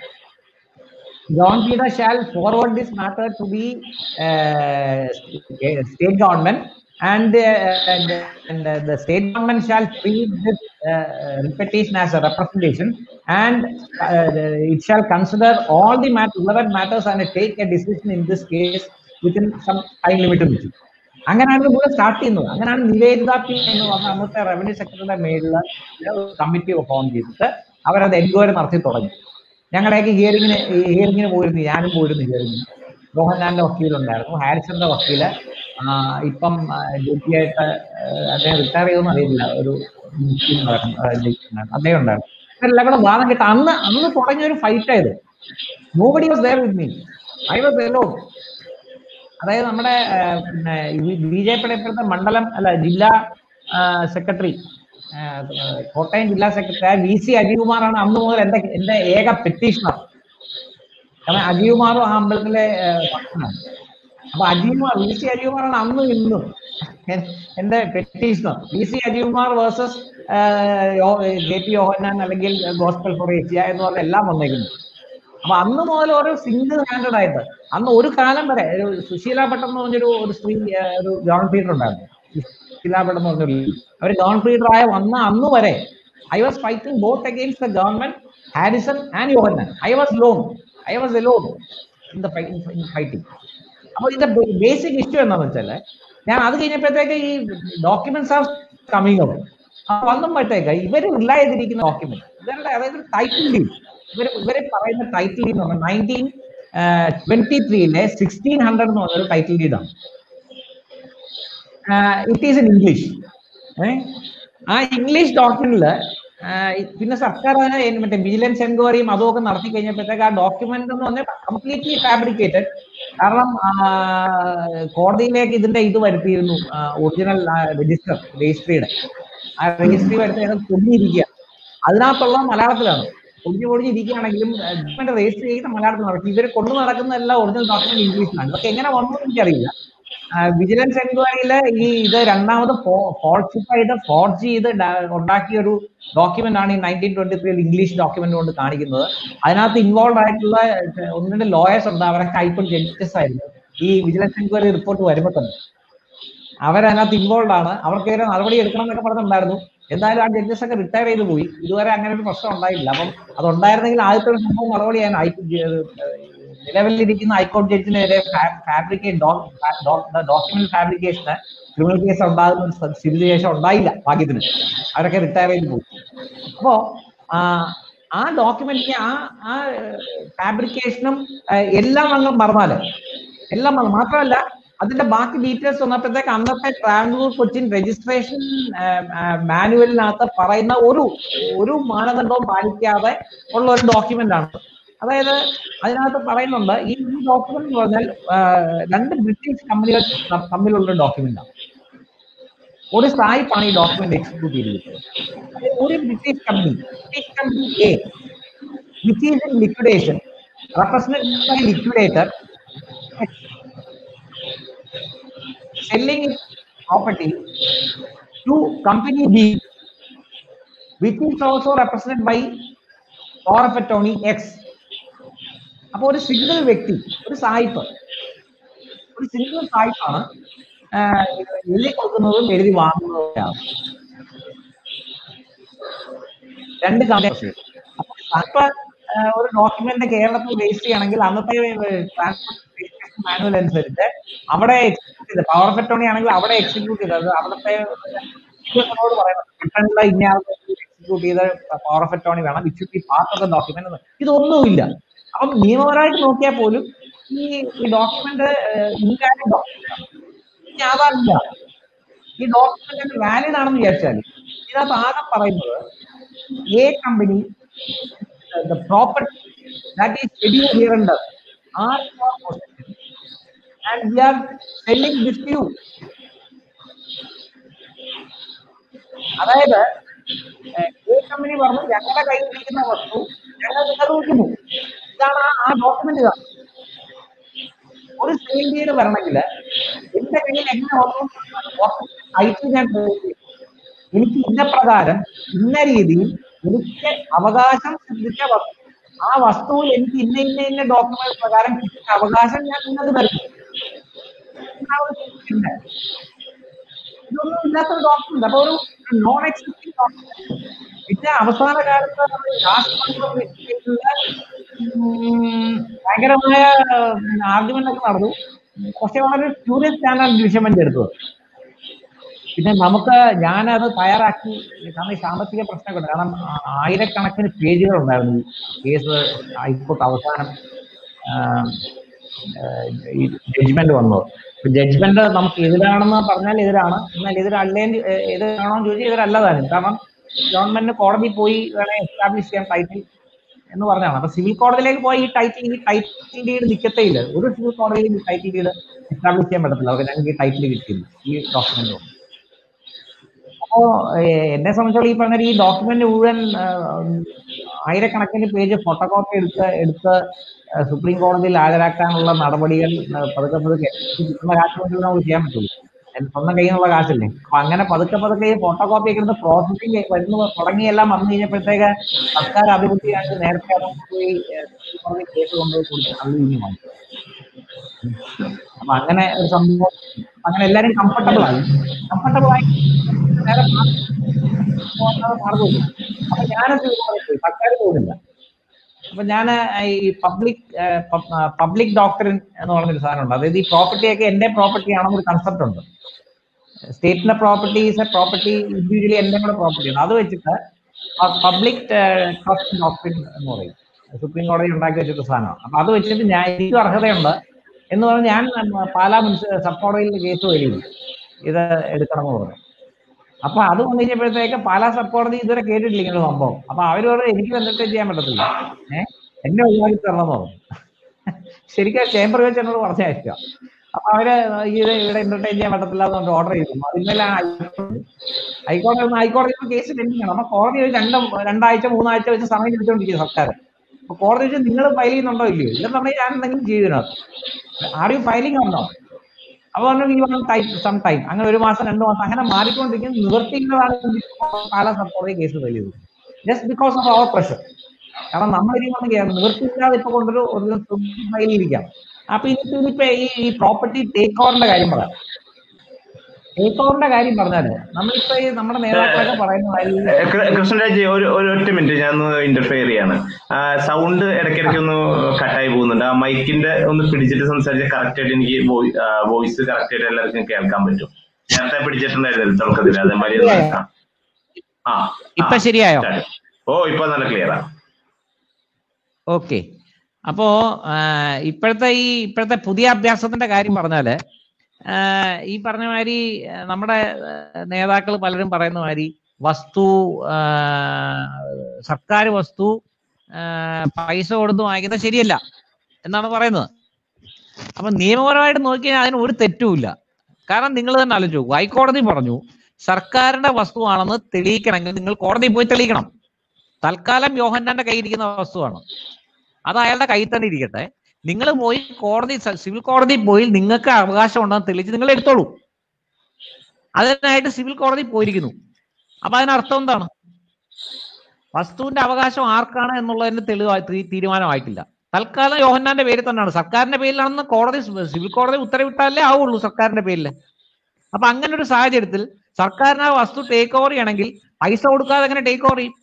John Peter shall forward this matter to the uh, state government and, uh, and, and uh, the state government shall treat this uh, repetition as a representation and uh, it shall consider all the mat- relevant matters and take a decision in this case within some time limit വെച്ചു അങ്ങനെയാണ് ഇവിടെ start ചെയ്യുന്നത് അങ്ങനെയാണ് Nivedita P എന്ന് പറഞ്ഞ അന്നത്തെ revenue സെക്രട്ടറിയുടെ മേളിൽ കമ്മിറ്റി ഫോം ചെയ്തിട്ട് അവരത് എൻക്വയറി നടത്തി തുടങ്ങി ഞങ്ങളുടെയൊക്കെ ഹിയറിങ്ങിന് ഹിയറിങ്ങിന് പോയിരുന്നു ഞാനും പോയിരുന്നു ഹിയറിങ്ങിന് മോഹൻലാലിന്റെ വക്കീലുണ്ടായിരുന്നു ഹാരിസന്റെ വക്കീല് ആ, ഇപ്പം ഡ്യൂട്ടിയായിട്ട് അദ്ദേഹം റിട്ടയർ ചെയ്തൊന്നും അറിയില്ല ഒരു മുസ്ലിം നടക്കുന്നു, ആ, ജയിക്കുന്നുണ്ടായിരുന്നു. അദ്ദേഹം ഉണ്ടായിരുന്നു ഇവരെല്ലാം കൂടെ വാദം കിട്ട അന്ന് അന്ന് തുടങ്ങിയ ഒരു ഫൈറ്റ് ആയത് nobody was there with me I was alone അതായത് നമ്മുടെ ആ, പിന്നെ ബി ജെ പിയുടെ ഇപ്പോഴത്തെ മണ്ഡലം അല്ല ജില്ലാ സെക്രട്ടറി കോട്ടയം ജില്ലാ സെക്രട്ടറി വി സി അജികുമാറാണ് അന്ന് മുതൽ എന്റെ എന്റെ ഏക പെറ്റീഷണർ കാരണം അജികുമാറും ആ അമ്പലത്തിലെ ആ, ഭക്തനാണ് അപ്പൊ അജികുമാർ വി സി അജികുമാറാണ് അന്നും ഇന്നും എൻ- എന്റെ petitioner V C Ajikumar versus J P Yohannan അല്ലെങ്കിൽ ഗോസ്പൽ ഫോർ ഏഷ്യ എന്ന് പറഞ്ഞ എല്ലാം വന്നേക്കുന്നു അപ്പൊ അന്ന് മുതൽ ഒരു സിംഗിൾ ഹാൻഡഡ് ആയിട്ട് അന്ന് ഒരു കാലം വരെ ഒരു സുശീല ഭട്ട് എന്ന് പറഞ്ഞൊരു ഒരു സ്ത്രീ ആ, ഒരു ഗവൺമെന്റ് ലീഡർ ഉണ്ടായിരുന്നു സുശീല ഭട്ട് എന്ന് പറഞ്ഞൊരു അവർ ഗവൺമെന്റ് ലീഡർ ആയ വന്ന അന്ന് വരെ I was fighting both against the government Harrison and Yohannan I was lone I was alone in the fighting അപ്പൊ ഇതിന്റെ ബേസിക് ഇഷ്യൂ എന്താന്ന് വെച്ചാല് ഞാൻ അത് കഴിഞ്ഞപ്പോഴത്തേക്ക് ഈ ഡോക്യുമെന്റ്സ് ആർ കമ്മിങ് ഔട്ട് അപ്പൊ വന്നുമ്പോഴത്തേക്ക് ഇവര് റിലൈ ചെയ്തിരിക്കുന്ന ഡോക്യുമെന്റ് ഇവരുടെ അതായത് ടൈറ്റിൽ ഡീഡ് ഇവര് ഇവരെ പറയുന്ന ടൈറ്റിൽ ഡീഡ് എന്ന് പറഞ്ഞാൽ നയൻറ്റീൻ ട്വന്റി ത്രീയിലെ സിക്സ്റ്റീൻ ഹൺഡ്രഡ് എന്ന് പറഞ്ഞൊരു ടൈറ്റിൽ ഡീഡാണ് ഇറ്റ് ഈസ് ഇൻ ഇംഗ്ലീഷ് ആ ഇംഗ്ലീഷ് ഡോക്യുമെന്റില് പിന്നെ സർക്കാർ അതിനെ എൻ- മറ്റേ വിജിലൻസ് എൻക്വയറിയും അതുമൊക്കെ നടത്തി കഴിഞ്ഞപ്പോഴത്തേക്ക് ആ ഡോക്യുമെന്റ് എന്ന് പറഞ്ഞാൽ കംപ്ലീറ്റ്ലി ഫാബ്രിക്കേറ്റഡ് കാരണം ആ, കോടതിയിലേക്ക് ഇതിന്റെ ഇത് വരുത്തിയിരുന്നു ഒറിജിനൽ രജിസ്റ്റർ രജിസ്ട്രിയുടെ ആ രജിസ്ട്രി വരുത്തി അത് പൊടിഞ്ഞിരിക്കുക അതിനകത്തുള്ള മലയാളത്തിലാണ് പൊടിഞ്ഞു പൊടിഞ്ഞിരിക്കുകയാണെങ്കിലും ഗവൺമെന്റ് രജിസ്റ്റർ ചെയ്യുന്ന മലയാളത്തിലാണ് പക്ഷെ ഇവർ കൊണ്ടു നടക്കുന്ന എല്ലാ ഒറിജിനൽ ഡോക്യുമെന്റ് ഇംഗ്ലീഷിലാണ് ഇതൊക്കെ എങ്ങനെ വന്നു എന്ന് എനിക്കറിയില്ല വിജിലൻസ് എൻക്വയറിയില് ഈ ഇത് രണ്ടാമത് ഫോൾസിഫൈ ചെയ്ത് ഫോർജ് ചെയ്ത് ഡ- ഉണ്ടാക്കിയ ഒരു ഡോക്യുമെന്റ് ആണ് ഈ നയൻറ്റീൻ ട്വന്റി ത്രീയിൽ ഇംഗ്ലീഷ് ഡോക്യുമെന്റ് കൊണ്ട് കാണിക്കുന്നത് അതിനകത്ത് ഇൻവോൾവ് ആയിട്ടുള്ള ഏഹ്, ഒന്ന് രണ്ട് ലോയേഴ്സ് ഉണ്ട് അവരൊക്കെ ഹൈക്കോടതി ജഡ്ജസ് ആയിരുന്നു ഈ വിജിലൻസ് എൻക്വയറി റിപ്പോർട്ട് വരുമ്പോൾ തന്നെ അവരതിനകത്ത് ഇൻവോൾവ് ആണ് അവർക്കെതിരെ നടപടി എടുക്കണം എന്നൊക്കെ പറഞ്ഞിട്ടുണ്ടായിരുന്നു എന്തായാലും ആ ജഡ്ജസ് ഒക്കെ റിട്ടയർ ചെയ്ത് പോയി ഇതുവരെ അങ്ങനെ ഒരു പ്രശ്നം ഉണ്ടായില്ല അപ്പം അത് ഉണ്ടായിരുന്നെങ്കിൽ ആദ്യത്തെ ഒരു സംഭവം നടപടി ചെയ്യാൻ നിലവിലിരിക്കുന്ന ഹൈക്കോടതി ജഡ്ജിനെതിരെ ഫാബ്രിക്കേറ്റ് ഡോക്യുമെന്റ് ഫാബ്രിക്കേഷന് ക്രിമിനൽ കേസ് ഉണ്ടാകുന്ന ഒരു സ്ഥ- സ്ഥിതിവിശേഷം ഉണ്ടായില്ല ഭാഗ്യത്തിന് അവരൊക്കെ റിട്ടയർ ചെയ്ത് പോയി അപ്പോ ആ, ആ ഡോക്യുമെന്റിന് ആ ആ ഫാബ്രിക്കേഷനും എല്ലാം അങ്ങ് മറന്നാല് എല്ലാം മറന്നു മാത്രമല്ല അതിന്റെ ബാക്കി ഡീറ്റെയിൽസ് വന്നപ്പോഴത്തേക്ക് അന്നത്തെ ട്രാവൻകൂർ കൊച്ചിൻ രജിസ്ട്രേഷൻ മാനുവലിനകത്ത് പറയുന്ന ഒരു ഒരു മാനദണ്ഡവും പാലിക്കാതെ ഉള്ള ഒരു ഡോക്യുമെന്റ് ആണ് അതായത് അതിനകത്ത് പറയുന്നുണ്ട് ഈ ഡോക്യുമെന്റ് എന്ന് പറഞ്ഞാൽ ആ, രണ്ട് ബ്രിട്ടീഷ് കമ്പനികൾ ത- തമ്മിലുള്ള ഡോക്യുമെന്റ് ആണ് ഒരു സായിപ്പാണ് ഈ ഡോക്യുമെന്റ് എക്സിക്യൂട്ട് ചെയ്തിരിക്കുന്നത് അതായത് ഒരു British company British company a which is in liquidation represented by liquidator selling its property to company B, which is also represented by power of attorney X. അപ്പൊ ഒരു സിംഗിൾ വ്യക്തി ഒരു സായിപ്പ് ഒരു സിംഗിൾ സായിപ്പാണ് എഴുതി കൊടുക്കുന്നതും എഴുതി വാങ്ങുന്നതും രണ്ട് കമ്പനി അപ്പൊ ഒരു ഡോക്യുമെന്റ് കേരളത്തിൽ രജിസ്റ്റർ ചെയ്യണമെങ്കിൽ അന്നത്തെ ട്രാൻസ്പോർട്ട് മാനുവൽ അനുസരിച്ച് അവിടെ എക്സിക്യൂട്ട് ചെയ്ത് പവർ ഓഫ് അറ്റോണി ആണെങ്കിൽ അവിടെ എക്സിക്യൂട്ട് ചെയ്തത് അവിടുത്തെ ഉദ്യോഗസ്ഥനോട് പറയുന്നത് റിട്ടേണിലെ ഇന്ന എക്സിക്യൂട്ട് ചെയ്ത പവർ ഓഫ് അറ്റോണി വേണം which be part of the document ഇതൊന്നുമില്ല അപ്പം നിയമപരമായിട്ട് നോക്കിയാൽ പോലും ഈ ഈ ഡോക്യുമെന്റ് ഇൻവാലിഡ് ഡോക്യുമെന്റ് ഇനി ആവാറില്ല ഈ ഡോക്യുമെന്റ് വാലിഡ് ആണെന്ന് വിചാരിച്ചാൽ ഇതിനകത്ത് ആകെ പറയുന്നത് a company the property that is scheduled here under are for possession and we are selling this to you. അതായത് എ കമ്പനി പറഞ്ഞു ഞങ്ങളുടെ കയ്യിലിരിക്കുന്ന വസ്തു ഞങ്ങൾ നിങ്ങൾക്ക് വിൽക്കുന്നു ഇതാണ് ആ- ആ ഡോക്യുമെന്റ് ഇതാണ് ഒരു സെയിൽ ഡീഡ് വരണമെങ്കിൽ എന്റെ കയ്യിൽ എങ്ങനെ ടൈറ്റിൽ ഞാൻ create ചെയ്യും. എനിക്ക് ഇന്ന പ്രകാരം ഇന്ന രീതിയിൽ എനിക്ക് അവകാശം സിദ്ധിച്ച വസ്തു ആ വസ്തുവിൽ എനിക്ക് ഇന്ന ഇന്ന ഇന്ന ഡോക്യുമെന്റ് പ്രകാരം കിട്ടിയ അവകാശം ഞാൻ ഇന്നത് നൽകും ആ ഒരു പിന്നെ ഇതൊന്നും ഇല്ലാത്തൊരു ഡോക്യുമെന്റ് അപ്പൊ ഒരു നോൺ എക്സിസ്റ്റിംഗ് ഡോക്യുമെന്റ് പിന്നെ അവസാന കാലത്ത് നമ്മൾ രാഷ്ട്രപതിയുള്ള ഭയങ്കരമായ ആർഗ്യുമെന്റ് ഒക്കെ നടന്നു പക്ഷെ വളരെ ക്യൂരിയസ് ചാനൽ ഡിവിഷമെന്റ് എടുത്തത് പിന്നെ നമുക്ക് ഞാനത് തയ്യാറാക്കി കാരണം ഈ സാമ്പത്തിക പ്രശ്നങ്ങളുണ്ട് കാരണം ആ- ആയിരക്കണക്കിന് പേജുകൾ ഉണ്ടായിരുന്നു ഈ കേസ് ഹൈക്കോർട്ട് അവസാനം ആഹ്, ആഹ്, ഈ ജഡ്ജ്മെന്റ് വന്നത് ജഡ്ജ്മെന്റ് നമുക്ക് എതിരാണെന്ന് പറഞ്ഞാൽ എതിരാണ് എന്നാൽ എതിരല്ലേ എതിരാണോ എന്ന് ചോദിച്ചാൽ എതിരല്ലതാനും കാരണം ഗവൺമെന്റിന് കോടതി പോയി വേണേ എസ്റ്റാബ്ലിഷ് ചെയ്യാൻ ടൈറ്റിൽ എന്ന് പറഞ്ഞാണ് അപ്പൊ സിവിൽ കോടതിയിലേക്ക് പോയി ഈ ടൈറ്റിൽ ഈ ടൈറ്റിൽ ഡീഡ് നിൽക്കത്തേയില്ല ഒരു സിവിൽ കോടതിയിൽ ഈ ടൈറ്റിൽ ഡീഡ് എസ്റ്റാബ്ലിഷ് ചെയ്യാൻ പറ്റത്തില്ല അവർക്ക് ഞങ്ങൾക്ക് ഈ ടൈറ്റിൽ കിട്ടിയില്ല ഈ ഡോക്യുമെന്റ് കൊണ്ട് അപ്പോ ഏഹ്, എന്നെ സംബന്ധിച്ചോളം ഈ പറഞ്ഞ ഈ ഡോക്യുമെന്റ് മുഴുവൻ ആഹ്, ആയിരക്കണക്കിന് പേജ് ഫോട്ടോകോപ്പി എടുത്ത് എടുത്ത് ആഹ്, സുപ്രീം കോടതിയിൽ ഹാജരാക്കാനുള്ള നടപടികൾ ആഹ്, പതുക്കെ പതുക്കെ ഈ കിട്ടുന്ന കാശ് കൊണ്ട് നമുക്ക് ചെയ്യാൻ പറ്റുള്ളൂ എന്റെ സ്വന്തം കയ്യിൽ നിന്നുള്ള കാശല്ലേ അപ്പൊ അങ്ങനെ പതുക്കെ പതുക്കെ ഈ ഫോട്ടോകോപ്പി ഒക്കെ എടുത്ത് പ്രോസസ്സിംഗ് വരുന്ന തുടങ്ങിയെല്ലാം വന്നു കഴിഞ്ഞപ്പോഴത്തേക്ക് സർക്കാർ അഭിവൃദ്ധി കാണിച്ച് നേരത്തെ അത് പോയി ഏഹ്, സുപ്രീം കോടതി കേസ് കൊണ്ടുപോയി കൊടുത്ത് തള്ളി ഇനി വന്നു അപ്പൊ അങ്ങനെ ഒരു സംഭവം അങ്ങനെ എല്ലാരും കംഫർട്ടബിൾ ആയി കംഫർട്ടബിൾ ആയി നേരെ പോകുന്നത് മാർഗമില്ല അപ്പൊ ഞാനത് ഇതുപോലെ പോയി സർക്കാർ പോകുന്നില്ല അപ്പൊ ഞാൻ ഈ പബ്ലിക് പബ്ലിക് ഡോക്ടറിൻ എന്ന് പറഞ്ഞൊരു സാധനമുണ്ട് അതായത് ഈ പ്രോപ്പർട്ടി ഒക്കെ എന്റെ പ്രോപ്പർട്ടി ആണെന്നൊരു കൺസെപ്റ്റ് ഉണ്ട് സ്റ്റേറ്റിന്റെ property is a property individually എന്റെ കൂടെ പ്രോപ്പർട്ടി ആണ് അത് വെച്ചിട്ട് പബ്ലിക് ട്രസ്റ്റ് ഡോക്ടറിൻ എന്ന് പറയും സുപ്രീം കോടതി ഉണ്ടാക്കി വെച്ചിട്ട് സാധനമാണ് അപ്പൊ അത് വെച്ചിട്ട് ഞാൻ എനിക്കും അർഹതയുണ്ട് എന്ന് പറഞ്ഞ് ഞാൻ ഉം, പാലാ മുനിസിപ്പൽ സബ് കോടതിയിൽ കേസ് വരികയും ഇത് എടുക്കണമെന്ന് പറഞ്ഞു അപ്പൊ അത് വന്നു കഴിഞ്ഞപ്പോഴത്തേക്ക് പാലാ സബ് കോടതി ഇതുവരെ കേട്ടിട്ടില്ല ഇങ്ങനെ ഒരു സംഭവം അപ്പൊ അവര് പറഞ്ഞു എനിക്ക് എന്തൊക്കെ ചെയ്യാൻ പറ്റത്തില്ല ഏഹ് എന്നെ ഒഴിവാക്കി തരണമെന്ന് പറഞ്ഞു ശരിക്കും ചേംബർ വെച്ച് എന്നോട് പറഞ്ഞയക്കുക അപ്പൊ അവര് ഇത് ഇവിടെ എന്റർടൈൻ ചെയ്യാൻ പറ്റത്തില്ല എന്ന് പറഞ്ഞിട്ട് ഓർഡർ ചെയ്തു അതിന്മേലെ ഹൈക്കോടതി ഒന്ന് ഹൈക്കോടതി കേസ് പെൻഡിങ് ആണ് അപ്പൊ കോടതി ഒരു രണ്ട് രണ്ടാഴ്ച മൂന്നാഴ്ച വെച്ച് സമയം ചോദിച്ചുകൊണ്ടിരിക്കുക സർക്കാർ അപ്പൊ കോടതി വെച്ച് നിങ്ങൾ ഫയൽ ചെയ്യുന്നുണ്ടോ ഇല്ലയോ ഇല്ലെന്നുണ്ടെങ്കിൽ ഞാൻ എന്തെങ്കിലും ചെയ്തിനകത്ത് ആർ യു ഫയലിംഗ് ഉണ്ടോ അപ്പൊ പറഞ്ഞു ടൈം സം ടൈം അങ്ങനെ ഒരു മാസം രണ്ട് മാസം അങ്ങനെ മാറിക്കൊണ്ടിരിക്കുന്ന നിവർത്തിയില്ലാതാണ് പാല സപ്പോർട്ട് കേസ് വലിയത് just because of our pressure കാരണം നമ്മൾ ഇനി വന്ന് നിവൃത്തിയില്ലാതെ ഇപ്പൊ കൊണ്ടൊരു ഒരു ഫയലിരിക്കാം അപ്പൊ ഇനിയിപ്പോ ഇനിയിപ്പോ ഈ ഈ പ്രോപ്പർട്ടി ടേക്ക് ഓവറിന്റെ കാര്യം പറയാം ടേക്ക് ഓവറിന്റെ കാര്യം പറഞ്ഞാല് നമ്മളിപ്പോ ഈ നമ്മുടെ നേതാക്കളൊക്കെ പറയുന്ന മാതിരി ഏ, കൃ- കൃഷ്ണരാജ് ഒരു ഒരു ഒറ്റ മിനിറ്റ് ഞാൻ ഒന്ന് ഇന്റർഫെയർ ചെയ്യാണ് സൗണ്ട് ഇടയ്ക്കിടയ്ക്ക് ഒന്ന് കട്ടായി പോകുന്നുണ്ട് ആ മൈക്കിന്റെ ഒന്ന് പിടിച്ചിട്ട് സംസാരിച്ചാൽ കറക്റ്റ് ആയിട്ട് എനിക്ക് വോയിസ് കറക്റ്റ് ആയിട്ട് എല്ലാവർക്കും കേൾക്കാൻ പറ്റും നേരത്തെ പിടിച്ചിട്ടുണ്ടായിരുന്നില്ല തുടക്കത്തിൽ അതേമാതിരി ഒന്ന് ശരിയായോ? ആ ഇപ്പൊ ശരിയായോ start. ഓ ഇപ്പൊ നല്ല ക്ലിയറാ ഓക്കെ അപ്പോ ആ, ഇപ്പോഴത്തെ ഈ ഇപ്പോഴത്തെ പുതിയ അഭ്യാസത്തിന്റെ കാര്യം പറഞ്ഞാല് ആ, ഈ പറഞ്ഞ മാതിരി ആ, നമ്മുടെ നേതാക്കൾ പലരും പറയുന്ന മാതിരി വസ്തു ആ, സർക്കാർ വസ്തു ആ, പൈസ കൊടുത്ത് വാങ്ങിക്കുന്നത് ശരിയല്ല എന്നാണ് പറയുന്നത് അപ്പൊ നിയമപരമായിട്ട് നോക്കിയാൽ അതിന് ഒരു തെറ്റുമില്ല കാരണം നിങ്ങൾ തന്നെ ആലോചിച്ചു നോക്കൂ ഹൈക്കോടതി പറഞ്ഞു സർക്കാരിന്റെ വസ്തുവാണെന്ന് തെളിയിക്കണമെങ്കിൽ നിങ്ങൾ കോടതിയിൽ പോയി തെളിയിക്കണം തൽക്കാലം യോഹന്നാന്റെ കയ്യിരിക്കുന്ന വസ്തുവാണ് അത് അയാളുടെ കയ്യിൽ തന്നെ ഇരിക്കട്ടെ നിങ്ങൾ പോയി കോടതി സ- സിവിൽ കോടതി പോയി നിങ്ങൾക്ക് അവകാശം ഉണ്ടെന്ന് തെളിയിച്ച് നിങ്ങൾ എടുത്തോളൂ അതിനായിട്ട് സിവിൽ കോടതി പോയിരിക്കുന്നു അപ്പൊ അതിനർത്ഥം എന്താണ് വസ്തുവിന്റെ അവകാശം ആർക്കാണ് എന്നുള്ളതിന് തെളിവ് തീ- തീരുമാനമായിട്ടില്ല തൽക്കാലം യോഹന്നാന്റെ പേരിൽ തന്നെയാണ് സർക്കാരിന്റെ പേരിലാണെന്ന് കോടതി സിവിൽ കോടതി ഉത്തരവിട്ടാലേ ആവുള്ളൂ സർക്കാരിന്റെ പേരിൽ അപ്പൊ അങ്ങനെ ഒരു സാഹചര്യത്തിൽ സർക്കാരിന് ആ വസ്തു ടേക്ക് ഓവർ ചെയ്യണമെങ്കിൽ പൈസ കൊടുക്കാതെ എങ്ങനെ ടേക്ക് ഓവർ ചെയ്യും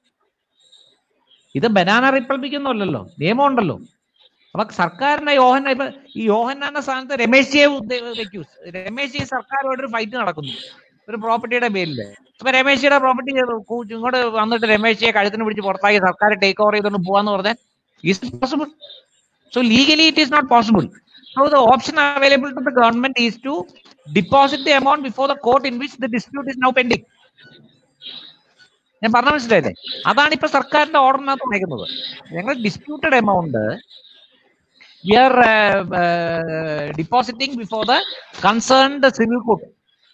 ഇത് ബനാന റിപ്പബ്ലിക് ഒന്നുമല്ലല്ലോ നിയമം ഉണ്ടല്ലോ അപ്പൊ സർക്കാരിന്റെ യോഹന്ന ഇപ്പൊ ഈ യോഹന്നാന്റെ സ്ഥാനത്ത് രമേശ് ജിയെ ഉദ്ദേ- വെക്കൂ രമേശ് ജി സർക്കാരുമായിട്ട് ഒരു ഫൈറ്റ് നടക്കുന്നു ഒരു പ്രോപ്പർട്ടിയുടെ പേരിൽ അപ്പൊ രമേശ് ജിയുടെ പ്രോപ്പർട്ടി ഇങ്ങോട്ട് വന്നിട്ട് രമേശ് ജിയെ കഴുത്തിന് പിടിച്ച് പുറത്താക്കി സർക്കാർ ടേക്ക് ഓവർ ചെയ്തുകൊണ്ട് പോവാന്ന് പറഞ്ഞാൽ is possible so legally it is not possible so the option available to the government is to deposit the amount before the court in which the dispute is now pending ഞാൻ പറഞ്ഞ മനസ്സിലായില്ലേ അതാണ് ഇപ്പൊ സർക്കാരിന്റെ ഓർഡറിനകത്ത് വന്നേക്കുന്നത് ഞങ്ങൾ disputed amount we are depositing before the concerned civil court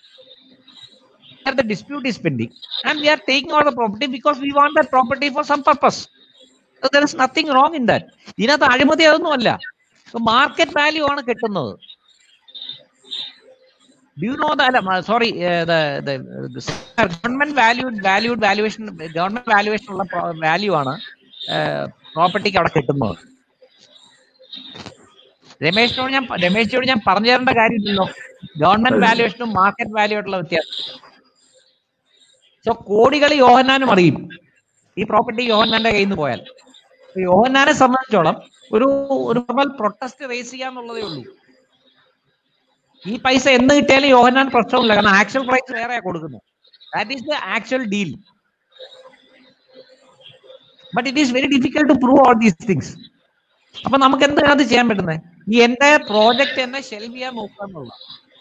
the dispute is pending and we are taking over the property because we want that property for some purpose. So there is nothing wrong in that. ഇതിനകത്ത് അഴിമതി അതൊന്നുമല്ല market value ആണ് കിട്ടുന്നത് do you know അല്ല sorry government valued valued valuation government valuation ഉള്ള value ആണ് പ്രോപ്പർട്ടിക്ക് അവിടെ കിട്ടുന്നത് രമേശിനോട് ഞാൻ രമേശിനോട് ഞാൻ പറഞ്ഞു തരേണ്ട കാര്യമില്ലല്ലോ ഗവൺമെന്റ് വാല്യുവേഷനും മാർക്കറ്റ് വാല്യൂ ആയിട്ടുള്ള വ്യത്യാസം സോ കോടികൾ യോഹന്നാനും അറിയും ഈ പ്രോപ്പർട്ടി യോഹന്നാന്റെ കയ്യിൽ നിന്ന് പോയാൽ അപ്പൊ യോഹന്നാനെ സംബന്ധിച്ചോളം ഒരു ഒരു നോർമൽ പ്രൊട്ടസ്റ്റ് റേസ് ചെയ്യാന്നുള്ളതേ ഉള്ളൂ ഈ പൈസ എന്ന് കിട്ടിയാലും യോഹന്നാൻ പ്രശ്നമില്ല കാരണം ആക്ച്വൽ പ്രൈസ് വേറെയാ കൊടുക്കുന്നത് that is the actual deal but it is very difficult to prove all these things അപ്പൊ നമുക്ക് എന്താണ് അത് ചെയ്യാൻ പറ്റുന്നത് ഈ എന്റെ പ്രോജക്റ്റ് എന്നെ ഷെൽവ് ചെയ്യാൻ നോക്കുക എന്നുള്ള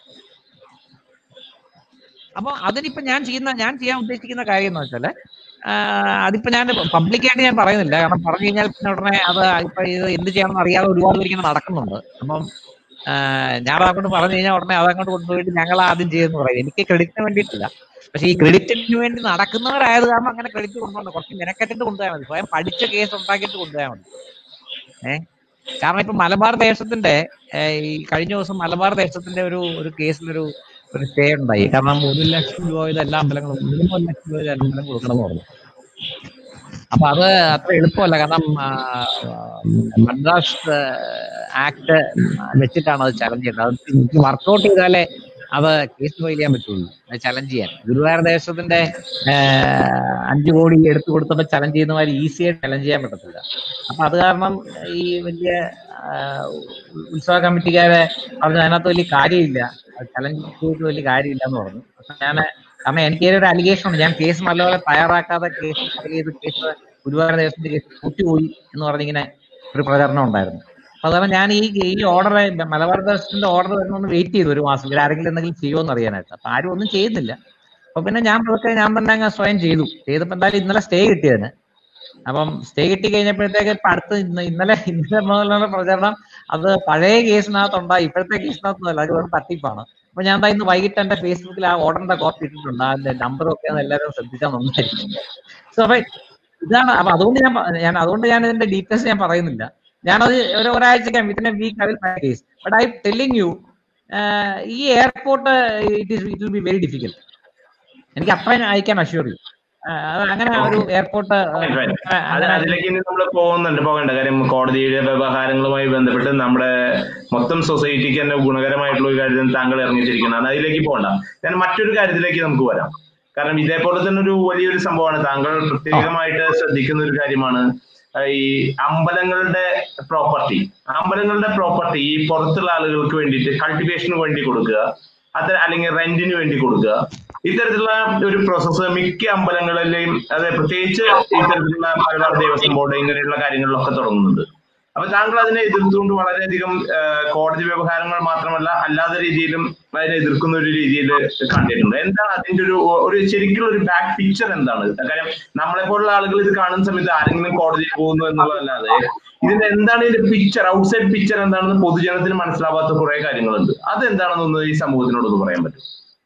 അപ്പൊ അതിനിപ്പോ ഞാൻ ചെയ്യുന്ന ഞാൻ ചെയ്യാൻ ഉദ്ദേശിക്കുന്ന കാര്യം എന്ന് വെച്ചാല് ആഹ് അതിപ്പോ ഞാൻ പബ്ലിക്കായിട്ട് ഞാൻ പറയുന്നില്ല കാരണം പറഞ്ഞു കഴിഞ്ഞാൽ പിന്നെ ഉടനെ അത് ഇപ്പൊ ഇത് എന്ത് ചെയ്യണമെന്ന് അറിയാതെ ഒരുപാട് പേര് ഇങ്ങനെ നടക്കുന്നുണ്ട് അപ്പം ആഹ് ഞാൻ അതങ്ങോട്ട് പറഞ്ഞു കഴിഞ്ഞാൽ ഉടനെ അതങ്ങോട്ട് കൊണ്ടുപോയിട്ട് ഞങ്ങൾ ആദ്യം ചെയ്യുമെന്ന് പറയും എനിക്ക് ക്രെഡിറ്റിന് വേണ്ടിയിട്ടില്ല പക്ഷെ ഈ ക്രെഡിറ്റിന് വേണ്ടി നടക്കുന്നവരായത് കാരണം അങ്ങനെ ക്രെഡിറ്റ് കൊണ്ടുപോകണം കുറച്ച് മെനക്കെട്ടിട്ട് കൊണ്ടുപോയാൽ മതി സ്വയം പഠിച്ച കേസ് ഉണ്ടാക്കിയിട്ട് കൊണ്ടുപോയാൽ മതി ഏഹ് കാരണം ഇപ്പൊ മലബാർ ദേശത്തിന്റെ ഏഹ് ഈ കഴിഞ്ഞ ദിവസം മലബാർ ദേശത്തിന്റെ ഒരു ഒരു കേസിലൊരു ഒരു സ്റ്റേ ഉണ്ടായി കാരണം ഒരു ലക്ഷം രൂപ ഇത് എല്ലാ അമ്പലങ്ങളും മിനിമം ഒരു ലക്ഷം രൂപ ഇത് അമ്പലം കൊടുക്കണം എന്ന് പറഞ്ഞു അപ്പൊ അത് അത്ര എളുപ്പമല്ല കാരണം ആ, മദ്രാസ് ആക്ട് വെച്ചിട്ടാണ് അത് ചലഞ്ച് ചെയ്യുന്നത് അത് വർക്കൗട്ട് ചെയ്താലേ അത് കേസ് ഫയൽ ചെയ്യാൻ പറ്റുള്ളൂ അത് ചലഞ്ച് ചെയ്യാൻ ഗുരുവായൂർ ദേശത്തിന്റെ ഏഹ്, അഞ്ചു കോടി എടുത്തു കൊടുത്തപ്പോ ചലഞ്ച് ചെയ്യുന്ന മാതിരി ഈസി ആയിട്ട് ചലഞ്ച് ചെയ്യാൻ പറ്റത്തില്ല അപ്പൊ അത് കാരണം ഈ വലിയ ആഹ്, ഉത്സവ കമ്മിറ്റിക്കാരെ പറഞ്ഞു അതിനകത്ത് വലിയ കാര്യമില്ല ചലഞ്ച് ചെയ്തിട്ട് വലിയ കാര്യമില്ല എന്ന് പറഞ്ഞു അപ്പൊ ഞാൻ കാരണം എനിക്ക് ഒരു അലിഗേഷൻ ഉണ്ട് ഞാൻ കേസ് നല്ലപോലെ തയ്യാറാക്കാതെ കേസ് ഫയൽ ചെയ്ത് കേസ് ഗുരുവായൂർ ദേവസ്വത്തിന്റെ കേസ് കൂട്ടിപ്പോയി എന്ന് പറഞ്ഞിങ്ങനെ ഒരു പ്രചരണം ഉണ്ടായിരുന്നു അപ്പൊ അതാണ് ഞാൻ ഈ ഈ ഓർഡർ മലബാർ ദേവസ്വത്തിന്റെ ഓർഡർ വരുന്നൊന്ന് വെയിറ്റ് ചെയ്തു ഒരു മാസം ഇവർ ആരെങ്കിലും എന്തെങ്കിലും ചെയ്യുമോ എന്ന് അറിയാനായിട്ട് അപ്പൊ ആരും ഒന്നും ചെയ്യുന്നില്ല അപ്പൊ പിന്നെ ഞാൻ പതുക്കെ ഞാൻ തന്നെ അങ്ങ് സ്വയം ചെയ്തു ചെയ്തപ്പോ എന്തായാലും ഇന്നലെ സ്റ്റേ കിട്ടിയതിന് അപ്പം സ്റ്റേ കിട്ടി കഴിഞ്ഞപ്പോഴത്തേക്ക് ഇപ്പൊ അടുത്ത് ഇന്ന് ഇന്നലെ ഇന്നലെ മുതലുള്ള പ്രചരണം അത് പഴയ കേസിനകത്തുണ്ടായി ഇപ്പോഴത്തെ കേസിനകത്തൊന്നുമല്ല അത് വെറും തട്ടിപ്പാണ് അപ്പൊ ഞാൻ ദാ ഇന്ന് വൈകിട്ട് എന്റെ ഫേസ്ബുക്കിൽ ആ ഓർഡറിന്റെ കോപ്പി ഇട്ടിട്ടുണ്ട് അതിന്റെ നമ്പറും ഒക്കെ ഒന്ന് എല്ലാവരും ശ്രദ്ധിച്ചാൽ നന്നായിരിക്കും സോ അപ്പൊ ഇതാണ് അപ്പൊ അതുകൊണ്ട് ഞാൻ പ- ഞാൻ അതുകൊണ്ട് ഞാൻ ഇതിന്റെ ഡീറ്റെയിൽസ് ഞാൻ പറയുന്നില്ല ഞാനത് ഒരു ഒരാഴ്ചക്കകം within a week I will case but I telling you ഈ airport it is it will be very difficult എനിക്ക് അത്ര അയക്കാൻ അഷ്യൂർ ചെയ്യും അങ്ങനെ ഒരു എയർപോർട്ട് Right, right. അത് അതിലേക്ക് ഇനി നമ്മൾ പോകുന്നുണ്ട് പോകേണ്ട കാര്യം കോടതിയുടെ വ്യവഹാരങ്ങളുമായി ബന്ധപ്പെട്ട് നമ്മുടെ മൊത്തം സൊസൈറ്റിക്ക് തന്നെ ഗുണകരമായിട്ടുള്ള ഒരു കാര്യം താങ്കൾ ഇറങ്ങിച്ചിരിക്കുന്നത് അത് അതിലേക്ക് പോകണ്ട ഞാൻ മറ്റൊരു കാര്യത്തിലേക്ക് നമുക്ക് വരാം കാരണം ഇതേപോലെ തന്നെ ഒരു വലിയൊരു സംഭവമാണ് താങ്കൾ പ്രത്യേകമായിട്ട് ശ്രദ്ധിക്കുന്ന ഒരു കാര്യമാണ് ആ, ഈ അമ്പലങ്ങളുടെ പ്രോപ്പർട്ടി അമ്പലങ്ങളുടെ പ്രോപ്പർട്ടി ഈ പുറത്തുള്ള ആളുകൾക്ക് വേണ്ടിയിട്ട് കൾട്ടിവേഷന് വേണ്ടി കൊടുക്കുക അത് അല്ലെങ്കിൽ റെന്റിന് വേണ്ടി കൊടുക്കുക ഇത്തരത്തിലുള്ള ഒരു പ്രോസസ്സ് മിക്ക അമ്പലങ്ങളിലെയും അതെ പ്രത്യേകിച്ച് ഇത്തരത്തിലുള്ള മലബാർ ദേവസ്വം ബോർഡ് ഇങ്ങനെയുള്ള കാര്യങ്ങളിലൊക്കെ തുടങ്ങുന്നുണ്ട് അപ്പൊ താങ്കൾ അതിനെ എതിർത്തുകൊണ്ട് വളരെയധികം ആ, കോടതി വ്യവഹാരങ്ങൾ മാത്രമല്ല അല്ലാത്ത രീതിയിലും അതിനെ എതിർക്കുന്ന ഒരു രീതിയിൽ കണ്ടിട്ടുണ്ട് എന്താണ് അതിന്റെ ഒരു ഒരു ശരിക്കുള്ള ഒരു ബാക്ക് പിക്ചർ എന്താണ് കാര്യം നമ്മളെ പോലുള്ള ആളുകൾ ഇത് കാണുന്ന സമയത്ത് ആരെങ്കിലും കോടതിയിൽ പോകുന്നു എന്നുള്ളതല്ലാതെ ഇതിന്റെ എന്താണ് ഇതിന്റെ പിക്ചർ ഔട്ട്സൈഡ് പിക്ചർ എന്താണെന്ന് പൊതുജനത്തിന് മനസ്സിലാവാത്ത കുറെ കാര്യങ്ങളുണ്ട് അത് എന്താണെന്നൊന്ന് ഈ സമൂഹത്തിനോടൊന്ന് പറയാൻ പറ്റും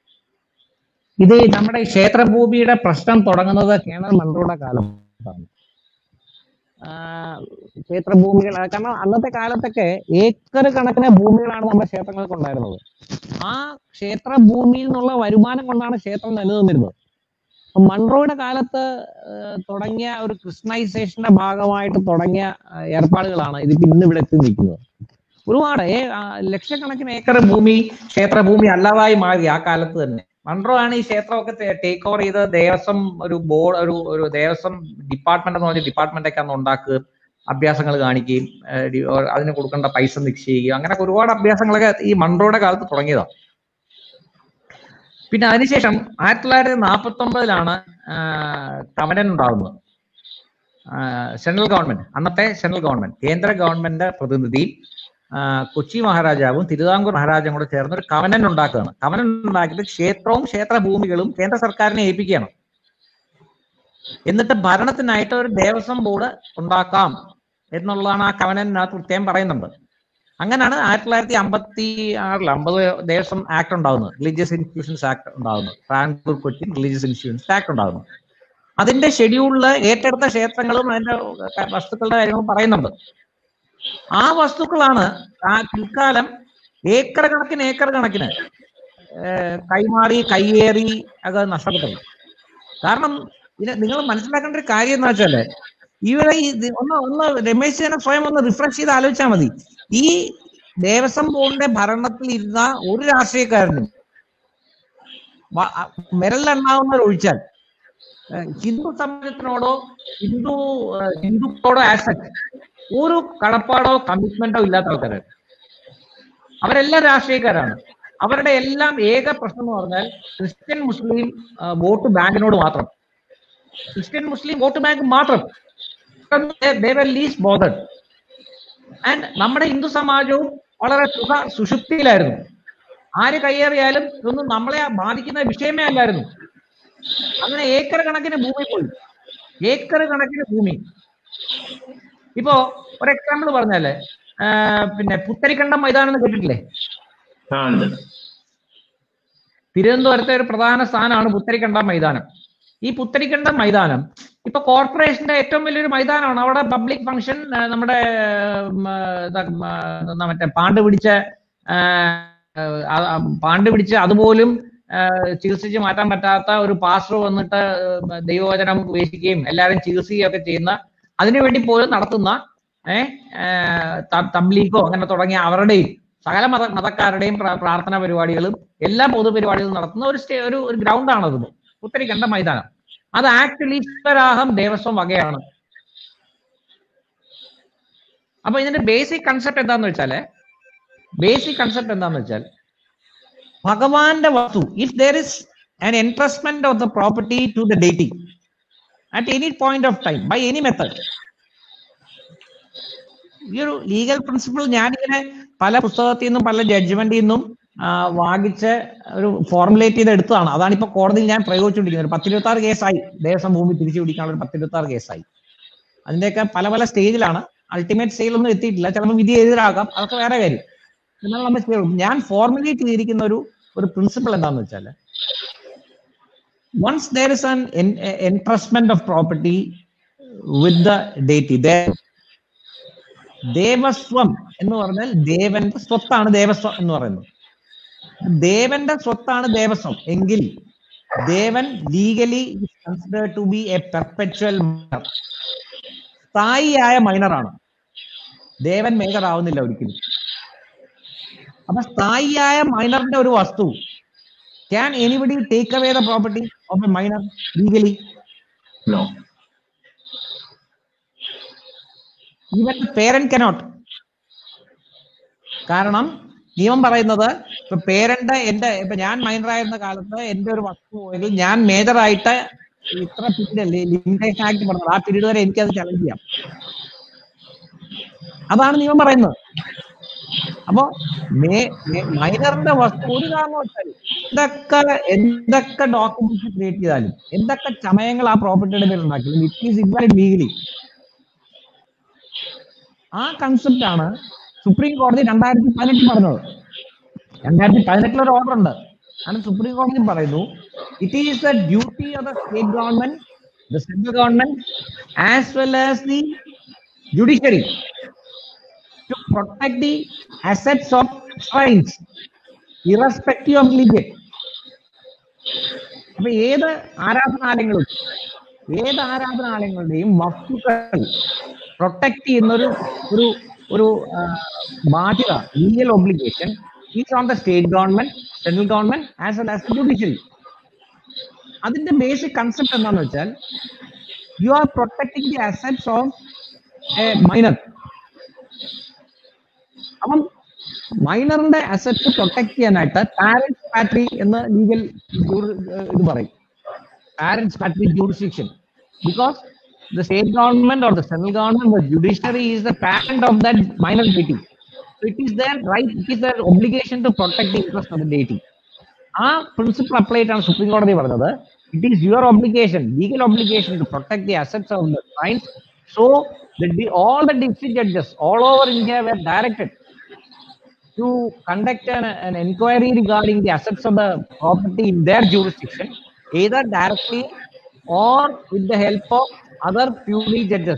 ഇത് നമ്മുടെ ഈ ക്ഷേത്രഭൂമിയുടെ പ്രശ്നം തുടങ്ങുന്നത് കേണൽ മൺറോയുടെ കാലത്താണ് ആ, ക്ഷേത്രഭൂമികൾ കാരണം അന്നത്തെ കാലത്തൊക്കെ ഏക്കർ കണക്കിന് ഭൂമികളാണ് നമ്മുടെ ക്ഷേത്രങ്ങൾക്ക് ഉണ്ടായിരുന്നത് ആ ക്ഷേത്രഭൂമിയിൽ നിന്നുള്ള വരുമാനം കൊണ്ടാണ് ക്ഷേത്രം നിലനിന്നിരുന്നത് അപ്പൊ മൺറോയുടെ കാലത്ത് ആ, തുടങ്ങിയ ഒരു ക്രിസ്ത്യനൈസേഷന്റെ ഭാഗമായിട്ട് തുടങ്ങിയ ആ, ഏർപ്പാടുകളാണ് ഇതിപ്പോ ഇന്ന് ഇവിടെ എത്തി നിൽക്കുന്നത് ഒരുപാട് ഏ- ആ, ലക്ഷക്കണക്കിന് ഏക്കർ ഭൂമി ക്ഷേത്രഭൂമി അല്ലാതായി മാറി ആ കാലത്ത് തന്നെ മൺട്രോ ആണ് ഈ ക്ഷേത്രമൊക്കെ ടേക്ക് ഓവർ ചെയ്ത് ദേവസ്വം ഒരു ബോർഡ് ഒരു ഒരു ദേവസ്വം ഡിപ്പാർട്ട്മെന്റ് എന്ന് പറഞ്ഞ ഡിപ്പാർട്ട്മെന്റ് ഒക്കെ അന്ന് ഉണ്ടാക്കുകയും അഭ്യാസങ്ങൾ കാണിക്കുകയും ഏഹ് ഡി- ഓ- അതിന് കൊടുക്കേണ്ട പൈസ നിക്ഷേപിക്കുകയും അങ്ങനെ ഒരുപാട് അഭ്യാസങ്ങളൊക്കെ ഈ മൺട്രോയുടെ കാലത്ത് തുടങ്ങിയതാണ് പിന്നെ അതിനുശേഷം ആയിരത്തി തൊള്ളായിരത്തി നാൽപ്പത്തി ഒമ്പതിലാണ് കമനൻ ഉണ്ടാകുന്നത് സെൻട്രൽ ഗവൺമെന്റ് അന്നത്തെ സെൻട്രൽ ഗവൺമെന്റ് കേന്ദ്ര ഗവൺമെന്റ് പ്രതിനിധി ആ, കൊച്ചി മഹാരാജാവും തിരുവിതാംകൂർ മഹാരാജാവും കൂടെ ചേർന്ന് ഒരു കവനൻ ഉണ്ടാക്കുകയാണ് കവനൻ ഉണ്ടാക്കിയിട്ട് ക്ഷേത്രവും ക്ഷേത്ര ഭൂമികളും കേന്ദ്ര സർക്കാരിനെ ഏൽപ്പിക്കുകയാണ് എന്നിട്ട് ഭരണത്തിനായിട്ട് ഒരു ദേവസ്വം ബോർഡ് ഉണ്ടാക്കാം എന്നുള്ളതാണ് ആ കവനനകത്ത് പ്രത്യേകം പറയുന്നുണ്ട് അങ്ങനെയാണ് ആയിരത്തി തൊള്ളായിരത്തി അമ്പത്തി ആറിൽ അമ്പത് ദേവസ്വം ആക്ട് ഉണ്ടാകുന്നത് റിലീജിയസ് ഇൻസ്റ്റിറ്റ്യൂഷൻസ് ആക്ട് ഉണ്ടാകുന്നത് Travancore Cochin religious institutions act ഉണ്ടാകുന്നത് അതിന്റെ ഷെഡ്യൂളിൽ ഏറ്റെടുത്ത ക്ഷേത്രങ്ങളും അതിന്റെ വസ്തുക്കളുടെ കാര്യങ്ങളും പറയുന്നുണ്ട് ആ വസ്തുക്കളാണ് ആ പിൽക്കാലം ഏക്കർ കണക്കിന് ഏക്കർ കണക്കിന് ഏഹ് കൈമാറി കയ്യേറി ഒക്കെ നഷ്ടപ്പെട്ടത് കാരണം ഇത് നിങ്ങൾ മനസ്സിലാക്കേണ്ട ഒരു കാര്യം എന്ന് വെച്ചാല് ഇവിടെ ഈ ഇത് ഒന്ന് ഒന്ന് രമേശ് ചേന സ്വയം ഒന്ന് റിഫ്രഷ് ചെയ്ത് ആലോചിച്ചാൽ മതി ഈ ദേവസ്വം ബോർഡിന്റെ ഭരണത്തിൽ ഇരുന്ന ഒരു രാഷ്ട്രീയക്കാരനും വ- അ- വിരലിലെണ്ണാവുന്നവർ ഒഴിച്ചാൽ ഏഹ് ഹിന്ദു സമാജത്തിനോടോ ഹിന്ദു ഏഹ് ഹിന്ദുക്കളോടോ ആസക്ട് ഒരു കടപ്പാടോ കമ്മിറ്റ്മെന്റോ ഇല്ലാത്ത ആൾക്കാരാണ് അവരെല്ലാം രാഷ്ട്രീയക്കാരാണ് അവരുടെ എല്ലാം ഏക പ്രശ്നം എന്ന് പറഞ്ഞാൽ ക്രിസ്ത്യൻ മുസ്ലിം ആ, വോട്ട് ബാങ്കിനോട് മാത്രം ക്രിസ്ത്യൻ മുസ്ലിം വോട്ട് ബാങ്ക് മാത്രം ലീസ് ബോധഡ് ആൻഡ് നമ്മുടെ ഹിന്ദു സമാജവും വളരെ സുഖ സുഷുപ്തിയിലായിരുന്നു ആര് കയ്യേറിയാലും ഇതൊന്നും നമ്മളെ ബാധിക്കുന്ന വിഷയമേ അല്ലായിരുന്നു അങ്ങനെ ഏക്കർ കണക്കിന് ഭൂമി പോയി ഏക്കർ കണക്കിന് ഭൂമി ഇപ്പോ ഒരു എക്സാമ്പിൾ പറഞ്ഞാല് ആ, പിന്നെ പുത്തരിക്കണ്ടം മൈതാനം എന്ന് കേട്ടിട്ടില്ലേ ആ ഉണ്ട് തിരുവനന്തപുരത്തെ ഒരു പ്രധാന സ്ഥാനമാണ് പുത്തരിക്കണ്ടം മൈതാനം ഈ പുത്തരിക്കണ്ടം മൈതാനം ഇപ്പൊ കോർപ്പറേഷന്റെ ഏറ്റവും വലിയൊരു മൈതാനമാണ് അവിടെ പബ്ലിക് ഫംഗ്ഷൻ നമ്മുടെ ഉം, ആ, ഇതാ, ഉം, ആ, എന്താ മറ്റേ പാണ്ട് പിടിച്ച ആ, ആ, ആ, പാണ്ട് പിടിച്ച് അതുപോലും ആ, ചികിത്സിച്ച് മാറ്റാൻ പറ്റാത്ത ഒരു പാസ്റ്റർ വന്നിട്ട് ആ, ദൈവവചനം ഉപേക്ഷിക്കുകയും എല്ലാവരും ചികിത്സിക്കുകയും ഒക്കെ ചെയ്യുന്ന അതിനുവേണ്ടി പോലും നടത്തുന്ന ഏഹ് തബ്ലീഗോ അങ്ങനെ തുടങ്ങിയ അവരുടെയും സകല മത മതക്കാരുടെയും പ്ര- പ്രാർത്ഥനാ പരിപാടികളും എല്ലാ പൊതുപരിപാടികളും നടത്തുന്ന ഒരു സ്റ്റേ ഒരു ഒരു ഗ്രൗണ്ടാണ് അത് പുത്തരിക്കണ്ട മൈതാനം അത് ആക്ച്വലി ശിവരാഹം ദേവസ്വം വകയാണ് അപ്പൊ ഇതിന്റെ ബേസിക് കൺസെപ്റ്റ് എന്താന്ന് വെച്ചാല് ബേസിക് കൺസെപ്റ്റ് എന്താന്ന് വെച്ചാൽ ഭഗവാന്റെ വസ്തു if there is an entrustment of the property to the deity at any point of time by any method ഈ ഒരു ലീഗൽ പ്രിൻസിപ്പിൾ ഞാനിങ്ങനെ പല പുസ്തകത്തിൽ നിന്നും പല ജഡ്ജ്മെന്റിൽ നിന്നും ആ, വാങ്ങിച്ച് ഒരു ഫോർമുലേറ്റ് ചെയ്ത് എടുത്തതാണ് അതാണ് ഇപ്പൊ കോടതിയിൽ ഞാൻ പ്രയോഗിച്ചുകൊണ്ടിരിക്കുന്നത് ഒരു പത്തിരുപത്തി ആറ് കേസായി ദേവസ്വം ഭൂമി തിരിച്ചു പിടിക്കാനുള്ള ഒരു പത്തിരുപത്തി ആറ് കേസായി അതിന്റെയൊക്കെ പല പല സ്റ്റേജിലാണ് അൾട്ടിമേറ്റ് സ്റ്റേജിൽ ഒന്നും എത്തിയിട്ടില്ല ചിലപ്പോൾ വിധി എതിരാകാം അതൊക്കെ വേറെ കാര്യം എന്നാൽ നമ്മൾ ചെയ്യും. ഞാൻ ഫോർമുലേറ്റ് ചെയ്തിരിക്കുന്ന ഒരു ഒരു പ്രിൻസിപ്പിൾ എന്താണെന്ന് വെച്ചാൽ once there is an en- e- entrustment of property with the deity there Devaswom എന്ന് പറഞ്ഞാൽ ദേവന്റെ സ്വത്താണ് ദേവസ്വം എന്ന് പറയുന്നത് ദേവന്റെ സ്വത്താണ് ദേവസ്വം എങ്കിൽ ദേവൻ legally consider to be a perpetual minor സ്ഥായിയായ മൈനറാണ് ദേവൻ മേജർ ആവുന്നില്ല ഒരിക്കലും അപ്പൊ സ്ഥായിയായ മൈനറിന്റെ ഒരു വസ്തു can anybody take away the property of a minor legally no even parent cannot കാരണം നിയമം പറയുന്നത് ഇപ്പൊ പേരന്റ് എന്റെ ഇപ്പൊ ഞാൻ മൈനർ ആയിരുന്ന കാലത്ത് എന്റെ ഒരു വസ്തു പോയെങ്കിൽ ഞാൻ മേജർ ആയിട്ട് ഇത്ര പീരീഡ് ലിമിറ്റേഷൻ ആക്ട് പറഞ്ഞത് ആ പീരീഡ് വരെ എനിക്കത് ചലഞ്ച് ചെയ്യാം അതാണ് നിയമം പറയുന്നത് അപ്പോ മൈനറിന്റെ വസ്തു ഒരു കാരണവശാലും എന്തൊക്കെ എന്തൊക്കെ ഡോക്യുമെന്റ്സ് ക്രിയേറ്റ് ചെയ്താലും എന്തൊക്കെ ചമയങ്ങൾ ആ പ്രോപ്പർട്ടിയുടെ പേര് ഉണ്ടാക്കിയാലും ഇറ്റ് ഈസ് ഇൻവാലിഡ് ലീഗലി ആ കൺസെപ്റ്റ് ആണ് സുപ്രീം കോടതി രണ്ടായിരത്തി പതിനെട്ട് പറഞ്ഞത് രണ്ടായിരത്തി പതിനെട്ടിൽ ഒരു ഓർഡർ ഉണ്ട് ആണ് സുപ്രീം കോടതി പറയുന്നു it is the duty of the state government the central government as well as the judiciary to protect the assets of shrines irrespective of religion അപ്പൊ ഏത് ആരാധനാലയങ്ങളും ഏത് ആരാധനാലയങ്ങളുടെയും വസ്തുക്കൾ പ്രൊട്ടക്ട് ചെയ്യുന്ന ഒരു ഒരു ഒരു ആ, ബാധ്യത legal obligation is on the state government central government as well as judiciary അതിന്റെ ബേസിക് കൺസെപ്റ്റ് എന്താണെന്ന് വെച്ചാൽ you are protecting the assets of a minor അപ്പം മൈനറിന്റെ അസറ്റ്സ് പ്രൊട്ടക്ട് ചെയ്യാനായിട്ട് പാരന്റ്സ് പാട്രി എന്ന് ലീഗൽ ഇത് പറയും parens patriae jurisdiction because the state government or the central government, the judiciary is the parent of that minor deity. So it is their right, it is their obligation to protect the interest of the deity. ആ principle apply ചെയ്തിട്ടാണ് supreme കോടതി പറഞ്ഞത് it is your obligation legal obligation to protect the assets of the clients so all the district judges all over India were directed to conduct an, an inquiry regarding the assets of the property in their jurisdiction, either directly or with the help of other puny judges,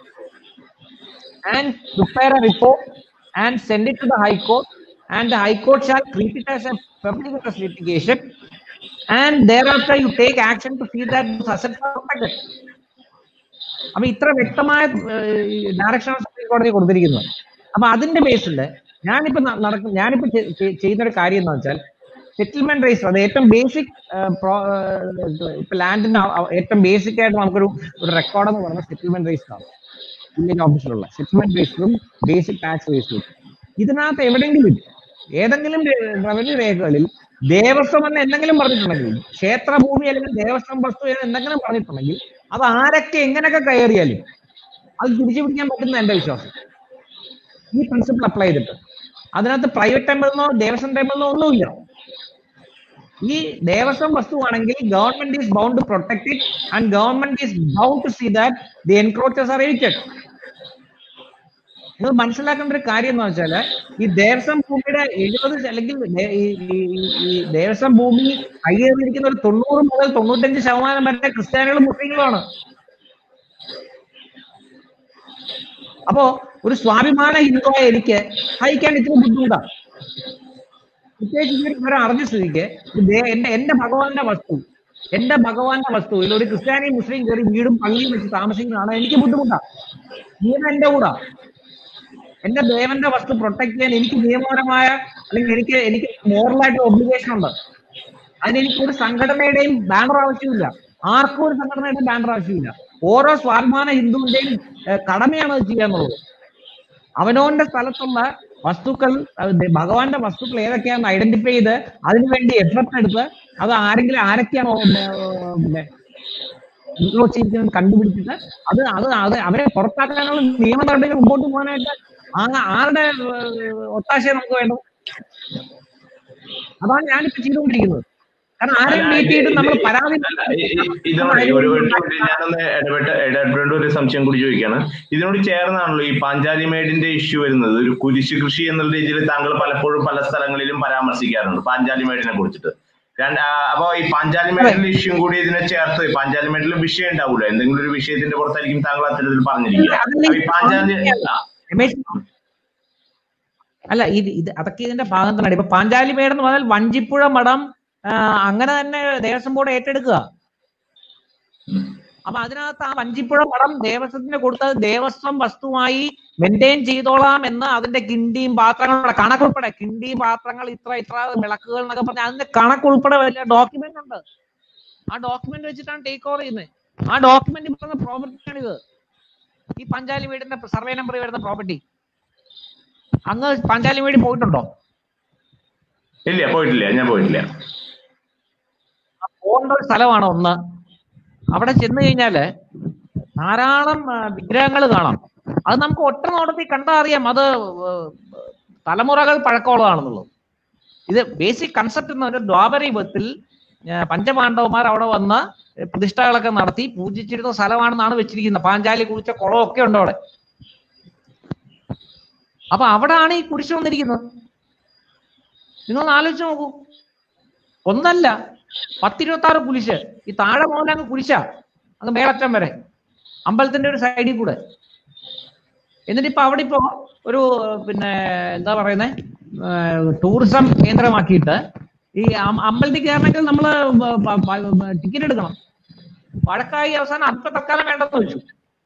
and prepare a report and send it to the High Court, and the High Court shall treat it as a public interest litigation, and thereafter you take action to see that those assets are protected. അപ്പൊ ഇത്ര വ്യക്തമായ ഡയറക്ഷനാണ് supreme കോടതി കൊടുത്തിരിക്കുന്നത് അപ്പൊ അതിന്റെ ബേസിൽ ഞാനിപ്പോ ന- നടക്കും ഞാനിപ്പോ ചെ- ചെ- ചെയ്യുന്ന ഒരു കാര്യം എന്ന് വെച്ചാൽ സെറ്റിൽമെന്റ് രജിസ്റ്റർ അത് ഏറ്റവും ബേസിക് ഇപ്പൊ ലാൻഡിന് ഏറ്റവും ബേസിക് ആയിട്ട് നമുക്കൊരു ഒരു റെക്കോർഡ് എന്ന് പറയുന്നത് സെറ്റിൽമെന്റ് രജിസ്റ്റർ ആണ് വില്ലേജ് ഓഫീസിലുള്ള സെറ്റിൽമെന്റ് രജിസ്റ്ററും ബേസിക് ടാക്സ് രജിസ്റ്ററും ഇതിനകത്ത് എവിടെയെങ്കിലും ഏതെങ്കിലും റവന്യൂ രേഖകളിൽ ദേവസ്വം എന്ന് എന്തെങ്കിലും പറഞ്ഞിട്ടുണ്ടെങ്കിൽ ക്ഷേത്രഭൂമി അല്ലെങ്കിൽ ദേവസ്വം വസ്തു എന്ന് എന്തെങ്കിലും പറഞ്ഞിട്ടുണ്ടെങ്കിൽ അത് ആരൊക്കെ എങ്ങനെയൊക്കെ കയറിയാലും അത് തിരിച്ചു പിടിക്കാൻ പറ്റുന്ന എന്റെ വിശ്വാസം ഈ പ്രിൻസിപ്പിൾ അപ്ലൈ ചെയ്തിട്ട് അതിനകത്ത് പ്രൈവറ്റ് ടെമ്പിളിനോ ദേവസ്വം ടെമ്പിളിനോ ഒന്നുമില്ല ഈ ദേവസ്വം വസ്തുവാണെങ്കിൽ government is bound to protect it and government is bound to see that the encroachers are evicted നിങ്ങൾ മനസ്സിലാക്കേണ്ട ഒരു കാര്യം എന്ന് വെച്ചാല് ഈ ദേവസ്വം ഭൂമിയുടെ എഴുപത് അല്ലെങ്കിൽ ദേ- ഈ- ഈ- ഈ- ഈ ദേവസ്വം ഭൂമി കയ്യേറിയിരിക്കുന്ന ഒരു തൊണ്ണൂറ് മുതൽ തൊണ്ണൂറ്റഞ്ച് ശതമാനം വരെ ക്രിസ്ത്യാനികളും മുസ്ലിങ്ങളുമാണ് അപ്പോ ഒരു സ്വാഭിമാന ഹിന്ദുവായ എനിക്ക് സഹിക്കാൻ ഇത്തിരി ബുദ്ധിമുട്ടാണ് പ്രത്യേകിച്ച് ഇവർ ഇവരെ അറിഞ്ഞ സ്ഥിതിക്ക് ഇത് ദേ- എന്റെ എന്റെ ഭഗവാന്റെ വസ്തു എന്റെ ഭഗവാന്റെ വസ്തുവിൽ ഒരു ക്രിസ്ത്യാനി മുസ്ലിം കയറി വീടും പള്ളിയും വെച്ച് താമസിക്കുന്നതാണ് എനിക്ക് ബുദ്ധിമുട്ടാണ് നിയമം എന്റെ കൂടാ എന്റെ ദേവന്റെ വസ്തു പ്രൊട്ടക്ട് ചെയ്യാൻ എനിക്ക് നിയമപരമായ അല്ലെങ്കിൽ എനിക്ക് എനിക്ക് മോറലായിട്ട് ഒബ്ലിഗേഷൻ ഉണ്ട് അതിന് എനിക്ക് ഒരു സംഘടനയുടെയും ബാനർ ആവശ്യമില്ല ആർക്കും ഒരു സംഘടനയുടെ ബാനർ ആവശ്യമില്ല ഓരോ സ്വാഭിമാന ഹിന്ദുവിന്റെയും ഏഹ്, കടമയാണ് അത് ചെയ്യാന്നുള്ളത് അവനവന്റെ സ്ഥലത്തുള്ള വസ്തുക്കൾ അത് ദേ- ഭഗവാന്റെ വസ്തുക്കൾ ഏതൊക്കെയാണെന്ന് ഐഡന്റിഫൈ ചെയ്ത് അതിനുവേണ്ടി എഫർട്ട് എടുത്ത് അത് ആരെങ്കിലും ആരൊക്കെയാണോ ഇൻക്ലോസ് ചെയ്തിരിക്കുന്നത് കണ്ടുപിടിച്ചിട്ട് അത് അത് അത് അവരെ പുറത്താക്കാനുള്ള നിയമ നടപടികൾ മുമ്പോട്ട് പോകാനായിട്ട് ആ ആരുടെ ഏഹ്, ഒത്താശ നമുക്ക് വേണ്ടത് അതാണ് ഞാനിപ്പോ ചെയ്തുകൊണ്ടിരിക്കുന്നത് കാരണം ആരെയും മീറ്റ് ചെയ്തിട്ട് നമ്മൾ പരാതി അല്ല, ഇ- ഇ- ഇതിനോട് ഈ ഒരു ഒരു മിനിറ്റ് ഞാനൊന്ന് ഇടപെട്ട് ഇടപെട്ട് ഒരു സംശയം കൂടി ചോദിക്കാണ് ഇതിനോട് ചേർന്നാണല്ലോ ഈ പാഞ്ചാലി മേടിന്റെ ഇഷ്യൂ വരുന്നത് ഒരു കുരിശ് കൃഷി എന്നുള്ള രീതിയിൽ താങ്കൾ പലപ്പോഴും പല സ്ഥലങ്ങളിലും പരാമർശിക്കാറുണ്ട് പാഞ്ചാലി മേടിനെ കുറിച്ചിട്ട് രണ്ട് ആ, അപ്പൊ ഈ പാഞ്ചാലി മേടിന്റെ ഇഷ്യൂ കൂടി ഇതിനെ ചേർത്ത് പാഞ്ചാലി മേടിൽ വിഷയം ഉണ്ടാവൂല എന്തെങ്കിലും ഒരു വിഷയത്തിന്റെ പുറത്തായിരിക്കും താങ്കൾ അത്തരത്തിൽ പറഞ്ഞിരിക്കുക അതിൽ അപ്പൊ ഈ പാഞ്ചാലി ആ, രമേശ് അല്ല ഇത് ഇത് അതൊക്കെ ഇതിന്റെ ഭാഗം തന്നെയാണ് ഇപ്പൊ പാഞ്ചാലി മേട് എന്ന് പറഞ്ഞാൽ വഞ്ചിപ്പുഴ മഠം ആ, അങ്ങനെ തന്നെ ദേവസ്വം ബോർഡ് ഏറ്റെടുക്കുക അപ്പൊ അതിനകത്ത് ആ വഞ്ചിപ്പുഴ മഠം ദേവസ്വത്തിന് കൊടുത്തത് ദേവസ്വം വസ്തുവായി മെയിൻറ്റെയിൻ ചെയ്തോളാം എന്ന് അതിന്റെ കിണ്ടിയും പാത്രങ്ങളും കണക്കുൾപ്പെടെ കിണ്ടി പാത്രങ്ങൾ ഇത്ര ഇത്ര വിളക്കുകൾ എന്നൊക്കെ പറഞ്ഞ അതിന്റെ കണക്കുൾപ്പെടെ വലിയ ഡോക്യുമെന്റ് ഉണ്ട് ആ ഡോക്യുമെന്റ് വെച്ചിട്ടാണ് ടേക്ക് ഓവർ ചെയ്യുന്നത് ആ ഡോക്യുമെന്റ് പറയുന്ന പ്രോപ്പർട്ടിയാണ് ഇത് ഈ പഞ്ചാലി വീടിന്റെ സർവേ നമ്പർ വരുന്ന പ്രോപ്പർട്ടി അങ്ങ് പഞ്ചാലി വീട് പോയിട്ടുണ്ടോ ഇല്ല പോയിട്ടില്ല ഞാൻ പോയിട്ടില്ല പോകേണ്ട ഒരു സ്ഥലമാണ് ഒന്ന് അവിടെ ചെന്ന് കഴിഞ്ഞാല് ധാരാളം വിഗ്രഹങ്ങൾ കാണാം അത് നമുക്ക് ഒറ്റ നോട്ടത്തിൽ കണ്ടാ അറിയാം അത് ഏർ, തലമുറകൾ പഴക്കമുള്ളതാണെന്നുള്ളത് ഇത് ബേസിക് കൺസെപ്റ്റ് എന്ന് പറഞ്ഞാൽ ദ്വാപര യുഗത്തിൽ ഏർ, പഞ്ചപാണ്ഡവന്മാർ അവിടെ വന്ന് പ്രതിഷ്ഠകളൊക്കെ നടത്തി പൂജിച്ചിരുന്ന സ്ഥലമാണെന്നാണ് വെച്ചിരിക്കുന്നത് പാഞ്ചാലി കുളിച്ച കുളമൊക്കെ ഉണ്ട് അവിടെ അപ്പൊ അവിടാണ് ഈ കുരിശ് വന്നിരിക്കുന്നത് നിങ്ങൾ ആലോചിച്ച് നോക്കൂ ഒന്നല്ല പത്തിരുപത്തി ആറ് കുരിശ് ഈ താഴെ മുതൽ അങ്ങ് കുരിശാ അങ്ങ് മേളറ്റം വരെ അമ്പലത്തിന്റെ ഒരു സൈഡിൽ കൂടെ എന്നിട്ട് ഇപ്പൊ അവിടെ ഇപ്പോ ഒരു ഏർ, പിന്നെ എന്താ പറയുന്നേ ടൂറിസം കേന്ദ്രമാക്കിയിട്ട് ഈ അം- അമ്പലത്തിൽ കയറണമെങ്കിൽ നമ്മള് ടിക്കറ്റ് എടുക്കണം വഴക്കായി അവസാനം അല്പ തൽക്കാലം വേണ്ടെന്ന് വെച്ചു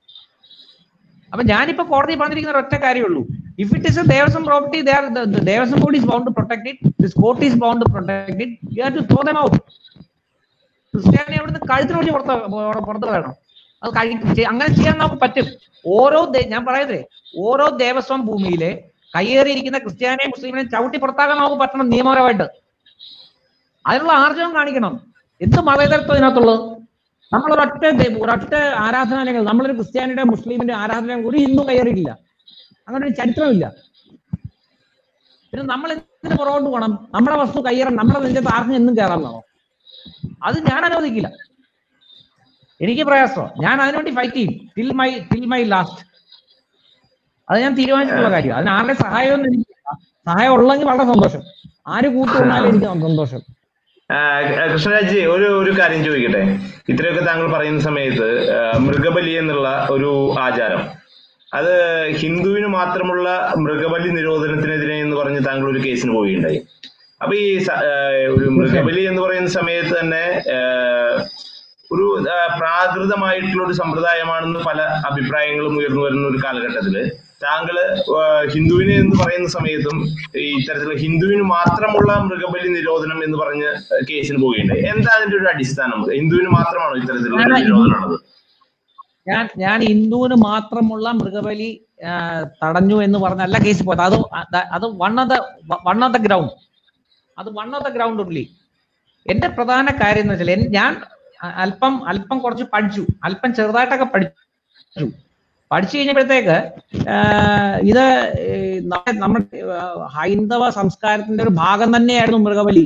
അപ്പൊ ഞാനിപ്പോ കോടതി പറഞ്ഞിരിക്കുന്ന ഒരു ഒറ്റ കാര്യമുള്ളൂ if it is a Devaswom property Devaswom board is bound to protect it this court is bound to protect it you have to throw them out ക്രിസ്ത്യാനി അവിടുന്ന് കഴുത്തിന് വേണ്ടി പുറത്ത് പോ- പുറത്ത് കളയണം അത് കഴി ചെ- അങ്ങനെ ചെയ്യാൻ നമുക്ക് പറ്റും ഓരോ ദേ- ഞാൻ പറയുന്നേ ഓരോ ദേവസ്വം ഭൂമിയിലെ കയ്യേറിയിരിക്കുന്ന ക്രിസ്ത്യാനിയെ മുസ്ലിമിനെ ചവിട്ടി പുറത്താക്കാൻ നമുക്ക് പറ്റണം നിയമപരമായിട്ട് അതിനുള്ള ആർജവം കാണിക്കണം എന്ത് മതേതരത്വം ഇതിനകത്തുള്ളത് നമ്മൾ ഒരൊറ്റ ദേ- ഒരൊറ്റ ആരാധനാലയങ്ങൾ നമ്മളൊരു ക്രിസ്ത്യാനിയുടെ മുസ്ലിമിന്റെ ആരാധനാലയം ഒരു ഹിന്ദു കയറിയിട്ടില്ല അങ്ങനെ ഒരു ചരിത്രമില്ല പിന്നെ നമ്മൾ എന്തിനു പുറകോട്ട് പോകണം നമ്മുടെ വസ്തു കയ്യേറാൻ നമ്മുടെ നെഞ്ചത്ത് ആർക്കും എന്നും കയറാമെന്നാണോ അത് ഞാൻ അനുവദിക്കില്ല എനിക്ക് പ്രയാസം ഞാൻ അതിനുവേണ്ടി ഫൈറ്റ് ചെയ്യും till my till my last അത് ഞാൻ തീരുമാനിച്ചിട്ടുള്ള കാര്യം അതിന് ആരുടെ സഹായമൊന്നും എനിക്കില്ല സഹായം ഉള്ളെങ്കിൽ വളരെ സന്തോഷം ആര് കൂട്ടുകൊണ്ടാലും എനിക്ക് സന്തോഷം ആ, കൃഷ്ണരാജ് ഒരു ഒരു കാര്യം ചോദിക്കട്ടെ ഇത്രയൊക്കെ താങ്കൾ പറയുന്ന സമയത്ത് ആ, മൃഗബലി എന്നുള്ള ഒരു ആചാരം അത് ഹിന്ദുവിന് മാത്രമുള്ള മൃഗബലി നിരോധനത്തിനെതിരെ എന്ന് പറഞ്ഞ് താങ്കൾ ഒരു കേസിന് പോവുകയുണ്ടായി അപ്പൊ ഈ സ- ആ, ഒരു മൃഗബലി എന്ന് പറയുന്ന സമയത്ത് തന്നെ ആ, ഒരു ആ, പ്രാകൃതമായിട്ടുള്ള ഒരു സമ്പ്രദായമാണെന്ന് പല അഭിപ്രായങ്ങളും ഉയർന്നു വരുന്ന ഒരു കാലഘട്ടത്തില് താങ്കള് ആ, ഹിന്ദുവിന് എന്ന് പറയുന്ന സമയത്തും ഈ ഇത്തരത്തിലുള്ള ഹിന്ദുവിന് മാത്രമുള്ള മൃഗബലി നിരോധനം എന്ന് പറഞ്ഞ് കേസിന് പോവുകയുണ്ടായി എന്താ അതിന്റെ ഒരു അടിസ്ഥാനം ഹിന്ദുവിന് മാത്രമാണോ ഇത്തരത്തിലുള്ള ഒരു നിരോധനമുള്ളത് ഞാൻ ഞാൻ ഹിന്ദുവിന് മാത്രമുള്ള മൃഗബലി ആ, തടഞ്ഞു എന്ന് പറഞ്ഞല്ല കേസ് പോയത് അത് അത് അത് one of the one of the ground അത് വൺ ഓഫ് ദ ഗ്രൗണ്ട് ഉള്ളി എന്റെ പ്രധാന കാര്യം എന്ന് വെച്ചാൽ എൻ- ഞാൻ അ- അല്പം അല്പം കുറച്ച് പഠിച്ചു അല്പം ചെറുതായിട്ടൊക്കെ പഠിച്ചു പഠിച്ചു കഴിഞ്ഞപ്പോഴത്തേക്ക് ആ, ഇത് ഈ നമ്മുടെ നമ്മുടെ ആ, ഹൈന്ദവ സംസ്കാരത്തിന്റെ ഒരു ഭാഗം തന്നെയായിരുന്നു മൃഗബലി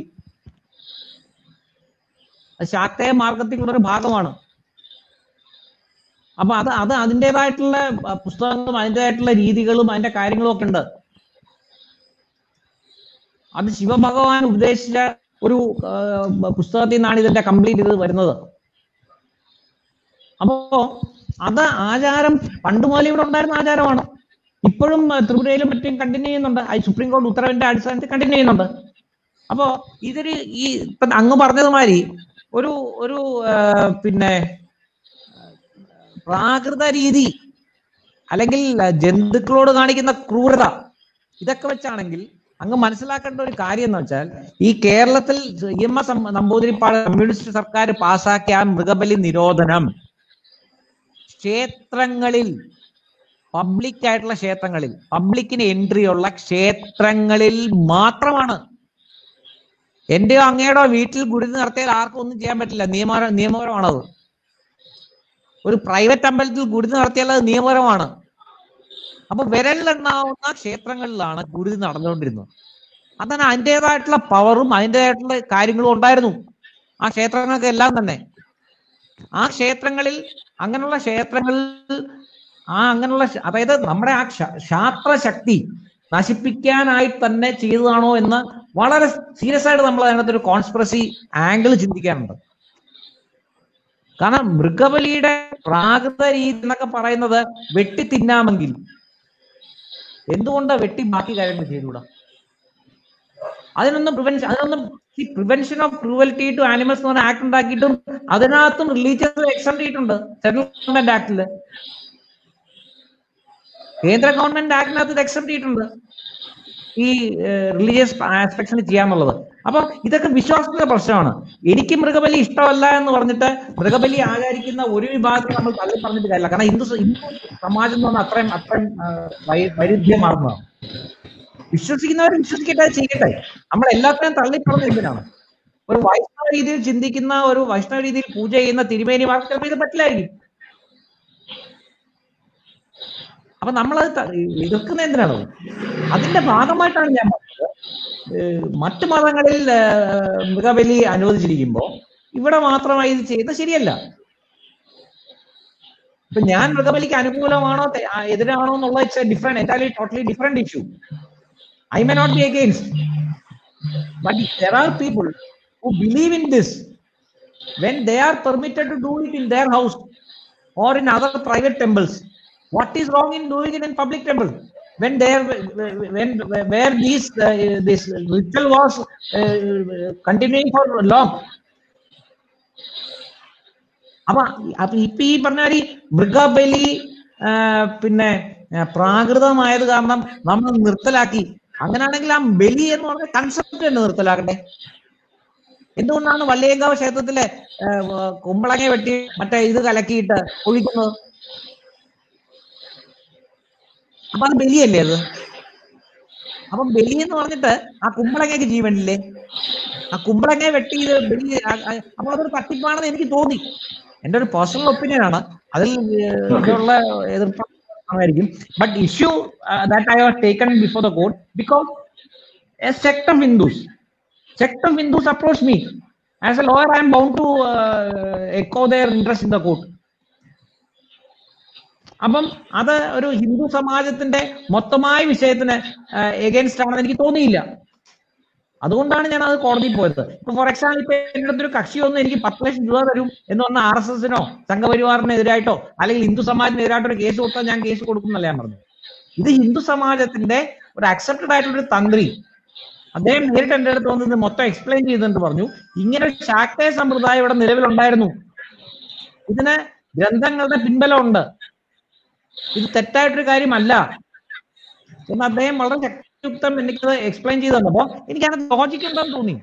അത് ശാക്തേയ മാർഗത്തിലുള്ള ഒരു ഭാഗമാണ് അപ്പൊ അത് അത് അതിൻ്റെതായിട്ടുള്ള പുസ്തകങ്ങളും അതിൻ്റെതായിട്ടുള്ള രീതികളും അതിന്റെ കാര്യങ്ങളും ഒക്കെ ഉണ്ട് അത് ശിവഭഗവാൻ ഉപദേശിച്ച ഒരു ആ, പുസ്തകത്തിൽ നിന്നാണ് ഇതിന്റെ കംപ്ലീറ്റ് ഇത് വരുന്നത് അപ്പോ അത് ആചാരം പണ്ട് മുതലേ ഇവിടെ ഉണ്ടായിരുന്ന ആചാരമാണ് ഇപ്പോഴും ആ, ത്രിപുരയിലും മറ്റും കണ്ടിന്യൂ ചെയ്യുന്നുണ്ട് അത് സുപ്രീം കോടതി ഉത്തരവിന്റെ അടിസ്ഥാനത്തിൽ കണ്ടിന്യൂ ചെയ്യുന്നുണ്ട് അപ്പോ ഇതൊരു ഈ ഇപ്പൊ അങ്ങ് പറഞ്ഞതുമാതിരി ഒരു ഒരു ആ, പിന്നെ പ്രാകൃത രീതി അല്ലെങ്കിൽ ജന്തുക്കളോട് കാണിക്കുന്ന ക്രൂരത ഇതൊക്കെ വെച്ചാണെങ്കിൽ അങ്ങ് മനസ്സിലാക്കേണ്ട ഒരു കാര്യം എന്ന് വെച്ചാൽ ഈ കേരളത്തിൽ E M S Namboodiripad communist സർക്കാർ പാസാക്കിയ ആ മൃഗബലി നിരോധനം ക്ഷേത്രങ്ങളിൽ പബ്ലിക് ആയിട്ടുള്ള ക്ഷേത്രങ്ങളിൽ പബ്ലിക്കിന് എൻട്രി ഉള്ള ക്ഷേത്രങ്ങളിൽ മാത്രമാണ് എന്റെയോ അങ്ങയുടെയോ വീട്ടിൽ ഗുരുതി നടത്തിയാൽ ആർക്കും ഒന്നും ചെയ്യാൻ പറ്റില്ല നിയമ നിയമപരമാണത് ഒരു പ്രൈവറ്റ് അമ്പലത്തിൽ ഗുരുതി നടത്തിയാൽ അത് നിയമപരമാണ് അപ്പൊ വിരലിലെണ്ണാവുന്ന ക്ഷേത്രങ്ങളിലാണ് ഗുരുതി നടന്നുകൊണ്ടിരുന്നത് അതാണ് അതിൻ്റെതായിട്ടുള്ള പവറും അതിൻ്റെതായിട്ടുള്ള കാര്യങ്ങളും ഉണ്ടായിരുന്നു ആ ക്ഷേത്രങ്ങൾക്ക് എല്ലാം തന്നെ ആ ക്ഷേത്രങ്ങളിൽ അങ്ങനെയുള്ള ക്ഷേത്രങ്ങളിൽ ആ അങ്ങനെയുള്ള ശ- അതായത് നമ്മുടെ ആ ക്ഷ- ശാസ്ത്രശക്തി നശിപ്പിക്കാനായി തന്നെ ചെയ്തതാണോ എന്ന് വളരെ സീരിയസ് ആയിട്ട് നമ്മൾ അതിനകത്ത് ഒരു കോൺസ്പിറസി ആംഗിൾ ചിന്തിക്കാറുണ്ട് കാരണം മൃഗബലിയുടെ പ്രാകൃത രീതി എന്നൊക്കെ പറയുന്നത് വെട്ടി തിന്നാമെങ്കിൽ എന്തുകൊണ്ട് വെട്ടി ബാക്കി കാര്യങ്ങൾ ചെയ്തുകൂടാ അതിനൊന്നും പ്രിവെൻഷൻ അതിനൊന്നും ഈ prevention of cruelty to animals എന്ന് പറഞ്ഞ ആക്ട് ഉണ്ടാക്കിയിട്ടും അതിനകത്തും റിലീജിയസ് എക്സെപ്റ്റ് ചെയ്തിട്ടുണ്ട് സെൻട്രൽ ഗവൺമെന്റ് ആക്ടില് കേന്ദ്ര ഗവൺമെന്റ് ആക്ടിനകത്ത് ഇത് എക്സെപ്റ്റ് ചെയ്തിട്ടുണ്ട് ഈ റിലീജിയസ് ആസ്പെക്ട്സിന് ചെയ്യാന്നുള്ളത് അപ്പൊ ഇതൊക്കെ വിശ്വാസത്തിന്റെ പ്രശ്നമാണ് എനിക്ക് മൃഗബലി ഇഷ്ടമല്ല എന്ന് പറഞ്ഞിട്ട് മൃഗബലി ആചരിക്കുന്ന ഒരു വിഭാഗത്തിൽ നമ്മൾ തള്ളി പറഞ്ഞിട്ട് കാര്യമില്ല കാരണം ഹിന്ദു സ- ഹിന്ദു സമാജം എന്ന് പറഞ്ഞാൽ അത്രയും അത്രയും ആ, വൈ- വൈരുദ്ധ്യമാർന്നതാണ് വിശ്വസിക്കുന്നവർ വിശ്വസിക്കട്ടെ അത് ചെയ്യട്ടെ നമ്മൾ എല്ലാത്തിനും തള്ളി പറഞ്ഞ എന്തിനാണ് ഒരു വൈഷ്ണവ രീതിയിൽ ചിന്തിക്കുന്ന ഒരു വൈഷ്ണവ രീതിയിൽ പൂജ ചെയ്യുന്ന തിരുമേനിമാർക്ക് ചിലപ്പോൾ ഇത് പറ്റില്ലായിരിക്കും അപ്പൊ നമ്മളത് ത- എതിർക്കുന്ന എന്തിനാണ് അതിന്റെ ഭാഗമായിട്ടാണ് ഞാൻ പറഞ്ഞത് ഏഹ് മറ്റു മതങ്ങളിൽ ഏഹ് മൃഗബലി അനുവദിച്ചിരിക്കുമ്പോൾ ഇവിടെ മാത്രമായി ഇത് ചെയ്യുന്നത് ശരിയല്ല ഇപ്പൊ ഞാൻ മൃഗബലിക്ക് അനുകൂലമാണോ തെ- ആ, എതിരാണോ എന്നുള്ള it's a different entirely totally different issue I may not be against but there are people who believe in this when they are permitted to do it in their house or in other private temples what is wrong in doing it in public temple when they are when where these uh, this ritual was uh, continuing for long അപ്പൊ അപ്പൊ ഇപ്പൊ ഈ പറഞ്ഞ മാതിരി മൃഗബലി ആ, പിന്നെ ആ, പ്രാകൃതമായത് കാരണം നമ്മൾ നിർത്തലാക്കി അങ്ങനെയാണെങ്കിൽ ആ ബലി എന്ന് പറഞ്ഞ കൺസെപ്റ്റ് തന്നെ നിർത്തലാക്കട്ടെ എന്തുകൊണ്ടാണ് വള്ളിയങ്കാവ് ക്ഷേത്രത്തിലെ ആ, വ- കുമ്പളങ്ങ വെട്ടി മറ്റേ ഇത് കലക്കിയിട്ട് ഒഴിക്കുന്നത് അപ്പൊ അത് ബലിയല്ലേ അത് അപ്പം ബലി എന്ന് പറഞ്ഞിട്ട് ആ കുമ്പളങ്ങയ്ക്ക് ജീവനില്ലേ ആ കുമ്പളങ്ങ വെട്ടി ഇത് ബലി ആ- ആ- അപ്പൊ അതൊരു തട്ടിപ്പാണെന്ന് എനിക്ക് തോന്നി എന്റെ ഒരു പേഴ്സണൽ ഒപ്പീനിയൻ ആണ് അതിൽ ഉള്ള എതിർപ്പായിരിക്കും but issue that I have taken before the court because a sect of Hindus sect of Hindus approach me. As a lawyer, I am bound to uh, echo their interest in the court. അപ്പം അത് ഒരു ഹിന്ദു സമാജത്തിന്റെ മൊത്തമായ വിഷയത്തിന് against ആണെന്ന് എനിക്ക് തോന്നിയില്ല അതുകൊണ്ടാണ് ഞാൻ അത് കോടതിയിൽ പോയത് ഇപ്പൊ ഫോർ എക്സാമ്പിൾ ഇപ്പൊ എന്റെ അടുത്തൊരു കക്ഷി വന്ന് എനിക്ക് പത്ത് ലക്ഷം രൂപ തരും എന്ന് പറഞ്ഞ ആർ എസ് എസിനോ സംഘപരിവാറിനെതിരായിട്ടോ അല്ലെങ്കിൽ ഹിന്ദു സമാജത്തിനെതിരായിട്ടോ ഒരു കേസ് കൊടുത്താൽ ഞാൻ കേസ് കൊടുക്കുന്നല്ല ഞാൻ പറഞ്ഞു ഇത് ഹിന്ദു സമാജത്തിന്റെ ഒരു അക്സെപ്റ്റഡ് ആയിട്ടുള്ള ഒരു തന്ത്രി അദ്ദേഹം നേരിട്ട് എന്റെ അടുത്ത് വന്നത് മൊത്തം എക്സ്പ്ലെയിൻ ചെയ്തിട്ട് പറഞ്ഞു ഇങ്ങനെ ഒരു ശാക്തേയ സമ്പ്രദായം ഇവിടെ നിലവിലുണ്ടായിരുന്നു ഇതിന് ഗ്രന്ഥങ്ങളുടെ പിൻബലമുണ്ട് ഇത് തെറ്റായിട്ടൊരു കാര്യമല്ല എന്ന് അദ്ദേഹം വളരെ ശക്തിയുക്തം എനിക്കത് എക്സ്പ്ലെയിൻ ചെയ്ത് തന്നപ്പോ എനിക്ക് അത് ലോജിക്ക് ഉണ്ടെന്ന് തോന്നി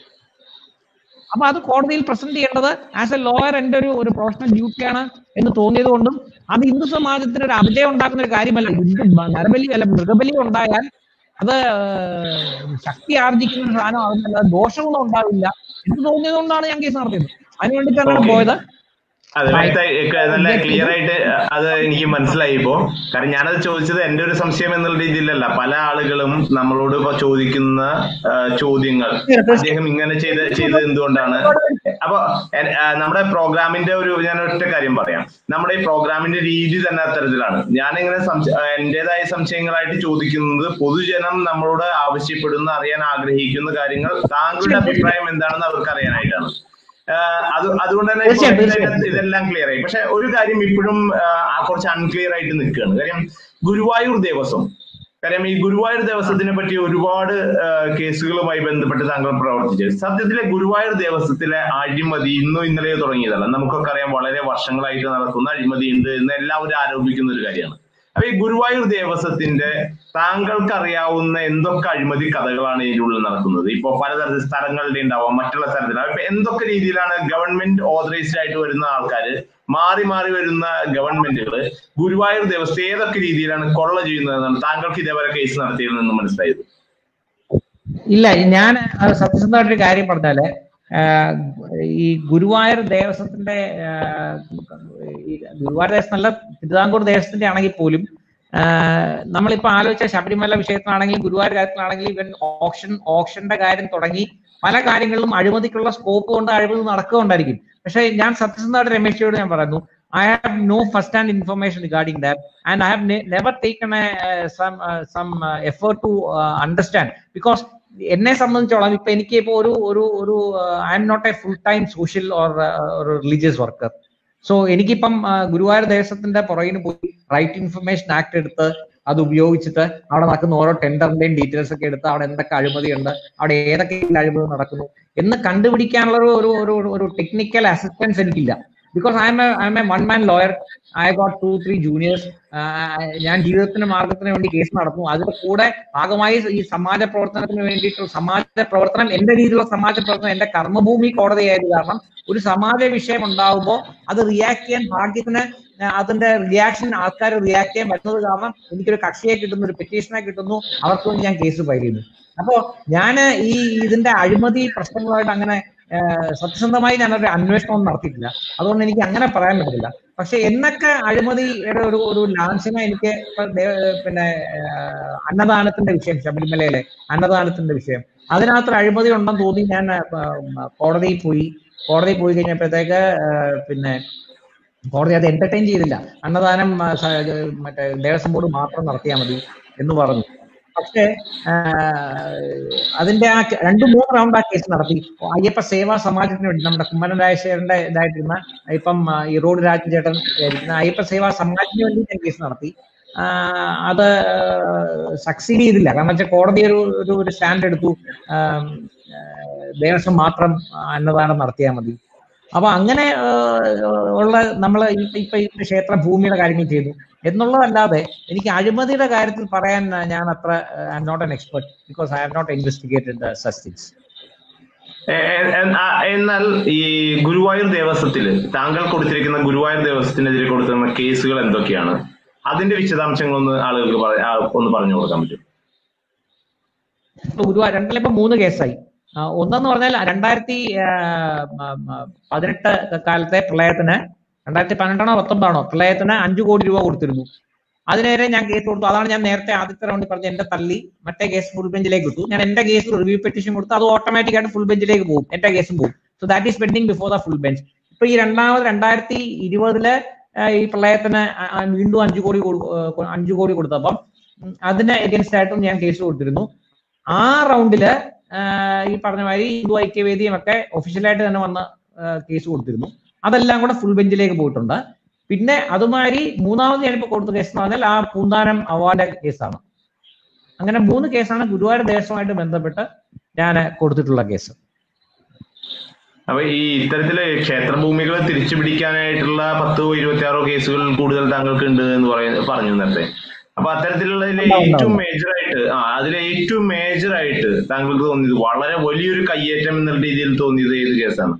അപ്പൊ അത് കോടതിയിൽ പ്രസന്റ് ചെയ്യേണ്ടത് ആസ് എ ലോയർ എന്റെ ഒരു ഒരു പ്രൊഫഷണൽ ഡ്യൂട്ടിയാണ് എന്ന് തോന്നിയത് കൊണ്ടും അത് ഹിന്ദു സമാജത്തിന് ഒരു അപജയം ഉണ്ടാക്കുന്ന ഒരു കാര്യമല്ല ഹിന്ദു നരബലി അല്ല മൃഗബലി ഉണ്ടായാൽ അത് ഏഹ്, ശക്തി ആർജിക്കുന്ന ഒരു സാധനം ആകുന്നില്ല ദോഷമൊന്നും ഉണ്ടാവില്ല എന്ന് തോന്നിയത് കൊണ്ടാണ് ഞാൻ കേസ് നടത്തിയത് അതിന് വേണ്ടിയിട്ടാണ് Okay. പോയത് അത് വ്യക്തമായി ഏ, നല്ല ക്ലിയർ ആയിട്ട് അത് എനിക്ക് മനസ്സിലായി ഇപ്പോ കാരണം ഞാനത് ചോദിച്ചത് എന്റെ ഒരു സംശയം എന്നുള്ള രീതിയിലല്ല പല ആളുകളും നമ്മളോട് ഇപ്പൊ ചോദിക്കുന്ന ആ, ചോദ്യങ്ങൾ അദ്ദേഹം ഇങ്ങനെ ചെയ്ത് ചെയ്തത് എന്തുകൊണ്ടാണ് അപ്പൊ എ- ആ, നമ്മുടെ പ്രോഗ്രാമിന്റെ ഒരു ഞാൻ ഒറ്റ കാര്യം പറയാം നമ്മുടെ ഈ പ്രോഗ്രാമിന്റെ രീതി തന്നെ അത്തരത്തിലാണ് ഞാനിങ്ങനെ സംശ- ആ, എന്റേതായ സംശയങ്ങളായിട്ട് ചോദിക്കുന്നത് പൊതുജനം നമ്മളോട് ആവശ്യപ്പെടുന്ന അറിയാൻ ആഗ്രഹിക്കുന്ന കാര്യങ്ങൾ താങ്കളുടെ അഭിപ്രായം എന്താണെന്ന് അവർക്ക് അറിയാനായിട്ടാണ് ആഹ് അത് അതുകൊണ്ട് തന്നെ ഇപ്പൊ തീർച്ചയായും, ഇതെല്ലാം- തീർച്ചയായും. ഇതെല്ലാം ക്ലിയർ ആയി പക്ഷെ ഒരു കാര്യം ഇപ്പോഴും ആഹ് കുറച്ച് അൺക്ലിയർ ആയിട്ട് നിൽക്കുകയാണ് കാര്യം ഗുരുവായൂർ ദേവസ്വം കാര്യം ഈ ഗുരുവായൂർ ദേവസ്വത്തിനെ പറ്റി ഒരുപാട് ആഹ് കേസുകളുമായി ബന്ധപ്പെട്ട് താങ്കൾ പ്രവർത്തിച്ചു സത്യത്തിലെ ഗുരുവായൂർ ദേവസ്വത്തിലെ അഴിമതി ഇന്നും ഇന്നലെയോ തുടങ്ങിയതല്ല നമുക്കൊക്കെ അറിയാം വളരെ വർഷങ്ങളായിട്ട് നടക്കുന്ന അഴിമതി ഉണ്ട് എന്ന് എല്ലാവരും ആരോപിക്കുന്ന ഒരു കാര്യമാണ് അപ്പൊ ഈ ഗുരുവായൂർ ദേവസ്വത്തിന്റെ താങ്കൾക്ക് അറിയാവുന്ന എന്തൊക്കെ അഴിമതി കഥകളാണ് ഇതിനുള്ളിൽ നടക്കുന്നത് ഇപ്പൊ പലതരത്തിൽ സ്ഥലങ്ങളുടെ ഉണ്ടാവാം മറ്റുള്ള സ്ഥലത്തിൽ ഇപ്പൊ എന്തൊക്കെ രീതിയിലാണ് ഗവൺമെന്റ് ഓതറൈസ്ഡ് ആയിട്ട് വരുന്ന ആൾക്കാര് മാറി മാറി വരുന്ന ഗവൺമെന്റുകൾ ഗുരുവായൂർ ദേവസ്വം ഏതൊക്കെ രീതിയിലാണ് കൊള്ള ചെയ്യുന്നതെന്നാണ് താങ്കൾക്ക് ഇതേവരെ കേസ് നടത്തിയതിൽ നിന്ന് മനസ്സിലായത് ഇല്ല ഞാൻ അത് സത്യസന്ധമായിട്ടൊരു കാര്യം പറഞ്ഞാല് ആഹ് ഈ ഗുരുവായൂർ ദേവസ്വത്തിന്റെ ആഹ് ഈ ഗുരുവായൂർ ദേവസ്വം നല്ല തിരുവിതാംകൂർ ദേവസ്വത്തിന്റെ ആണെങ്കിൽ പോലും ആഹ് നമ്മളിപ്പോ ആലോചിച്ച ശബരിമല വിഷയത്തിലാണെങ്കിലും ഗുരുവായൂർ കാര്യത്തിലാണെങ്കിലും ഇവൻ ഓപ്ഷൻ ഓപ്ഷന്റെ കാര്യം തുടങ്ങി പല കാര്യങ്ങളിലും അഴിമതിക്കുള്ള സ്കോപ്പ് കൊണ്ട് അഴിമതി നടക്കുകയുണ്ടായിരിക്കും പക്ഷെ ഞാൻ സത്യസന്ധമായിട്ട് രമേശിയോട് ഞാൻ പറയുന്നു I have no first hand information regarding that and I have never taken some some effort to understand because എന്നെ സംബന്ധിച്ചോളം ഇപ്പൊ എനിക്ക് ഇപ്പോ ഒരു ഒരു ഒരു I'm not a full time social or religious worker so എനിക്കിപ്പം ആ, ഗുരുവായൂർ ദേവസ്വത്തിന്റെ പുറകിന് പോയി റൈറ്റ് ഇൻഫർമേഷൻ ആക്ട് എടുത്ത് അത് ഉപയോഗിച്ചിട്ട് അവിടെ നടക്കുന്ന ഓരോ ടെൻഡറിന്റെയും ഡീറ്റെയിൽസ് ഒക്കെ എടുത്ത് അവിടെ എന്തൊക്കെ അഴിമതിയുണ്ട് അവിടെ ഏതൊക്കെ അഴിമതി നടക്കുന്നു എന്ന് കണ്ടുപിടിക്കാനുള്ള ഒരു ഒരു ഒരു ഒരു ടെക്നിക്കൽ അസിസ്റ്റൻസ് എനിക്കില്ല because I'm I'm a one man lawyer I got two three juniors ഞാൻ ജീവിതത്തിന് മാർഗത്തിന് വേണ്ടി കേസ് നടത്തുന്നു അതിന്റെ കൂടെ ഭാഗമായി ഈ സമാജ പ്രവർത്തനത്തിന് വേണ്ടിയിട്ടുള്ള സമാജ പ്രവർത്തനം എന്റെ രീതിയിലുള്ള സമാജ പ്രവർത്തനം എന്റെ കർമ്മഭൂമി കോടതിയായത് കാരണം ഒരു സമാജ വിഷയം ഉണ്ടാവുമ്പോൾ അത് റിയാക്ട് ചെയ്യാൻ ഭാഗ്യത്തിന് ആ, അതിന്റെ റിയാക്ഷൻ ആൾക്കാർ റിയാക്ട് ചെയ്യാൻ പറ്റുന്നത് കാരണം എനിക്കൊരു കക്ഷിയെ കിട്ടുന്നു ഒരു പെറ്റീഷനെ കിട്ടുന്നു അവർക്ക് വേണ്ടി ഞാൻ കേസ് ഫയൽ ചെയ്യുന്നു അപ്പോ ഞാൻ ഈ ഇതിന്റെ അഴിമതി പ്രശ്നങ്ങളായിട്ട് അങ്ങനെ ആ, സത്യസന്ധമായി ഞാനൊരു അന്വേഷണം നടത്തിയിട്ടില്ല അതുകൊണ്ട് എനിക്ക് അങ്ങനെ പറയാൻ പറ്റില്ല പക്ഷെ എന്നൊക്കെ അഴിമതിയുടെ ഒരു ഒരു ലാഞ്ചന എനിക്ക് ഇപ്പൊ ദേ- പിന്നെ ആ, അന്നദാനത്തിന്റെ വിഷയം ശബരിമലയിലെ അന്നദാനത്തിന്റെ വിഷയം അതിനകത്ത് അഴിമതി ഉണ്ടെന്ന് തോന്നി ഞാൻ ആ, ആ, കോടതിയിൽ പോയി കോടതിയിൽ പോയി കഴിഞ്ഞപ്പോഴത്തേക്ക് ആ, പിന്നെ കോടതി അത് എന്റർടൈൻ ചെയ്തില്ല അന്നദാനം ആ, സ- മറ്റേ ദേവസ്വം ബോർഡ് മാത്രം നടത്തിയാൽ മതി എന്ന് പറഞ്ഞു പക്ഷേ ആ, അതിന്റെ ആ കേ- രണ്ട് മൂന്ന് റൗണ്ട് ആ കേസ് നടത്തി അയ്യപ്പ സേവാ സമാജത്തിന് വേണ്ടി നമ്മുടെ കുമ്മനം രാജശേഖരന്റെ ഇതായിട്ടിരുന്ന ഇപ്പം ആ, ഈ റോഡ് രാജൻ ചേട്ടൻ ഇരിക്കുന്ന അയ്യപ്പ സേവാ സമാജത്തിന് വേണ്ടി ഞാൻ കേസ് നടത്തി ആ, അത് സക്സീഡ് ചെയ്തില്ല കാരണം വെച്ചാൽ കോടതി ഒരു ഒരു- ഒരു സ്റ്റാൻഡ് എടുത്തു ആം, ആ, ദേവസ്വം മാത്രം അന്നദാനം നടത്തിയാൽ മതി അപ്പൊ അങ്ങനെ ആ, ഉള്ള നമ്മൾ ഇപ്പൊ ഈ ക്ഷേത്ര ഭൂമിയുടെ കാര്യങ്ങൾ ചെയ്തു എന്നുള്ളതല്ലാതെ എനിക്ക് അഴിമതിയുടെ കാര്യത്തിൽ പറയാൻ ഞാൻ അത്ര I'm not an expert because I have not investigated such things എ- എ- എ- ആ, എന്നാൽ ഈ ഗുരുവായൂർ ദേവസ്വത്തില് താങ്കൾ കൊടുത്തിരിക്കുന്ന ഗുരുവായൂർ ദേവസ്വത്തിനെതിരെ കൊടുത്തിരുന്ന കേസുകൾ എന്തൊക്കെയാണ് അതിന്റെ വിശദാംശങ്ങൾ ഒന്ന് ആളുകൾക്ക് പറ- ആ, ഒന്ന് പറഞ്ഞു കൊടുക്കാൻ പറ്റും ഇപ്പൊ ഗുരുവായൂർ രണ്ടിലിപ്പോ മൂന്ന് കേസായി ആ, ഒന്നെന്ന് പറഞ്ഞാൽ രണ്ടായിരത്തി ആ, മ- മ- പതിനെട്ട് കാലത്തെ പ്രളയത്തിന് രണ്ടായിരത്തി പന്ത്രണ്ടാണോ പത്തൊമ്പതാണോ പ്രളയത്തിന് അഞ്ചു കോടി രൂപ കൊടുത്തിരുന്നു അതിനെതിരെ ഞാൻ കേസ് കൊടുത്തു അതാണ് ഞാൻ നേരത്തെ ആദ്യത്തെ റൗണ്ടിൽ പറഞ്ഞ എന്റെ തള്ളി മറ്റേ കേസ് ഫുൾ ബെഞ്ചിലേക്ക് ഇട്ടു ഞാൻ എന്റെ കേസ് റിവ്യൂ പെറ്റീഷൻ കൊടുത്തു അത് ഓട്ടോമാറ്റിക് ആയിട്ട് ഫുൾ ബെഞ്ചിലേക്ക് പോകും എന്റെ കേസും പോകും so that is pending before the full bench ഇപ്പൊ ഈ രണ്ടാമത് രണ്ടായിരത്തി ഇരുപതില് ഈ പ്രളയത്തിന് ആ- ആ വീണ്ടും അഞ്ചു കോടി കൊടു- ഏഹ് അഞ്ചു കോടി കൊടുത്തപ്പം ഉം, അതിന് എഗൻസ്റ്റ് ആയിട്ടും ഞാൻ കേസ് കൊടുത്തിരുന്നു ആ റൗണ്ടില് ആഹ് ഈ പറഞ്ഞ മാതിരി ഹിന്ദു ഐക്യവേദിയും ഒക്കെ ഒഫീഷ്യലായിട്ട് തന്നെ വന്ന് ആഹ് കേസ് കൊടുത്തിരുന്നു അതെല്ലാം കൂടെ ഫുൾ ബെഞ്ചിലേക്ക് പോയിട്ടുണ്ട് പിന്നെ അതുമാതിരി മൂന്നാമത് ഞാനിപ്പോ കൊടുത്ത കേസ് എന്ന് പറഞ്ഞാൽ ആ പൂന്താനം അവാർഡ് കേസാണ് അങ്ങനെ മൂന്ന് കേസാണ് ഗുരുവായൂർ ദേവസ്വമായിട്ട് ബന്ധപ്പെട്ട് ഞാൻ കൊടുത്തിട്ടുള്ള കേസ് അപ്പൊ ഈ ഇത്തരത്തില് ക്ഷേത്രഭൂമികൾ തിരിച്ചു പിടിക്കാനായിട്ടുള്ള പത്തോ ഇരുപത്തിയാറോ കേസുകൾ കൂടുതൽ താങ്കൾക്ക് ഉണ്ട് എന്ന് പറയ പറഞ്ഞു നേരത്തെ അപ്പൊ അത്തരത്തിലുള്ളതിലെ ഉണ്ടാവും, ഏറ്റവും ഉണ്ടാവും. മേജർ ആയിട്ട് ആ അതിലെ ഏറ്റവും മേജർ ആയിട്ട് താങ്കൾക്ക് തോന്നിയത് വളരെ വലിയൊരു കയ്യേറ്റം എന്നുള്ള രീതിയിൽ തോന്നിയത് ഏത് കേസാണ്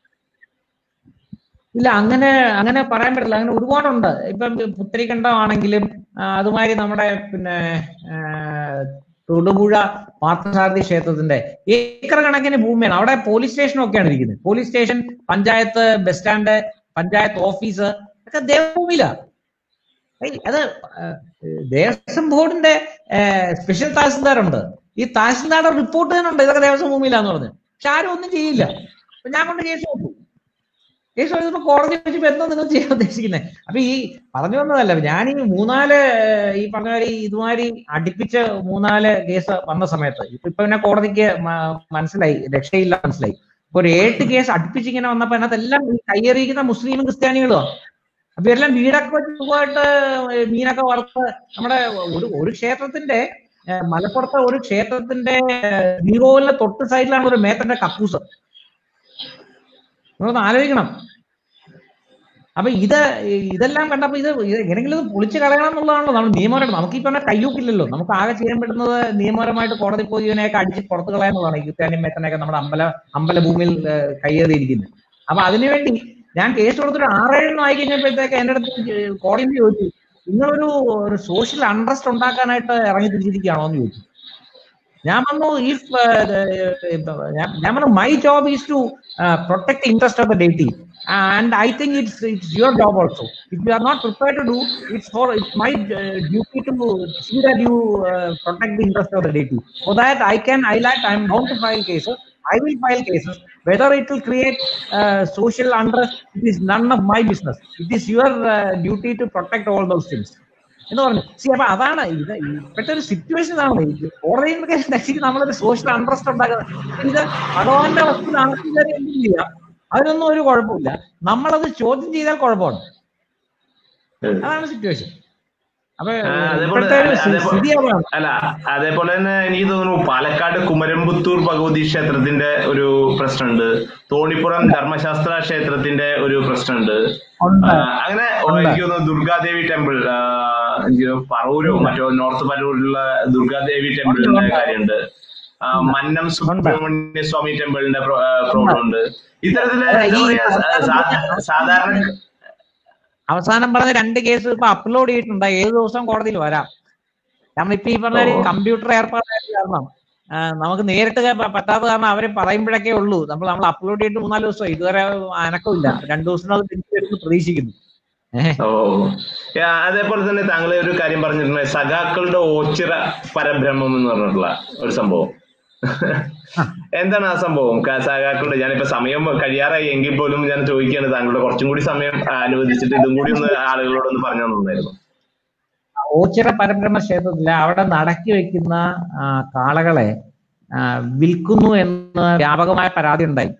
ഇല്ല അങ്ങനെ അങ്ങനെ പറയാൻ പറ്റില്ല അങ്ങനെ ഒരുപാടുണ്ട് ഇപ്പം പുത്തരിക്കണ്ടമാണെങ്കിലും ആ, അതുമാതിരി നമ്മുടെ പിന്നെ ആ, തൊടുപുഴ പാർത്ഥസാരഥി ക്ഷേത്രത്തിന്റെ ഏക്കർ കണക്കിന് ഭൂമിയാണ് അവിടെ പോലീസ് സ്റ്റേഷനും ഒക്കെയാണ് ഇരിക്കുന്നത് police station panchayat bus stand panchayat office ഒക്കെ ദേവഭൂമിയിലാണ് ഏയ് അത് ആ, ദേവസ്വം ബോർഡിന്റെ സ്പെഷ്യൽ തഹസിൽദാർ ഉണ്ട് ഈ തഹസിൽദാരുടെ റിപ്പോർട്ട് തന്നെ ഉണ്ട് ഇതൊക്കെ ദേവസ്വം ഭൂമിയിലാന്ന് പറഞ്ഞു പക്ഷെ ആരും ഒന്നും ചെയ്യില്ല അപ്പൊ ഞാൻ കൊണ്ട് കേസ് കൊടുത്തു കേസ് കൊടുത്തപ്പോ കോടതി വെച്ചപ്പോ എന്താ നിങ്ങൾ ചെയ്യാൻ ഉദ്ദേശിക്കുന്നത് അപ്പൊ ഈ പറഞ്ഞു വന്നതല്ല ഞാൻ ഈ മൂന്നാല് ഏഹ്, ഈ പറഞ്ഞ മാതിരി ഇതുമാതിരി അടുപ്പിച്ച് മൂന്നാല് കേസ് വന്ന സമയത്ത് ഇപ്പൊ ഇപ്പൊ പിന്നെ കോടതിക്ക് മ- മനസ്സിലായി രക്ഷയില്ല മനസ്സിലായി ഇപ്പൊ ഒരു ഏട്ട് കേസ് അടുപ്പിച്ച് ഇങ്ങനെ വന്നപ്പോ അതിനകത്തെല്ലാം ഈ കയ്യേറിയിരിക്കുന്ന മുസ്ലിമും ക്രിസ്ത്യാനികളും അപ്പൊ ഇവരെല്ലാം വീടൊക്കെ വെച്ച് സുഖമായിട്ട് മീനൊക്കെ വറുത്ത് നമ്മുടെ ഒരു ഒരു ക്ഷേത്രത്തിന്റെ ഏഹ്, മലപ്പുറത്തെ ഒരു ക്ഷേത്രത്തിന്റെ ഹീറോയിലെ തൊട്ട് സൈഡിലാണ് ഒരു മേത്തന്റെ കക്കൂസ് നിങ്ങളൊന്ന് ആലോചിക്കണം അപ്പൊ ഇത് ഇതെല്ലാം കണ്ടപ്പോ ഇത് ഇത് എങ്ങനെയെങ്കിലും ഇത് പൊളിച്ചു കളയണം എന്നുള്ളതാണല്ലോ നമ്മൾ നിയമപരം നമുക്ക് ഈ പറഞ്ഞ കയ്യൂക്കില്ലല്ലോ നമുക്ക് ആകെ ചെയ്യാൻ പറ്റുന്നത് നിയമപരമായിട്ട് കോടതി പോയി ഇവനെയൊക്കെ അടിച്ച് പുറത്ത് കളയാന്നുള്ളതാണ് ഈ ക്രിസ്ത്യാനിയും മേത്തനെയൊക്കെ നമ്മുടെ അമ്പല അമ്പല ഭൂമിയിൽ ഏഹ്, കയ്യേറിയിരിക്കുന്നത് അപ്പൊ അതിനുവേണ്ടി ഞാൻ കേസ് കൊടുത്തൊരു ആറേഴെണ്ണം ആയി കഴിഞ്ഞപ്പോഴത്തേക്ക് എന്റെ അടുത്ത് കോടതി ചോദിച്ചു നിങ്ങളൊരു ഒരു സോഷ്യൽ അൺട്രസ്റ്റ് ഉണ്ടാക്കാനായിട്ട് ഇറങ്ങി തിരിച്ചിരിക്കുകയാണോ എന്ന് ചോദിച്ചു ഞാൻ പറഞ്ഞു ഇഫ് ഞാൻ പറഞ്ഞു my job is to protect interest of the deity and I think it's it's your job also if you are not prepare to do it's for it's my duty to see that you protect the interest of the deity for that I can I let I'm bound to file cases I will file cases. Whether it will create uh, social unrest, it is none of my business. It is your uh, duty to protect all those things. എന്ന് പറഞ്ഞു C അപ്പൊ അതാണ് ഇത് ഇപ്പോഴത്തെ ഒരു situation ആണ് ഇത് കോടതിയിൽ നമ്മളൊരു സോഷ്യൽ അൺട്രസ്റ്റ് ഉണ്ടാക്കുന്നത് ഇത് ഭഗവാന്റെ വസ്തു ആർക്കും എന്തും ചെയ്യാം അതിനൊന്നും ഒരു കുഴപ്പമില്ല നമ്മളത് ചോദ്യം ചെയ്താൽ കുഴപ്പമാണ് അതാണ് സിറ്റുവേഷൻ അപ്പൊ ആ, അതേപോലെ ഇപ്പോഴത്തെ ഒരു അതെ- അതേപോലെ- സ്ഥിതി അതാണ് അല്ല അതേപോലെ തന്നെ എനിക്ക് തോന്നുന്നു പാലക്കാട് കുമരംപുത്തൂർ ഭഗവതി ക്ഷേത്രത്തിന്റെ ഒരു പ്രശ്നമുണ്ട് തോണിപ്പുറം ധർമ്മശാസ്ത്ര ക്ഷേത്രത്തിന്റെ ഒരു പ്രശ്നമുണ്ട് ഉണ്ട്. ആ, അങ്ങനെ എനിക്ക് തോന്നുന്നു ദുർഗാദേവി ടെമ്പിൾ ആ, എനിക്ക് തോന്നുന്നു പറവൂരോ മറ്റോ നോർത്ത് പറവൂരിലുള്ള ദുർഗാദേവി ടെമ്പിളിന്റെ കാര്യമുണ്ട് ആ, മന്നം സുബ്രഹ്മണ്യ സ്വാമി ടെമ്പിളിന്റെ പ്രോബ്ലം ഉണ്ട് ഇത്തരത്തില് അതെ, എന്താ ഈ പറയാ സാ- സാധാരണ അവസാനം പറഞ്ഞ രണ്ട് കേസ് ഇപ്പൊ അപ്ലോഡ് ചെയ്തിട്ടുണ്ട് ഏത് ദിവസം കോടതിയിൽ വരാം കാരണം ഇപ്പൊ ഈ പറഞ്ഞ ഓ. കമ്പ്യൂട്ടർ ഏർപ്പാടായത് കാരണം ആ, നമുക്ക് നേരിട്ട് പ- പറ്റാത്ത കാരണം അവര് പറയുമ്പോഴൊക്കെ ഉള്ളൂ നമ്മൾ നമ്മൾ അപ്ലോഡ് ചെയ്തിട്ട് മൂന്നാല് ദിവസം ഇതുവരെ അനക്കമില്ല രണ്ടു ദിവസത്തിനകത്ത് തിരിച്ചു വരുമെന്ന് പ്രതീക്ഷിക്കുന്നു ഏഹ് ഓ യാ, അതേപോലെ തന്നെ താങ്കൾ ഒരു കാര്യം പറഞ്ഞിട്ടുണ്ട് സഖാക്കളുടെ ഓച്ചിറ പരബ്രഹ്മം എന്ന് പറഞ്ഞിട്ടുള്ള ഒരു സംഭവം എന്താണ് ആ സംഭവം ക- സഖാക്കളുടെ ഞാനിപ്പോ സമയം കഴിയാറായി എങ്കിൽ പോലും ഞാൻ ചോദിക്കുകയാണ് താങ്കളുടെ കുറച്ചും കൂടി സമയം അനുവദിച്ചിട്ട് ഇതും കൂടി ഒന്ന് ആളുകളോട് ഒന്ന് പറഞ്ഞു തന്നായിരുന്നു ഓച്ചിറ പരബ്രഹ്മ ക്ഷേത്രത്തില് അവിടെ നടക്കി വെക്കുന്ന ആ, കാളകളെ ആ, വിൽക്കുന്നു എന്ന് വ്യാപകമായ പരാതി ഉണ്ടായി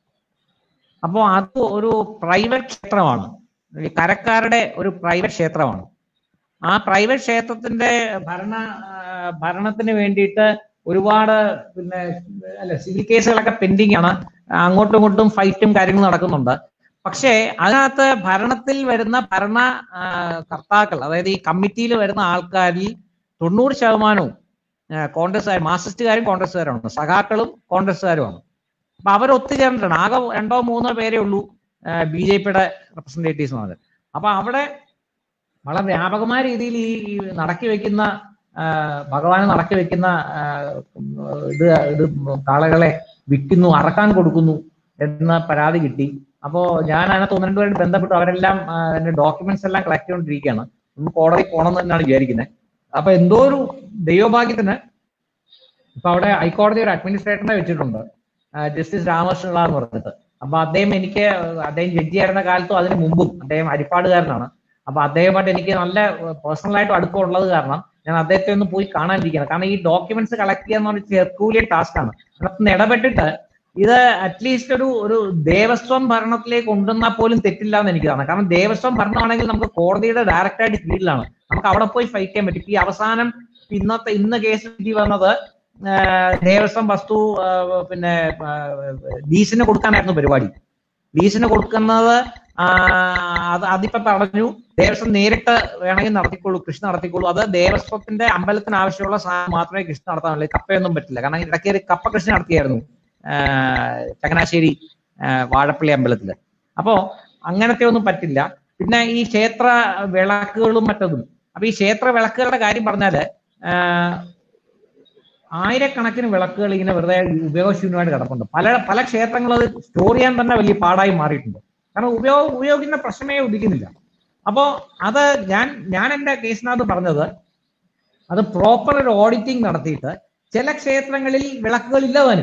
അപ്പോൾ അത് ഒരു പ്രൈവറ്റ് ക്ഷേത്രമാണ് ഈ കരക്കാരുടെ ഒരു പ്രൈവറ്റ് ക്ഷേത്രമാണ് ആ പ്രൈവറ്റ് ക്ഷേത്രത്തിന്റെ ഭരണ ആ, ഭരണത്തിന് വേണ്ടിയിട്ട് ഒരുപാട് പിന്നെ അല്ല സിവിൽ കേസുകളൊക്കെ പെൻഡിങ് ആണ് അങ്ങോട്ടും ഇങ്ങോട്ടും ഫൈറ്റും കാര്യങ്ങളും നടക്കുന്നുണ്ട് പക്ഷേ അതിനകത്ത് ഭരണത്തിൽ വരുന്ന ഭരണ ആ, കർത്താക്കൾ അതായത് ഈ കമ്മിറ്റിയിൽ വരുന്ന ആൾക്കാരിൽ തൊണ്ണൂറ് ശതമാനവും കോൺഗ്രസ് മാർക്സിസ്റ്റുകാരും കോൺഗ്രസ്സുകാരുമാണ് സഖാക്കളും കോൺഗ്രസ്സുകാരുമാണ് അപ്പൊ അവർ ഒത്തുചേർന്നിട്ടാണ് ആകെ രണ്ടോ മൂന്നോ പേരേ ഉള്ളൂ ബി ജെ പിയുടെ റെപ്രസെന്റേറ്റീവ്സ് എന്നത് അപ്പൊ അവിടെ വളരെ വ്യാപകമായ രീതിയിൽ ഈ ഈ നടക്കി വെക്കുന്ന ആ, ഭഗവാന് നടക്കി വെക്കുന്ന ആ, ഇത് ഇത് കാളകളെ വിൽക്കുന്നു അറക്കാൻ കൊടുക്കുന്നു എന്ന പരാതി കിട്ടി അപ്പോ ഞാൻ അതിനകത്ത് ഒന്ന് രണ്ടുപേരും ബന്ധപ്പെട്ടു അവരെല്ലാം ആ, അതിന്റെ ഡോക്യുമെന്റ്സ് എല്ലാം കളക്ട് ചെയ്തുകൊണ്ടിരിക്കുകയാണ് ഒന്ന് കോടതി പോകണം എന്ന് തന്നെയാണ് വിചാരിക്കുന്നത് അപ്പൊ എന്തോ ഒരു ദൈവഭാഗ്യത്തിന് ഇപ്പൊ അവിടെ ഹൈക്കോടതി ഒരു അഡ്മിനിസ്ട്രേറ്ററിനെ വെച്ചിട്ടുണ്ട് ജസ്റ്റിസ് രാമകൃഷ്ണപിള്ള എന്ന് പറഞ്ഞിട്ട് അപ്പൊ അദ്ദേഹം എനിക്ക് അദ്ദേഹം ജഡ്ജി ആയിരുന്ന കാലത്തും അതിന് മുമ്പും അദ്ദേഹം ഹരിപ്പാടുകാരനാണ് അപ്പൊ അദ്ദേഹമായിട്ട് എനിക്ക് നല്ല പേഴ്സണലായിട്ട് അടുപ്പം ഉള്ളത് കാരണം ഞാൻ അദ്ദേഹത്തെ ഒന്ന് പോയി കാണാനിരിക്കുകയാണ് കാരണം ഈ ഡോക്യുമെന്റ്സ് കളക്ട് ചെയ്യാന്ന് പറഞ്ഞ ചെറുക്കൂലിയ ടാസ്ക് ആണ് അതിനകത്ത് ഇടപെട്ടിട്ട് ഇത് അറ്റ്ലീസ്റ്റ് ഒരു ഒരു ദേവസ്വം ഭരണത്തിലേക്ക് കൊണ്ടുവന്നാൽ പോലും തെറ്റില്ല എന്ന് എനിക്ക് തോന്നുന്നു കാരണം ദേവസ്വം ഭരണമാണെങ്കിൽ നമുക്ക് കോടതിയുടെ ഡയറക്റ്റ് ആയിട്ട് കീഴിലാണ് നമുക്ക് അവിടെ പോയി ഫൈറ്റ് ചെയ്യാൻ പറ്റും ഇപ്പൊ ഈ അവസാനം ഇന്നത്തെ ഇന്ന് കേസ് വിധി വന്നത് ആ, ദേവസ്വം വസ്തു ആ, പിന്നെ ആ, ലീസിന് കൊടുക്കാനായിരുന്നു പരിപാടി ലീസിന് കൊടുക്കുന്നത് ആ, അത് അതിപ്പോ പറഞ്ഞു ദേവസ്വം നേരിട്ട് വേണമെങ്കിൽ നടത്തിക്കോളൂ കൃഷി നടത്തിക്കോളൂ അത് ദേവസ്വത്തിന്റെ അമ്പലത്തിന് ആവശ്യമുള്ള സാധനം മാത്രമേ കൃഷി നടത്താൻ പറ്റുള്ളൂ കപ്പയൊന്നും പറ്റില്ല കാരണം ഇടയ്ക്ക് ഒരു കപ്പ കൃഷി നടത്തിയായിരുന്നു ആ, ചങ്ങനാശ്ശേരി ആ, വാഴപ്പള്ളി അമ്പലത്തില് അപ്പോ അങ്ങനത്തെ ഒന്നും പറ്റില്ല പിന്നെ ഈ ക്ഷേത്ര വിളക്കുകളും മറ്റതും അപ്പൊ ഈ ക്ഷേത്ര വിളക്കുകളുടെ കാര്യം പറഞ്ഞാല് ആ, ആയിരക്കണക്കിന് വിളക്കുകൾ ഇങ്ങനെ വെറുതെ ഉപയോഗശൂന്യമായിട്ട് കിടപ്പുണ്ട് പല പല ക്ഷേത്രങ്ങളും അത് സ്റ്റോർ ചെയ്യാൻ തന്നെ വലിയ പാടായി മാറിയിട്ടുണ്ട് കാരണം ഉപയോഗ ഉപയോഗിക്കുന്ന പ്രശ്നമേ ഉദിക്കുന്നില്ല അപ്പോ അത് ഞാൻ ഞാൻ എന്റെ കേസിനകത്ത് പറഞ്ഞത് അത് പ്രോപ്പർ ഒരു ഓഡിറ്റിംഗ് നടത്തിയിട്ട് ചില ക്ഷേത്രങ്ങളിൽ വിളക്കുകൾ ഇല്ലതാനും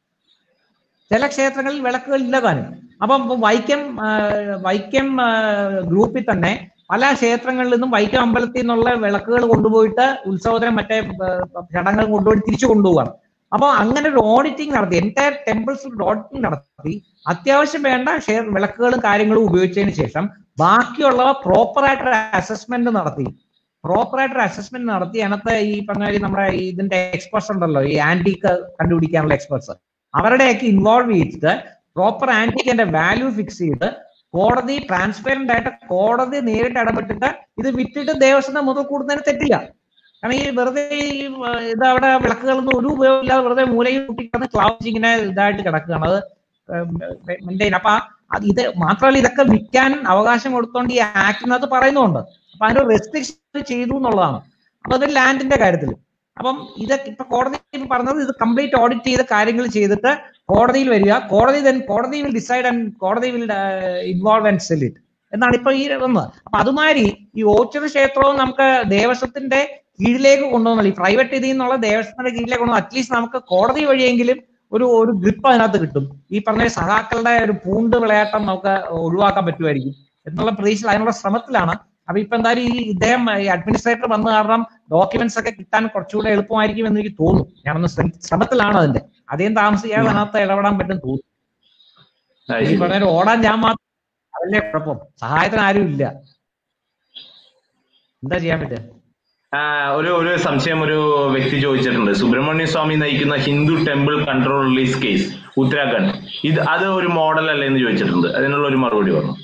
ചില ക്ഷേത്രങ്ങളിൽ വിളക്കുകൾ ഇല്ലതാനും അപ്പം ഇപ്പൊ വൈക്കം ആ, വൈക്കം ആ, ഗ്രൂപ്പിൽ തന്നെ പല ക്ഷേത്രങ്ങളിൽ നിന്നും വൈക്കം അമ്പലത്തിൽ നിന്നുള്ള വിളക്കുകൾ കൊണ്ടുപോയിട്ട് ഉത്സവത്തിന് മറ്റേ ആ, ചടങ്ങുകൾ കൊണ്ടുപോയി തിരിച്ചു കൊണ്ടുപോവാണ് അപ്പൊ അങ്ങനെ ഒരു ഓഡിറ്റിംഗ് നടത്തി എൻറ്റയർ ടെമ്പിൾസ് ഒരു ഓഡിറ്റിംഗ് നടത്തി അത്യാവശ്യം വേണ്ട ഷെയർ വിളക്കുകളും കാര്യങ്ങളും ഉപയോഗിച്ചതിന് ശേഷം ബാക്കിയുള്ളവ പ്രോപ്പർ ആയിട്ടൊരു അസസ്മെന്റ് നടത്തി പ്രോപ്പർ ആയിട്ടൊരു അസസ്മെന്റ് നടത്തി അതിനകത്ത് ഈ പറഞ്ഞ മാതിരി നമ്മുടെ ഈ ഇതിന്റെ എക്സ്പെർട്സ് ഉണ്ടല്ലോ ഈ ആന്റിക്ക് കണ്ടുപിടിക്കാനുള്ള എക്സ്പെർട്സ് അവരുടെയൊക്കെ ഇൻവോൾവ് ചെയ്തിട്ട് പ്രോപ്പർ ആന്റിക്കിന്റെ വാല്യൂ ഫിക്സ് ചെയ്ത് കോടതി ട്രാൻസ്പെറന്റ് ആയിട്ട് കോടതി നേരിട്ട് ഇടപെട്ടിട്ട് ഇത് വിറ്റിട്ട് ദേവസ്വം മുതൽ കൂടുന്നതിന് തെറ്റില്ല കാരണം ഈ വെറുതെ ഈ ആ, ഇത് അവിടെ വിളക്കുകളൊന്നും ഒരു ഉപയോഗമില്ലാതെ വെറുതെ മൂലയിൽ കൂട്ടിക്കിടന്ന് ക്ലൗഡ്സ് ഇങ്ങനെ ഇതായിട്ട് കിടക്കുകയാണ് അത് മെയിൻറ്റെയിൻ അപ്പൊ അത് ഇത് മാത്രമല്ല ഇതൊക്കെ വിൽക്കാൻ അവകാശം കൊടുത്തോണ്ട് ഈ ആക്ടിനകത്ത് പറയുന്നുണ്ട് അപ്പൊ അതിന്റെ റെസ്ട്രിക്ഷൻ ചെയ്തു എന്നുള്ളതാണ് അപ്പൊ അത് ലാൻഡിന്റെ കാര്യത്തിൽ അപ്പം ഇതൊക്കെ ഇപ്പൊ കോടതി ഇപ്പൊ പറഞ്ഞത് ഇത് കംപ്ലീറ്റ് ഓഡിറ്റ് ചെയ്ത കാര്യങ്ങൾ ചെയ്തിട്ട് കോടതിയിൽ വരിക കോടതി then കോടതി വിൽ ഡിസൈഡ് ആൻഡ് കോടതി will involve and sell it എന്നാണ് ഇപ്പൊ ഈ വന്നത് അപ്പൊ അതുമാതിരി ഈ ഓച്ചിറ ക്ഷേത്രവും നമുക്ക് ദേവസ്വത്തിന്റെ കീഴിലേക്ക് കൊണ്ടുവന്നാൽ ഈ പ്രൈവറ്റ് ഇതിൽ നിന്നുള്ള ദേവസ്വത്തിന്റെ കീഴിലേക്ക് കൊണ്ടുവന്നാൽ അറ്റ്ലീസ്റ്റ് നമുക്ക് കോടതി വഴിയെങ്കിലും ഒരു ഒരു ഗ്രിപ്പ് അതിനകത്ത് കിട്ടും ഈ പറഞ്ഞ സഹാക്കളുടെ ഒരു പൂണ്ട് വിളയാട്ടം നമുക്ക് ഒഴിവാക്കാൻ പറ്റുമായിരിക്കും എന്നുള്ള പ്രതീക്ഷയിൽ അതിനുള്ള ശ്രമത്തിലാണ് അപ്പൊ ഇപ്പൊ എന്തായാലും ഈ ഇദ്ദേഹം ഈ അഡ്മിനിസ്ട്രേറ്റർ വന്ന കാരണം ഡോക്യുമെന്റ്സ് ഒക്കെ കിട്ടാൻ കുറച്ചുകൂടെ എളുപ്പമായിരിക്കും എന്ന് എനിക്ക് തോന്നുന്നു ഞാനൊന്ന് ശ്രമ- ശ്രമത്തിലാണ് അതിന്റെ അധികം താമസിക്കാതെ അതിനകത്ത് ഇടപെടാൻ പറ്റും തോന്നുന്നു അത് ഈ ശരി. പറഞ്ഞ ഓടാൻ ഞാൻ മാത്രം അതല്ലേ കുഴപ്പം സഹായത്തിന് ആരും ഇല്ല എന്താ ചെയ്യാൻ പറ്റുക ആ, ഒരു ഒരു സംശയം ഒരു വ്യക്തി ചോദിച്ചിട്ടുണ്ട് സുബ്രഹ്മണ്യ സ്വാമി നയിക്കുന്ന Hindu temple control release case Uttarakhand ഇത് അത് ഒരു മോഡൽ അല്ലേ എന്ന് ചോദിച്ചിട്ടുണ്ട് അതിനുള്ള ഒരു മറുപടി പറഞ്ഞു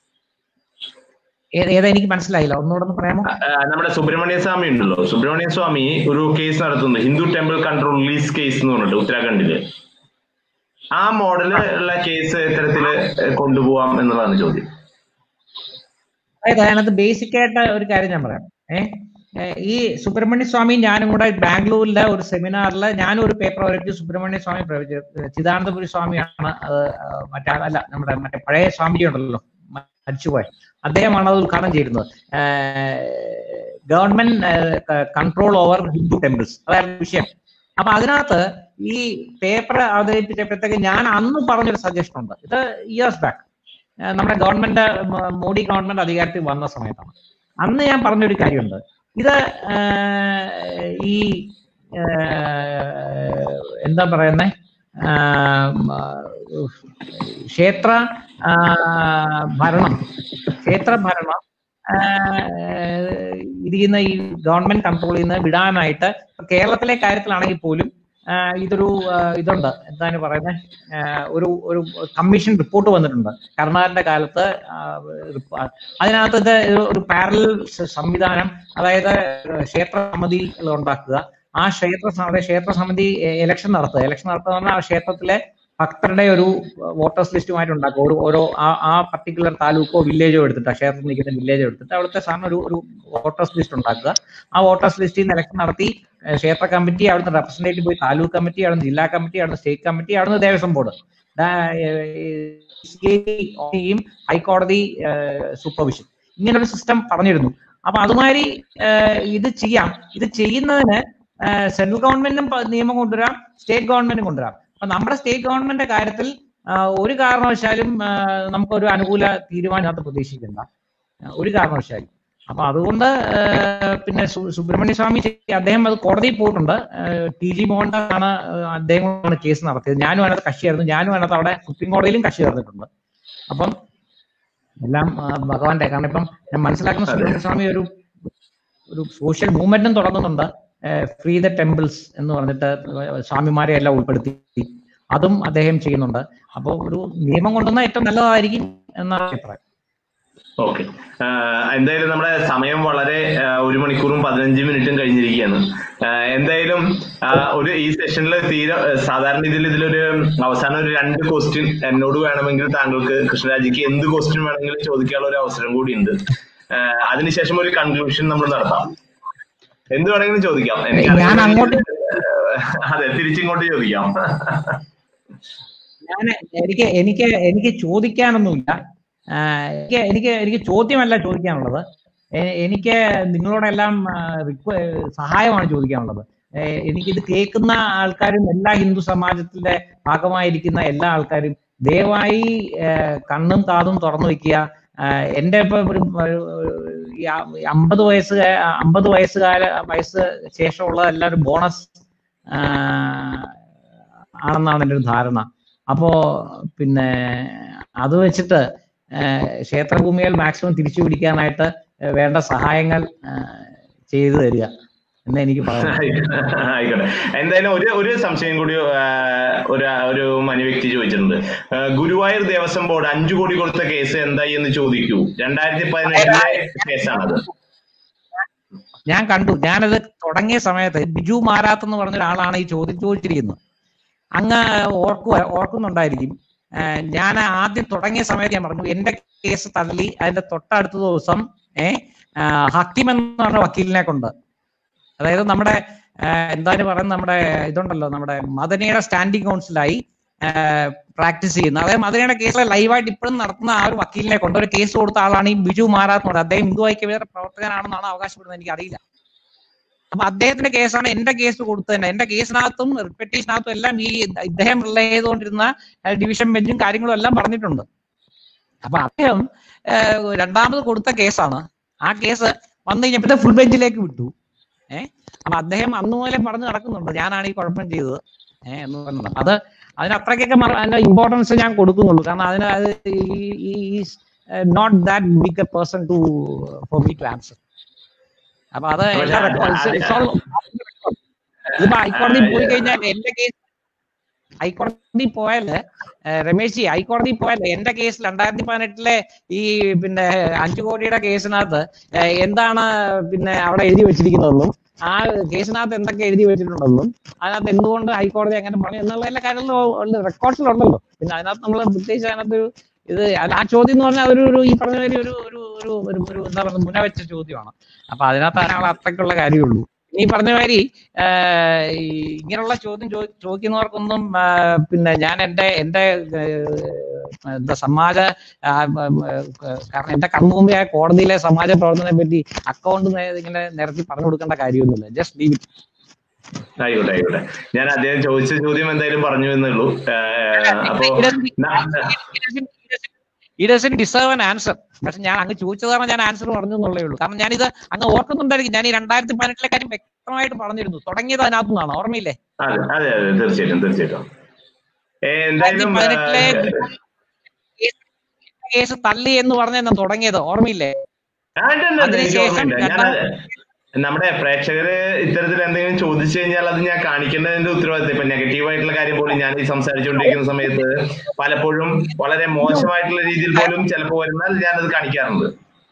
ഏ- ഏതാ എനിക്ക് മനസ്സിലായില്ല ഒന്നുകൂടെ ഒന്ന് പറയാമോ ആ, നമ്മുടെ സുബ്രഹ്മണ്യ സ്വാമി ഉണ്ടല്ലോ സുബ്രഹ്മണ്യ സ്വാമി ഒരു കേസ് നടത്തുന്നു Hindu temple control release case എന്ന് പറഞ്ഞിട്ട് ഉത്തരാഖണ്ഡില് ആ മോഡല് ഉള്ള കേസ് എത്തരത്തില് കൊണ്ടുപോവാം എന്നുള്ളതാണ് ചോദ്യം അതായത് അതിനകത്ത് ബേസിക് ആയിട്ട് ഒരു കാര്യം ഞാൻ പറയാം ഏഹ് ഈ സുബ്രഹ്മണ്യ സ്വാമി ഞാനും കൂടെ ബാംഗ്ലൂരിലെ ഒരു സെമിനാറിൽ ഞാനും ഒരു പേപ്പർ വരച്ച് സുബ്രഹ്മണ്യ സ്വാമി പ്രവചിച്ചു ചിദാനന്ദപുരി സ്വാമിയാണ് അത് മറ്റേ അല്ല നമ്മുടെ മറ്റേ പഴയ സ്വാമിജി ഉണ്ടല്ലോ മ- മരിച്ചുപോയ അദ്ദേഹമാണ് അത് ഉദ്ഘാടനം ചെയ്യുന്നത് government control over Hindu temples അതായിരുന്നു വിഷയം അപ്പൊ അതിനകത്ത് ഈ പേപ്പർ അവതരിപ്പിച്ചപ്പോഴത്തേക്ക് ഞാൻ അന്ന് പറഞ്ഞൊരു സജഷൻ ഉണ്ട് ഇത് ഇയേഴ്സ് ബാക്ക് നമ്മുടെ ഗവൺമെന്റ് മ- മോഡി ഗവൺമെന്റ് അധികാരത്തിൽ വന്ന സമയത്താണ് അന്ന് ഞാൻ പറഞ്ഞൊരു കാര്യമുണ്ട് ഇത് ആഹ്, ഈ ആഹ്, എന്താ പറയുന്നേ ആഹ്, ക്ഷേത്ര ആഹ്, ഭരണം ക്ഷേത്ര ഭരണം ആഹ്, ഇരിക്കുന്ന ഈ ഗവൺമെന്റ് കൺട്രോൾ ചെയ്യുന്ന വിടാനായിട്ട് ഇപ്പൊ കേരളത്തിലെ കാര്യത്തിലാണെങ്കിൽ പോലും ആഹ്, ഇതൊരു ആഹ്, ഇതുണ്ട് എന്താണ് പറയുന്നത് ഒരു ഒരു കമ്മീഷൻ റിപ്പോർട്ട് വന്നിട്ടുണ്ട് കർണാടകന്റെ കാലത്ത് ആഹ്, റിപ്പ- അതിനകത്ത് ഇത് ഒരു പാരലൽ സംവിധാനം അതായത് ക്ഷേത്ര സമിതികൾ ഉണ്ടാക്കുക ആ ക്ഷേത്ര സമിതി ക്ഷേത്ര സമിതി ഇലക്ഷൻ നടത്തുക ഇലക്ഷൻ നടത്തുക എന്ന് പറഞ്ഞാൽ ആ ക്ഷേത്രത്തിലെ ഭക്തരുടെ ഒരു വോട്ടേഴ്സ് ലിസ്റ്റുമായിട്ട് ഉണ്ടാക്കുക ഒരു ഓരോ ആ ആ പർട്ടിക്കുലർ താലൂക്കോ വില്ലേജോ എടുത്തിട്ട് ആ ക്ഷേത്രത്തിൽ നിൽക്കുന്ന വില്ലേജോ എടുത്തിട്ട് അവിടുത്തെ സാറിന് ഒരു ഒരു വോട്ടേഴ്സ് ലിസ്റ്റ് ഉണ്ടാക്കുക ആ വോട്ടേഴ്സ് ലിസ്റ്റിൽ നിന്ന് ഇലക്ഷൻ നടത്തി ഏഹ് ക്ഷേത്ര കമ്മിറ്റി അവിടുന്ന് റെപ്രസെന്റേറ്റീവ് പോയി താലൂക്ക് കമ്മിറ്റി അവിടുന്ന് ജില്ലാ കമ്മിറ്റി അവിടുന്ന് സ്റ്റേറ്റ് കമ്മിറ്റി അവിടുന്ന് ദേവസ്വം ബോർഡ് യും ഹൈക്കോടതി സൂപ്പർവിഷൻ ഇങ്ങനെ ഒരു സിസ്റ്റം പറഞ്ഞിരുന്നു അപ്പൊ അതുമാതിരി ഏഹ് ഇത് ചെയ്യാം ഇത് ചെയ്യുന്നതിന് സെൻട്രൽ ഗവൺമെന്റും പ- നിയമം കൊണ്ടുവരാം സ്റ്റേറ്റ് ഗവൺമെന്റും കൊണ്ടുവരാം അപ്പൊ നമ്മുടെ സ്റ്റേറ്റ് ഗവൺമെന്റിന്റെ കാര്യത്തിൽ ആ, ഒരു കാരണവശാലും ആ, നമുക്കൊരു അനുകൂല തീരുമാനം അത് പ്രതീക്ഷിക്കണ്ട ആ, ഒരു കാരണവശാലും അപ്പൊ അതുകൊണ്ട് ആ, പിന്നെ സു- സുബ്രഹ്മണ്യ സ്വാമി ചെയ്യ- അദ്ദേഹം അത് കോടതിയിൽ പോയിട്ടുണ്ട് ടി ജി മോഹൻദാസ് ആണ് ആ, അദ്ദേഹമാണ് കേസ് നടത്തിയത് ഞാനും അതിനകത്ത് കക്ഷിയായിരുന്നു ഞാനും അതിനകത്ത് അവിടെ സുപ്രീം കോടതിയിലും കക്ഷി ചേർന്നിട്ടുണ്ട് അപ്പം എല്ലാം ആ, ഭഗവാന്റെ കാരണം ഇപ്പം ഞാൻ മനസ്സിലാക്കുന്ന സുബ്രഹ്മണ്യ സ്വാമി ഒരു ഒരു സോഷ്യൽ മൂവ്മെന്റും തുടങ്ങുന്നുണ്ട് ഫ്രീ ദ ടെമ്പിൾസ് എന്ന് പറഞ്ഞിട്ട് സ്വാമിമാരെ എല്ലാം ഉൾപ്പെടുത്തി അതും അദ്ദേഹം ചെയ്യുന്നുണ്ട് അപ്പോൾ ഒരു നിയമം കൊണ്ടുവന്നാൽ ഏറ്റവും നല്ലതായിരിക്കും എന്നാണ് അഭിപ്രായം ഓക്കെ എന്തായാലും നമ്മുടെ സമയം വളരെ ആ, ഒരു മണിക്കൂറും പതിനഞ്ച് മിനിറ്റും കഴിഞ്ഞിരിക്കുകയാണ് ആ, എന്തായാലും ആ, ഒരു ഈ സെഷനിൽ തീരെ ആ, സാധാരണ ഇതിൽ ഇതിലൊരു അവസാനം ഒരു രണ്ട് ക്വസ്റ്റ്യൻ എന്നോട് വേണമെങ്കിൽ താങ്കൾക്ക് കൃഷ്ണരാജിക്ക് എന്ത് ക്വസ്റ്റ്യൻ വേണമെങ്കിലും ചോദിക്കാനുള്ള ഒരു അവസരം കൂടിയുണ്ട് ആ, അതിനുശേഷം ഒരു കൺക്ലൂഷൻ നമ്മൾ നടത്താം എന്ത് വേണമെങ്കിലും ചോദിക്കാം എനിക്ക് ഞാൻ അങ്ങോട്ട് അതെ തിരിച്ചിങ്ങോട്ട് ചോദിക്കാം ഞാൻ എനിക്ക് എനിക്ക് എനിക്ക് ചോദിക്കാനൊന്നുമില്ല ആ, എനിക്ക് എനിക്ക് എനിക്ക് ചോദ്യമല്ല ചോദിക്കാനുള്ളത് എ- എനിക്ക് നിങ്ങളോടെല്ലാം ആ, റിക്വ- സഹായമാണ് ചോദിക്കാനുള്ളത് ഏ, എനിക്കിത് കേൾക്കുന്ന ആൾക്കാരും എല്ലാ ഹിന്ദു സമാജത്തിന്റെ ഭാഗമായിരിക്കുന്ന എല്ലാ ആൾക്കാരും ദയവായി ഏ, കണ്ണും കാതും തുറന്നു വെക്കുക ആ, എന്റെ ഇപ്പൊ ഒരു ഒരു- ഈ അ- അമ്പത് വയസ്സ് അമ്പത് വയസ്സുകാല വയസ്സ് ശേഷമുള്ള എല്ലാവരും ബോണസ് ആണെന്നാണ് എൻ്റെ ഒരു ധാരണ അപ്പോ പിന്നെ അത് വെച്ചിട്ട് ഏഹ് ക്ഷേത്രഭൂമികൾ മാക്സിമം തിരിച്ചു പിടിക്കാനായിട്ട് ഏഹ് വേണ്ട സഹായങ്ങൾ ഏഹ് ചെയ്തു തരിക എന്ന് എനിക്ക് പറയാം ആയിക്കോട്ടെ എന്തായാലും ഒരു ഒരു സംശയം കൂടി ആ, ഒരു ഒരു മനു വ്യക്തി ചോദിച്ചിട്ടുണ്ട് ആ, ഗുരുവായൂർ ദേവസ്വം ബോർഡ് അഞ്ചു കോടി കൊടുത്ത കേസ് എന്തായി എന്ന് ചോദിക്കൂ രണ്ടായിരത്തി പതിനെട്ടിലെ കേസാണത് ഞാൻ കണ്ടു ഞാനത് തുടങ്ങിയ സമയത്ത് ബിജു മാരാത്ത് എന്ന് പറഞ്ഞ ഒരാളാണ് ഈ ചോദ്യം ചോദിച്ചിരിക്കുന്നത് അങ്ങ് ഓർക്കുക ഓർക്കുന്നുണ്ടായിരിക്കും ഏഹ് ഞാൻ ആദ്യം തുടങ്ങിയ സമയത്ത് ഞാൻ പറഞ്ഞു എന്റെ കേസ് തള്ളി അതിന്റെ തൊട്ടടുത്ത ദിവസം ഏഹ് ഹക്കിം എന്ന് പറഞ്ഞ വക്കീലിനെ കൊണ്ട് അതായത് നമ്മുടെ ഏഹ് എന്താണ് പറയുന്നത് നമ്മുടെ ഇതുണ്ടല്ലോ നമ്മുടെ മദനയുടെ സ്റ്റാൻഡിംഗ് കൗൺസിലായി പ്രാക്ടീസ് ചെയ്യുന്ന അതായത് മദനയുടെ കേസിലെ ലൈവായിട്ട് ഇപ്പോഴും നടത്തുന്ന ആ ഒരു വക്കീലിനെ കൊണ്ട് ഒരു കേസ് കൊടുത്ത ആളാണ് ഈ ബിജു മാറാത്ത് എന്ന് പറയുന്നത് അദ്ദേഹം ഹിന്ദു ഐക്യവേദ പ്രവർത്തകനാണെന്നാണ് അവകാശപ്പെടുന്നത് എനിക്ക് അറിയില്ല അപ്പൊ അദ്ദേഹത്തിന്റെ കേസാണ് എന്റെ കേസ് കൊടുത്തത് എന്റെ കേസിനകത്തും റിപ്പറ്റീഷനകത്തും എല്ലാം ഈ ഇദ്ദേഹം റിലേ ചെയ്തുകൊണ്ടിരുന്ന ഡിവിഷൻ ബെഞ്ചും കാര്യങ്ങളും എല്ലാം പറഞ്ഞിട്ടുണ്ട് അപ്പൊ അദ്ദേഹം ഏഹ്, രണ്ടാമത് കൊടുത്ത കേസാണ് ആ കേസ് വന്നു കഴിഞ്ഞപ്പോഴത്തെ ഫുൾ ബെഞ്ചിലേക്ക് വിട്ടു ഏഹ് അപ്പൊ അദ്ദേഹം അന്ന് മുതലേ പറഞ്ഞു നടക്കുന്നുണ്ട് ഞാനാണ് ഈ കുഴപ്പം ചെയ്തത് ഏഹ് എന്ന് പറഞ്ഞത് അത് അതിന് അത്രയ്ക്കൊക്കെ മറ- അതിന്റെ ഇമ്പോർട്ടൻസ് ഞാൻ കൊടുക്കുന്നുള്ളൂ കാരണം അതിന് അത് not that big a person to for me to answer അപ്പൊ അത് പക്ഷെ എല്ലാ അത് records- അത് it's all- ഇതിപ്പോ ഹൈക്കോടതി പോയി കഴിഞ്ഞാൽ എന്റെ കേസ് ഹൈക്കോടതി പോയാല് ഏഹ് രമേശ് ജി ഹൈക്കോടതി പോയാല് എന്റെ കേസ് രണ്ടായിരത്തി പതിനെട്ടിലെ ഈ പിന്നെ അഞ്ചു കോടിയുടെ കേസിനകത്ത് ഏഹ് എന്താണ് പിന്നെ അവിടെ എഴുതി വെച്ചിരിക്കുന്നതെന്നും ആ കേസിനകത്ത് എന്തൊക്കെ എഴുതി വെച്ചിട്ടുണ്ടെന്നും അതിനകത്ത് എന്തുകൊണ്ട് ഹൈക്കോടതി അങ്ങനെ പറഞ്ഞു എന്നുള്ള എല്ലാ കാര്യങ്ങളും റെക്കോർഡ്സിലുണ്ടല്ലോ പിന്നെ അതിനകത്ത് നമ്മൾ പ്രത്യേകിച്ച് അതിനകത്ത് ഒരു ഇത് അത് ആ ചോദ്യം എന്ന് പറഞ്ഞാൽ ഒരു ഒരു ഈ പറഞ്ഞ മാതിരി ഒരു ഒരു ഒരു ഒരു ഒരു എന്താ പറയുക മുന വെച്ച ചോദ്യമാണ് അപ്പൊ അതിനകത്ത് അതിനുള്ള അത്രയ്ക്കുള്ള കാര്യമുള്ളൂ ഈ പറഞ്ഞ മാതിരി ആഹ് ഈ ഇങ്ങനെയുള്ള ചോദ്യം ചോ- ചോദിക്കുന്നവർക്കൊന്നും ആഹ് പിന്നെ ഞാൻ എന്റെ എന്റെ ആഹ് എന്താ സമാജ ആഹ് ഉം, ഉം, കാരണം എന്റെ കൺമുമ്പിയ കോടതിയിലെ സമാജ പ്രവർത്തനത്തെ പറ്റി അക്കൗണ്ട് ഇങ്ങനെ നിരത്തി പറഞ്ഞു കൊടുക്കേണ്ട കാര്യമൊന്നുമില്ല ജസ്റ്റ് ലീവ് ഇറ്റ് ആയിക്കോട്ടെ ആയിക്കോട്ടെ ഞാൻ അദ്ദേഹം ചോദിച്ച ചോദ്യം എന്തായാലും പറഞ്ഞു എന്നേ ഉള്ളൂ ഏഹ് അപ്പോ ന- ഈ ഡസൻ ഡിസേർവ് ആൻ ആൻസർ പക്ഷെ ഞാൻ അങ്ങ് ചോദിച്ചതാണ് ഞാൻ ആൻസർ പറഞ്ഞു എന്നുള്ളേ ഉള്ളൂ കാരണം ഞാനിത് അങ്ങ് ഓർക്കുന്നുണ്ടായിരിക്കും ഞാൻ ഈ രണ്ടായിരത്തി പതിനെട്ടിലെ കാര്യം വ്യക്തമായിട്ട് പറഞ്ഞിരുന്നു തുടങ്ങിയത് അതിനകത്തു നിന്നാണ് ഓർമ്മയില്ലേ അതെ അതെ അതെ തീർച്ചയായിട്ടും തീർച്ചയായിട്ടും ഏ, എന്തായാലും പതിനെട്ടിലെ ഏ, കേസ് തള്ളി എന്ന് പറഞ്ഞ തുടങ്ങിയത് ഓർമ്മയില്ലേ ആ, ഉണ്ട്, ഉണ്ട്, ഉണ്ട്. എനിക്ക് അതിനുശേഷം ഓർമ്മയുണ്ട്. ഞാൻ നമ്മുടെ പ്രേക്ഷകര് ഇത്തരത്തിൽ എന്തെങ്കിലും ചോദിച്ചു കഴിഞ്ഞാൽ അത് ഞാൻ കാണിക്കേണ്ടതിന്റെ ഉത്തരവാദിത്തം ഇപ്പൊ നെഗറ്റീവ് ആയിട്ടുള്ള കാര്യം പോലും ഞാൻ ഈ സംസാരിച്ചുകൊണ്ടിരിക്കുന്ന സമയത്ത് പലപ്പോഴും വളരെ മോശമായിട്ടുള്ള രീതിയിൽ പോലും ചിലപ്പോൾ വരുന്നാൽ ഞാൻ അത് കാണിക്കാറുണ്ട്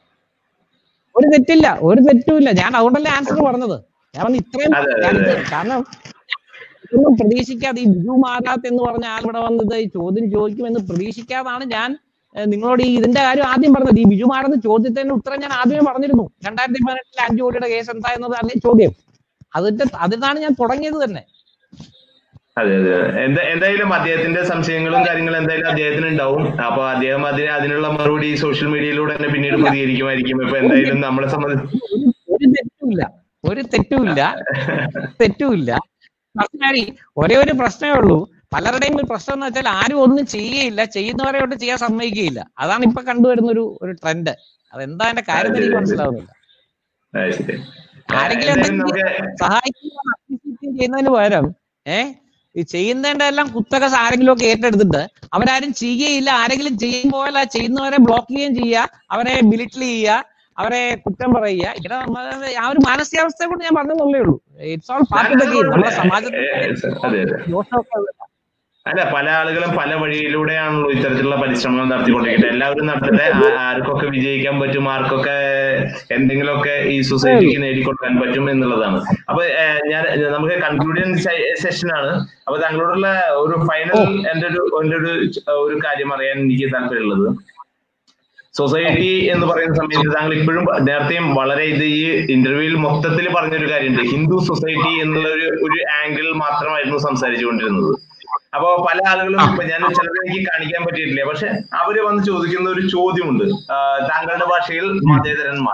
ഒരു തെറ്റില്ല ഒരു തെറ്റുമില്ല ഞാൻ അതുകൊണ്ടല്ലേ ആൻസർ പറഞ്ഞത് ഞാൻ പറഞ്ഞു ഇത്രയും അതെ, അതെ, ഞാൻ അതെ. കാരണം ഇതൊന്നും പ്രതീക്ഷിക്കാതെ ഈ ബിജു മാരാത്ത് എന്ന് പറഞ്ഞ ആൾ ഇവിടെ വന്നത് ഈ ചോദ്യം ചോദിക്കുമെന്ന് പ്രതീക്ഷിക്കാതാണ് ഞാൻ ഏഹ്, നിങ്ങളോട് ഈ ഇതിന്റെ കാര്യം ആദ്യം പറഞ്ഞത് ഈ ബിജു മാരാത്ത് ചോദ്യത്തിന്റെ ഉത്തരം ഞാൻ ആദ്യമേ പറഞ്ഞിരുന്നു രണ്ടായിരത്തി പതിനെട്ടിലെ അഞ്ചു കോടിയുടെ കേസ് എന്താ എന്നത് അല്ലേ ചോദ്യം അതിന്റെ അതിനാണ് ഞാൻ തുടങ്ങിയത് തന്നെ അതെ അതെ എന്താ എന്തായാലും അദ്ദേഹത്തിന്റെ സംശയങ്ങളും കാര്യങ്ങളും എന്തായാലും അദ്ദേഹത്തിന് ഉണ്ടാവും അപ്പൊ അദ്ദേഹം അതിന് അതിനുള്ള മറുപടി സോഷ്യൽ മീഡിയയിലൂടെ തന്നെ പിന്നീട് പ്രതികരിക്കുമായിരിക്കും ഇപ്പൊ എന്തായാലും നമ്മളെ സംബന്ധിച്ച് ഒരു തെറ്റുമില്ല ഒരു തെറ്റുമില്ല തെറ്റുമില്ല പ്രശ്നമായി ഒരേ ഒരു പ്രശ്നമേ ഉള്ളൂ പലരുടെയും ഒരു പ്രശ്നം എന്ന് വെച്ചാൽ ആരും ഒന്നും ചെയ്യുകയില്ല ചെയ്യുന്നവരെ കൊണ്ട് ചെയ്യാൻ സമ്മതിക്കുകയില്ല അതാണ് ഇപ്പൊ കണ്ടുവരുന്ന ഒരു ഒരു ട്രെൻഡ് അതെന്താ എന്റെ കാര്യം എന്ന് എനിക്ക് മനസ്സിലാവുന്നില്ല ആ, ശരി ആരെങ്കിലും എന്തായാലും എന്തെങ്കിലും നമുക്ക് സഹായിക്കുകയും അഭ്യസിക്കുകയും ചെയ്യുന്നതിന് പകരം ഏഹ് ഈ ചെയ്യുന്നതിന്റെ എല്ലാം കുത്തക ആരെങ്കിലും ഒക്കെ ഏറ്റെടുത്തിട്ട് അവരാരും ചെയ്യുകയില്ല ആരെങ്കിലും ചെയ്യും പോലെ ആ ചെയ്യുന്നവരെ ബ്ലോക്ക് ചെയ്യുകയും ചെയ്യുക അവരെ ബിലിറ്റിൽ ചെയ്യുക അവരെ കുറ്റം പറയുക ഇങ്ങനെ നമ്മ- ആ ഒരു മാനസികാവസ്ഥയെ കൊണ്ട് ഞാൻ പറഞ്ഞെന്നുള്ളേ ഉള്ളൂ it's all part of the game നമ്മുടെ സമാജത്തിൽ ഏ, അതെ അതെ ദോഷമൊക്കെ ഉള്ള- അല്ല പല ആളുകളും പല വഴിയിലൂടെയാണല്ലോ ഇത്തരത്തിലുള്ള പരിശ്രമങ്ങൾ നടത്തിക്കൊണ്ടിരിക്കുന്നത് എല്ലാവരും നടത്തട്ടെ ആ- ആർക്കൊക്കെ വിജയിക്കാൻ പറ്റും ആർക്കൊക്കെ എന്തെങ്കിലുമൊക്കെ ഈ സൊസൈറ്റിക്ക് നേടിക്കൊടുക്കാൻ പറ്റും എന്നുള്ളതാണ് അപ്പൊ ഏഹ്, ഞാൻ നമുക്ക് കൺക്ലൂഡിയൻ സെഷൻ ആണ് അപ്പൊ താങ്കളോടുള്ള ഒരു ഫൈനൽ എന്റെ ഒരു എന്റെ ഒരു ച- ഒരു കാര്യം അറിയാൻ എനിക്ക് താല്പര്യമുള്ളത് സൊസൈറ്റി എന്ന് പറയുന്ന സമയത്ത് താങ്കൾ ഇപ്പോഴും നേരത്തെയും വളരെ ഇത് ഈ ഇന്റർവ്യൂവിൽ മൊത്തത്തിൽ പറഞ്ഞൊരു കാര്യമുണ്ട് ഹിന്ദു സൊസൈറ്റി എന്നുള്ള ഒരു ഒരു ആംഗിൾ മാത്രമായിരുന്നു സംസാരിച്ചുകൊണ്ടിരുന്നത് അപ്പോ പല ആളുകളും ഇപ്പൊ ഞാൻ ചിലത് എനിക്ക് കാണിക്കാൻ പറ്റിയിട്ടില്ല പക്ഷെ അവര് വന്ന് ചോദിക്കുന്ന ഒരു ചോദ്യമുണ്ട് ആ, താങ്കളുടെ ഭാഷയിൽ മതേതരന്മാർ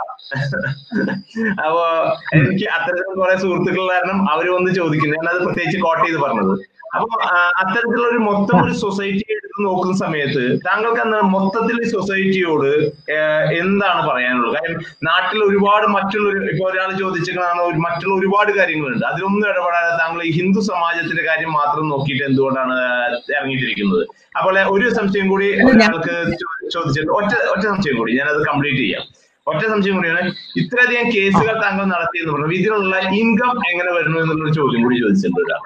അപ്പോ എനിക്ക് അത്തരത്തിലുള്ള കുറെ സുഹൃത്തുക്കൾ കാരണം അവര് വന്ന് ചോദിക്കുന്നു ഞാനത് പ്രത്യേകിച്ച് കോട്ട് ചെയ്ത് പറഞ്ഞത് അപ്പൊ ആ, അത്തരത്തിലുള്ള ഒരു മൊത്തം ഒരു സൊസൈറ്റി എടുത്ത് നോക്കുന്ന സമയത്ത് താങ്കൾക്ക് അന്ന് മൊത്തത്തിൽ ഈ സൊസൈറ്റിയോട് ഏഹ്, എന്താണ് പറയാനുള്ളത് കാര്യം നാട്ടിൽ ഒരുപാട് മറ്റുള്ള ഒരു- ഇപ്പൊ ഒരാൾ ചോദിച്ചിട്ടാണ് മറ്റുള്ള ഒരുപാട് കാര്യങ്ങളുണ്ട് അതിലൊന്നും ഇടപെടാതെ താങ്കൾ ഈ ഹിന്ദു സമാജത്തിന്റെ കാര്യം മാത്രം നോക്കിയിട്ട് എന്തുകൊണ്ടാണ് ഇറങ്ങിയിട്ടിരിക്കുന്നത് അപ്പോൾ ഒരു സംശയം കൂടി ഒരാൾക്ക് ചോ- ചോദിച്ചിട്ട് ഒറ്റ ഒറ്റ സംശയം കൂടി ഞാനത് കംപ്ലീറ്റ് ചെയ്യാം ഒറ്റ സംശയം കൂടിയാണ് ഇത്രയധികം കേസുകൾ താങ്കൾ നടത്തിയെന്ന് പറഞ്ഞു ഇതിനുള്ള ഇൻകം എങ്ങനെ വരുന്നു എന്നുള്ളൊരു ചോദ്യം കൂടി ചോദിച്ചിട്ടുണ്ട് ഒരാൾ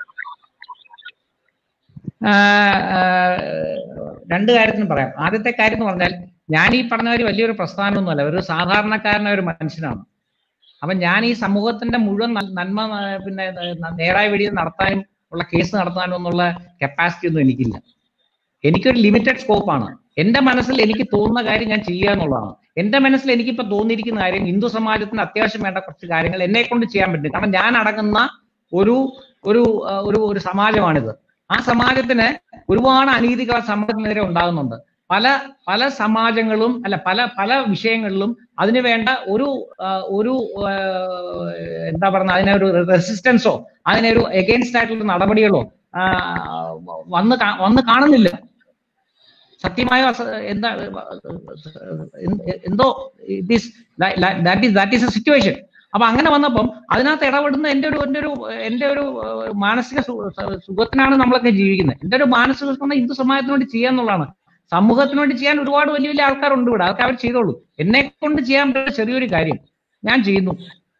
ആഹ് ആഹ് രണ്ട് കാര്യത്തിന് പറയാം ആദ്യത്തെ കാര്യം എന്ന് പറഞ്ഞാൽ ഞാൻ ഈ പറഞ്ഞ ഒരു വലിയൊരു പ്രസ്ഥാനമൊന്നുമല്ല ഒരു സാധാരണക്കാരനായ ഒരു മനുഷ്യനാണ് അപ്പൊ ഞാൻ ഈ സമൂഹത്തിന്റെ മുഴുവൻ നൽ- നന്മ ആ, പിന്നെ ന- നേരായ വഴിയിൽ നടത്താനും ഉള്ള കേസ് നടത്താനും എന്നുള്ള കപ്പാസിറ്റി ഒന്നും എനിക്കില്ല എനിക്കൊരു ലിമിറ്റഡ് സ്കോപ്പാണ് എന്റെ മനസ്സിൽ എനിക്ക് തോന്നുന്ന കാര്യം ഞാൻ ചെയ്യുക എന്നുള്ളതാണ് എന്റെ മനസ്സിൽ എനിക്കിപ്പോ തോന്നിയിരിക്കുന്ന കാര്യം ഹിന്ദു സമാജത്തിന് അത്യാവശ്യം വേണ്ട കുറച്ച് കാര്യങ്ങൾ എന്നെ കൊണ്ട് ചെയ്യാൻ പറ്റും കാരണം ഞാൻ അടങ്ങുന്ന ഒരു ഒരു ആ, ഒരു ഒരു സമാജമാണിത് ആ സമാജത്തിന് ഒരുപാട് അനീതികൾ ആ സമാജത്തിനെതിരെ ഉണ്ടാകുന്നുണ്ട് പല പല സമാജങ്ങളും അല്ല പല പല വിഷയങ്ങളിലും അതിന് വേണ്ട ഒരു ആ, ഒരു ആ, എന്താ പറയുക അതിനൊരു റെസിസ്റ്റൻസോ അതിനൊരു എഗെയിൻസ്റ്റ് ആയിട്ടുള്ള നടപടികളോ ആ, വന്ന് കാ- വന്ന് കാണുന്നില്ല സത്യമായ അസ- എന്താ എന്ത് എന്തോ it is that is that is a situation അപ്പൊ അങ്ങനെ വന്നപ്പം അതിനകത്ത് ഇടപെടുന്ന എന്റെ ഒരു എന്റെ ഒരു എന്റെ ഒരു ഏഹ്, മാനസിക സു- സ- സുഖത്തിനാണ് നമ്മളൊക്കെ ജീവിക്കുന്നത് എന്റെ ഒരു മാനസിക സുഖം ഹിന്ദു സമാജത്തിന് വേണ്ടി ചെയ്യാന്നുള്ളതാണ് സമൂഹത്തിന് വേണ്ടി ചെയ്യാൻ ഒരുപാട് വലിയ വലിയ ആൾക്കാരുണ്ട് ഇവിടെ അതൊക്കെ അവർ ചെയ്തോളൂ എന്നെ കൊണ്ട് ചെയ്യാൻ പറ്റുന്ന ചെറിയൊരു കാര്യം ഞാൻ ചെയ്യുന്നു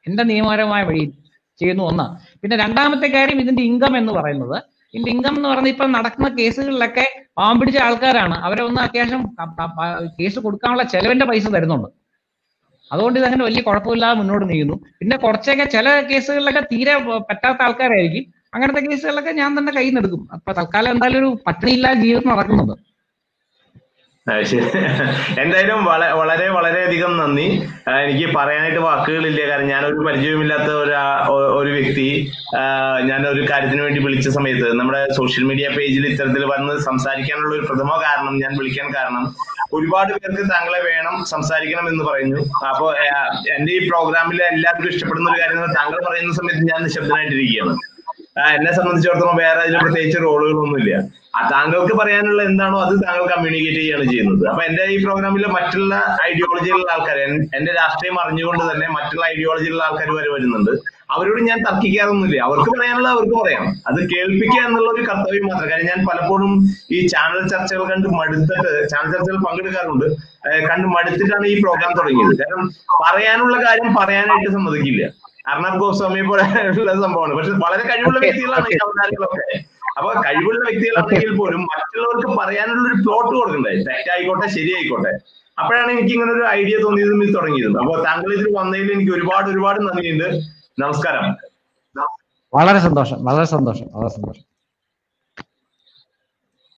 എന്റെ നിയമപരമായ വഴി ചെയ്യുന്നു ഒന്ന് പിന്നെ രണ്ടാമത്തെ കാര്യം ഇതിന്റെ ഇൻകം എന്ന് പറയുന്നത് ഇതിന്റെ ഇൻകം എന്ന് പറയുന്നത് ഇപ്പൊ നടക്കുന്ന കേസുകളിലൊക്കെ പാവം പിടിച്ച ആൾക്കാരാണ് അവരെ ഒന്ന് അത്യാവശ്യം ക- ക- പ- കേസ് കൊടുക്കാനുള്ള ചെലവിന്റെ പൈസ തരുന്നുണ്ട് അതുകൊണ്ട് ഇതങ്ങനെ വലിയ കുഴപ്പമില്ലാതെ മുന്നോട്ട് നീങ്ങുന്നു പിന്നെ കുറച്ചൊക്കെ ചില കേസുകളിലൊക്കെ തീരെ പറ്റാത്ത ആൾക്കാരായിരിക്കും അങ്ങനത്തെ കേസുകളിലൊക്കെ ഞാൻ തന്നെ കയ്യിൽ നിന്ന് എടുക്കും അപ്പൊ തൽക്കാലം എന്തായാലും ഒരു പട്ടിണിയില്ലാതെ ജീവിതം നടക്കുന്നുണ്ട് അത് ശരി എന്തായാലും വള- വളരെ വളരെയധികം നന്ദി ആ, എനിക്ക് പറയാനായിട്ട് വാക്കുകളില്ല കാരണം ഞാനൊരു പരിചയമില്ലാത്ത ഒരു ആ- ഒ- ഒരു വ്യക്തി ആ, ഞാൻ ഒരു കാര്യത്തിന് വേണ്ടി വിളിച്ച സമയത്ത് നമ്മുടെ സോഷ്യൽ മീഡിയ പേജിൽ ഇത്തരത്തിൽ വന്ന് സംസാരിക്കാനുള്ള ഒരു പ്രഥമ കാരണം ഞാൻ വിളിക്കാൻ കാരണം ഒരുപാട് പേർക്ക് താങ്കളെ വേണം സംസാരിക്കണം എന്ന് പറഞ്ഞു അപ്പോ ആ, എന്റെ ഈ പ്രോഗ്രാമിൽ എല്ലാവർക്കും ഇഷ്ടപ്പെടുന്ന ഒരു കാര്യം എന്ന് പറഞ്ഞാൽ താങ്കൾ പറയുന്ന സമയത്ത് ഞാൻ നിശബ്ദനായിട്ടിരിക്കുകയാണ് ആ, എന്നെ സംബന്ധിച്ചിടത്തോളം വേറെ അതിൽ പ്രത്യേകിച്ച് റോളുകളൊന്നുമില്ല ആ താങ്കൾക്ക് പറയാനുള്ള എന്താണോ അത് താങ്കൾ കമ്മ്യൂണിക്കേറ്റ് ചെയ്യുകയാണ് ചെയ്യുന്നത് അപ്പൊ എന്റെ ഈ പ്രോഗ്രാമിൽ മറ്റുള്ള ഐഡിയോളജിയിലുള്ള ആൾക്കാർ എന്റെ രാഷ്ട്രീയം അറിഞ്ഞുകൊണ്ട് തന്നെ മറ്റുള്ള ഐഡിയോളജിയിലുള്ള ആൾക്കാർ വരെ വരുന്നുണ്ട് അവരോട് ഞാൻ തർക്കിക്കാറൊന്നുമില്ല അവർക്ക് പറയാനുള്ള അവർക്ക് പറയാം അത് കേൾപ്പിക്കുക എന്നുള്ള ഒരു കർത്തവ്യം മാത്രം കാര്യം ഞാൻ പലപ്പോഴും ഈ ചാനൽ ചർച്ചകൾ കണ്ട് മടുത്തിട്ട് ചാനൽ ചർച്ചകൾ പങ്കെടുക്കാറുണ്ട് ഏഹ് കണ്ട് മടുത്തിട്ടാണ് ഈ പ്രോഗ്രാം തുടങ്ങിയത് കാരണം പറയാനുള്ള കാര്യം പറയാനായിട്ട് സമ്മതിക്കില്ല അർണബ് ഗോസ്വാമിയെ പോലെ ഉള്ള സംഭവമാണ് പക്ഷെ വളരെ കഴിവുള്ള വ്യക്തികളാണ് ഈ അവതാരങ്ങളൊക്കെ അപ്പൊ കഴിവുള്ള വ്യക്തികളാണെങ്കിൽ പോലും മറ്റുള്ളവർക്ക് പറയാനുള്ള ഒരു പ്ലോട്ട് കൊടുക്കണ്ടേ തെറ്റായിക്കോട്ടെ ശരിയായിക്കോട്ടെ അപ്പോഴാണ് എനിക്ക് ഇങ്ങനെ ഒരു ഐഡിയ തോന്നിയതും ഇത് തുടങ്ങിയതും അപ്പൊ താങ്കൾ ഇതിൽ വന്നതിൽ എനിക്ക് ഒരുപാട് ഒരുപാട് നന്ദിയുണ്ട് നമസ്കാരം വളരെ സന്തോഷം വളരെ സന്തോഷം വളരെ സന്തോഷം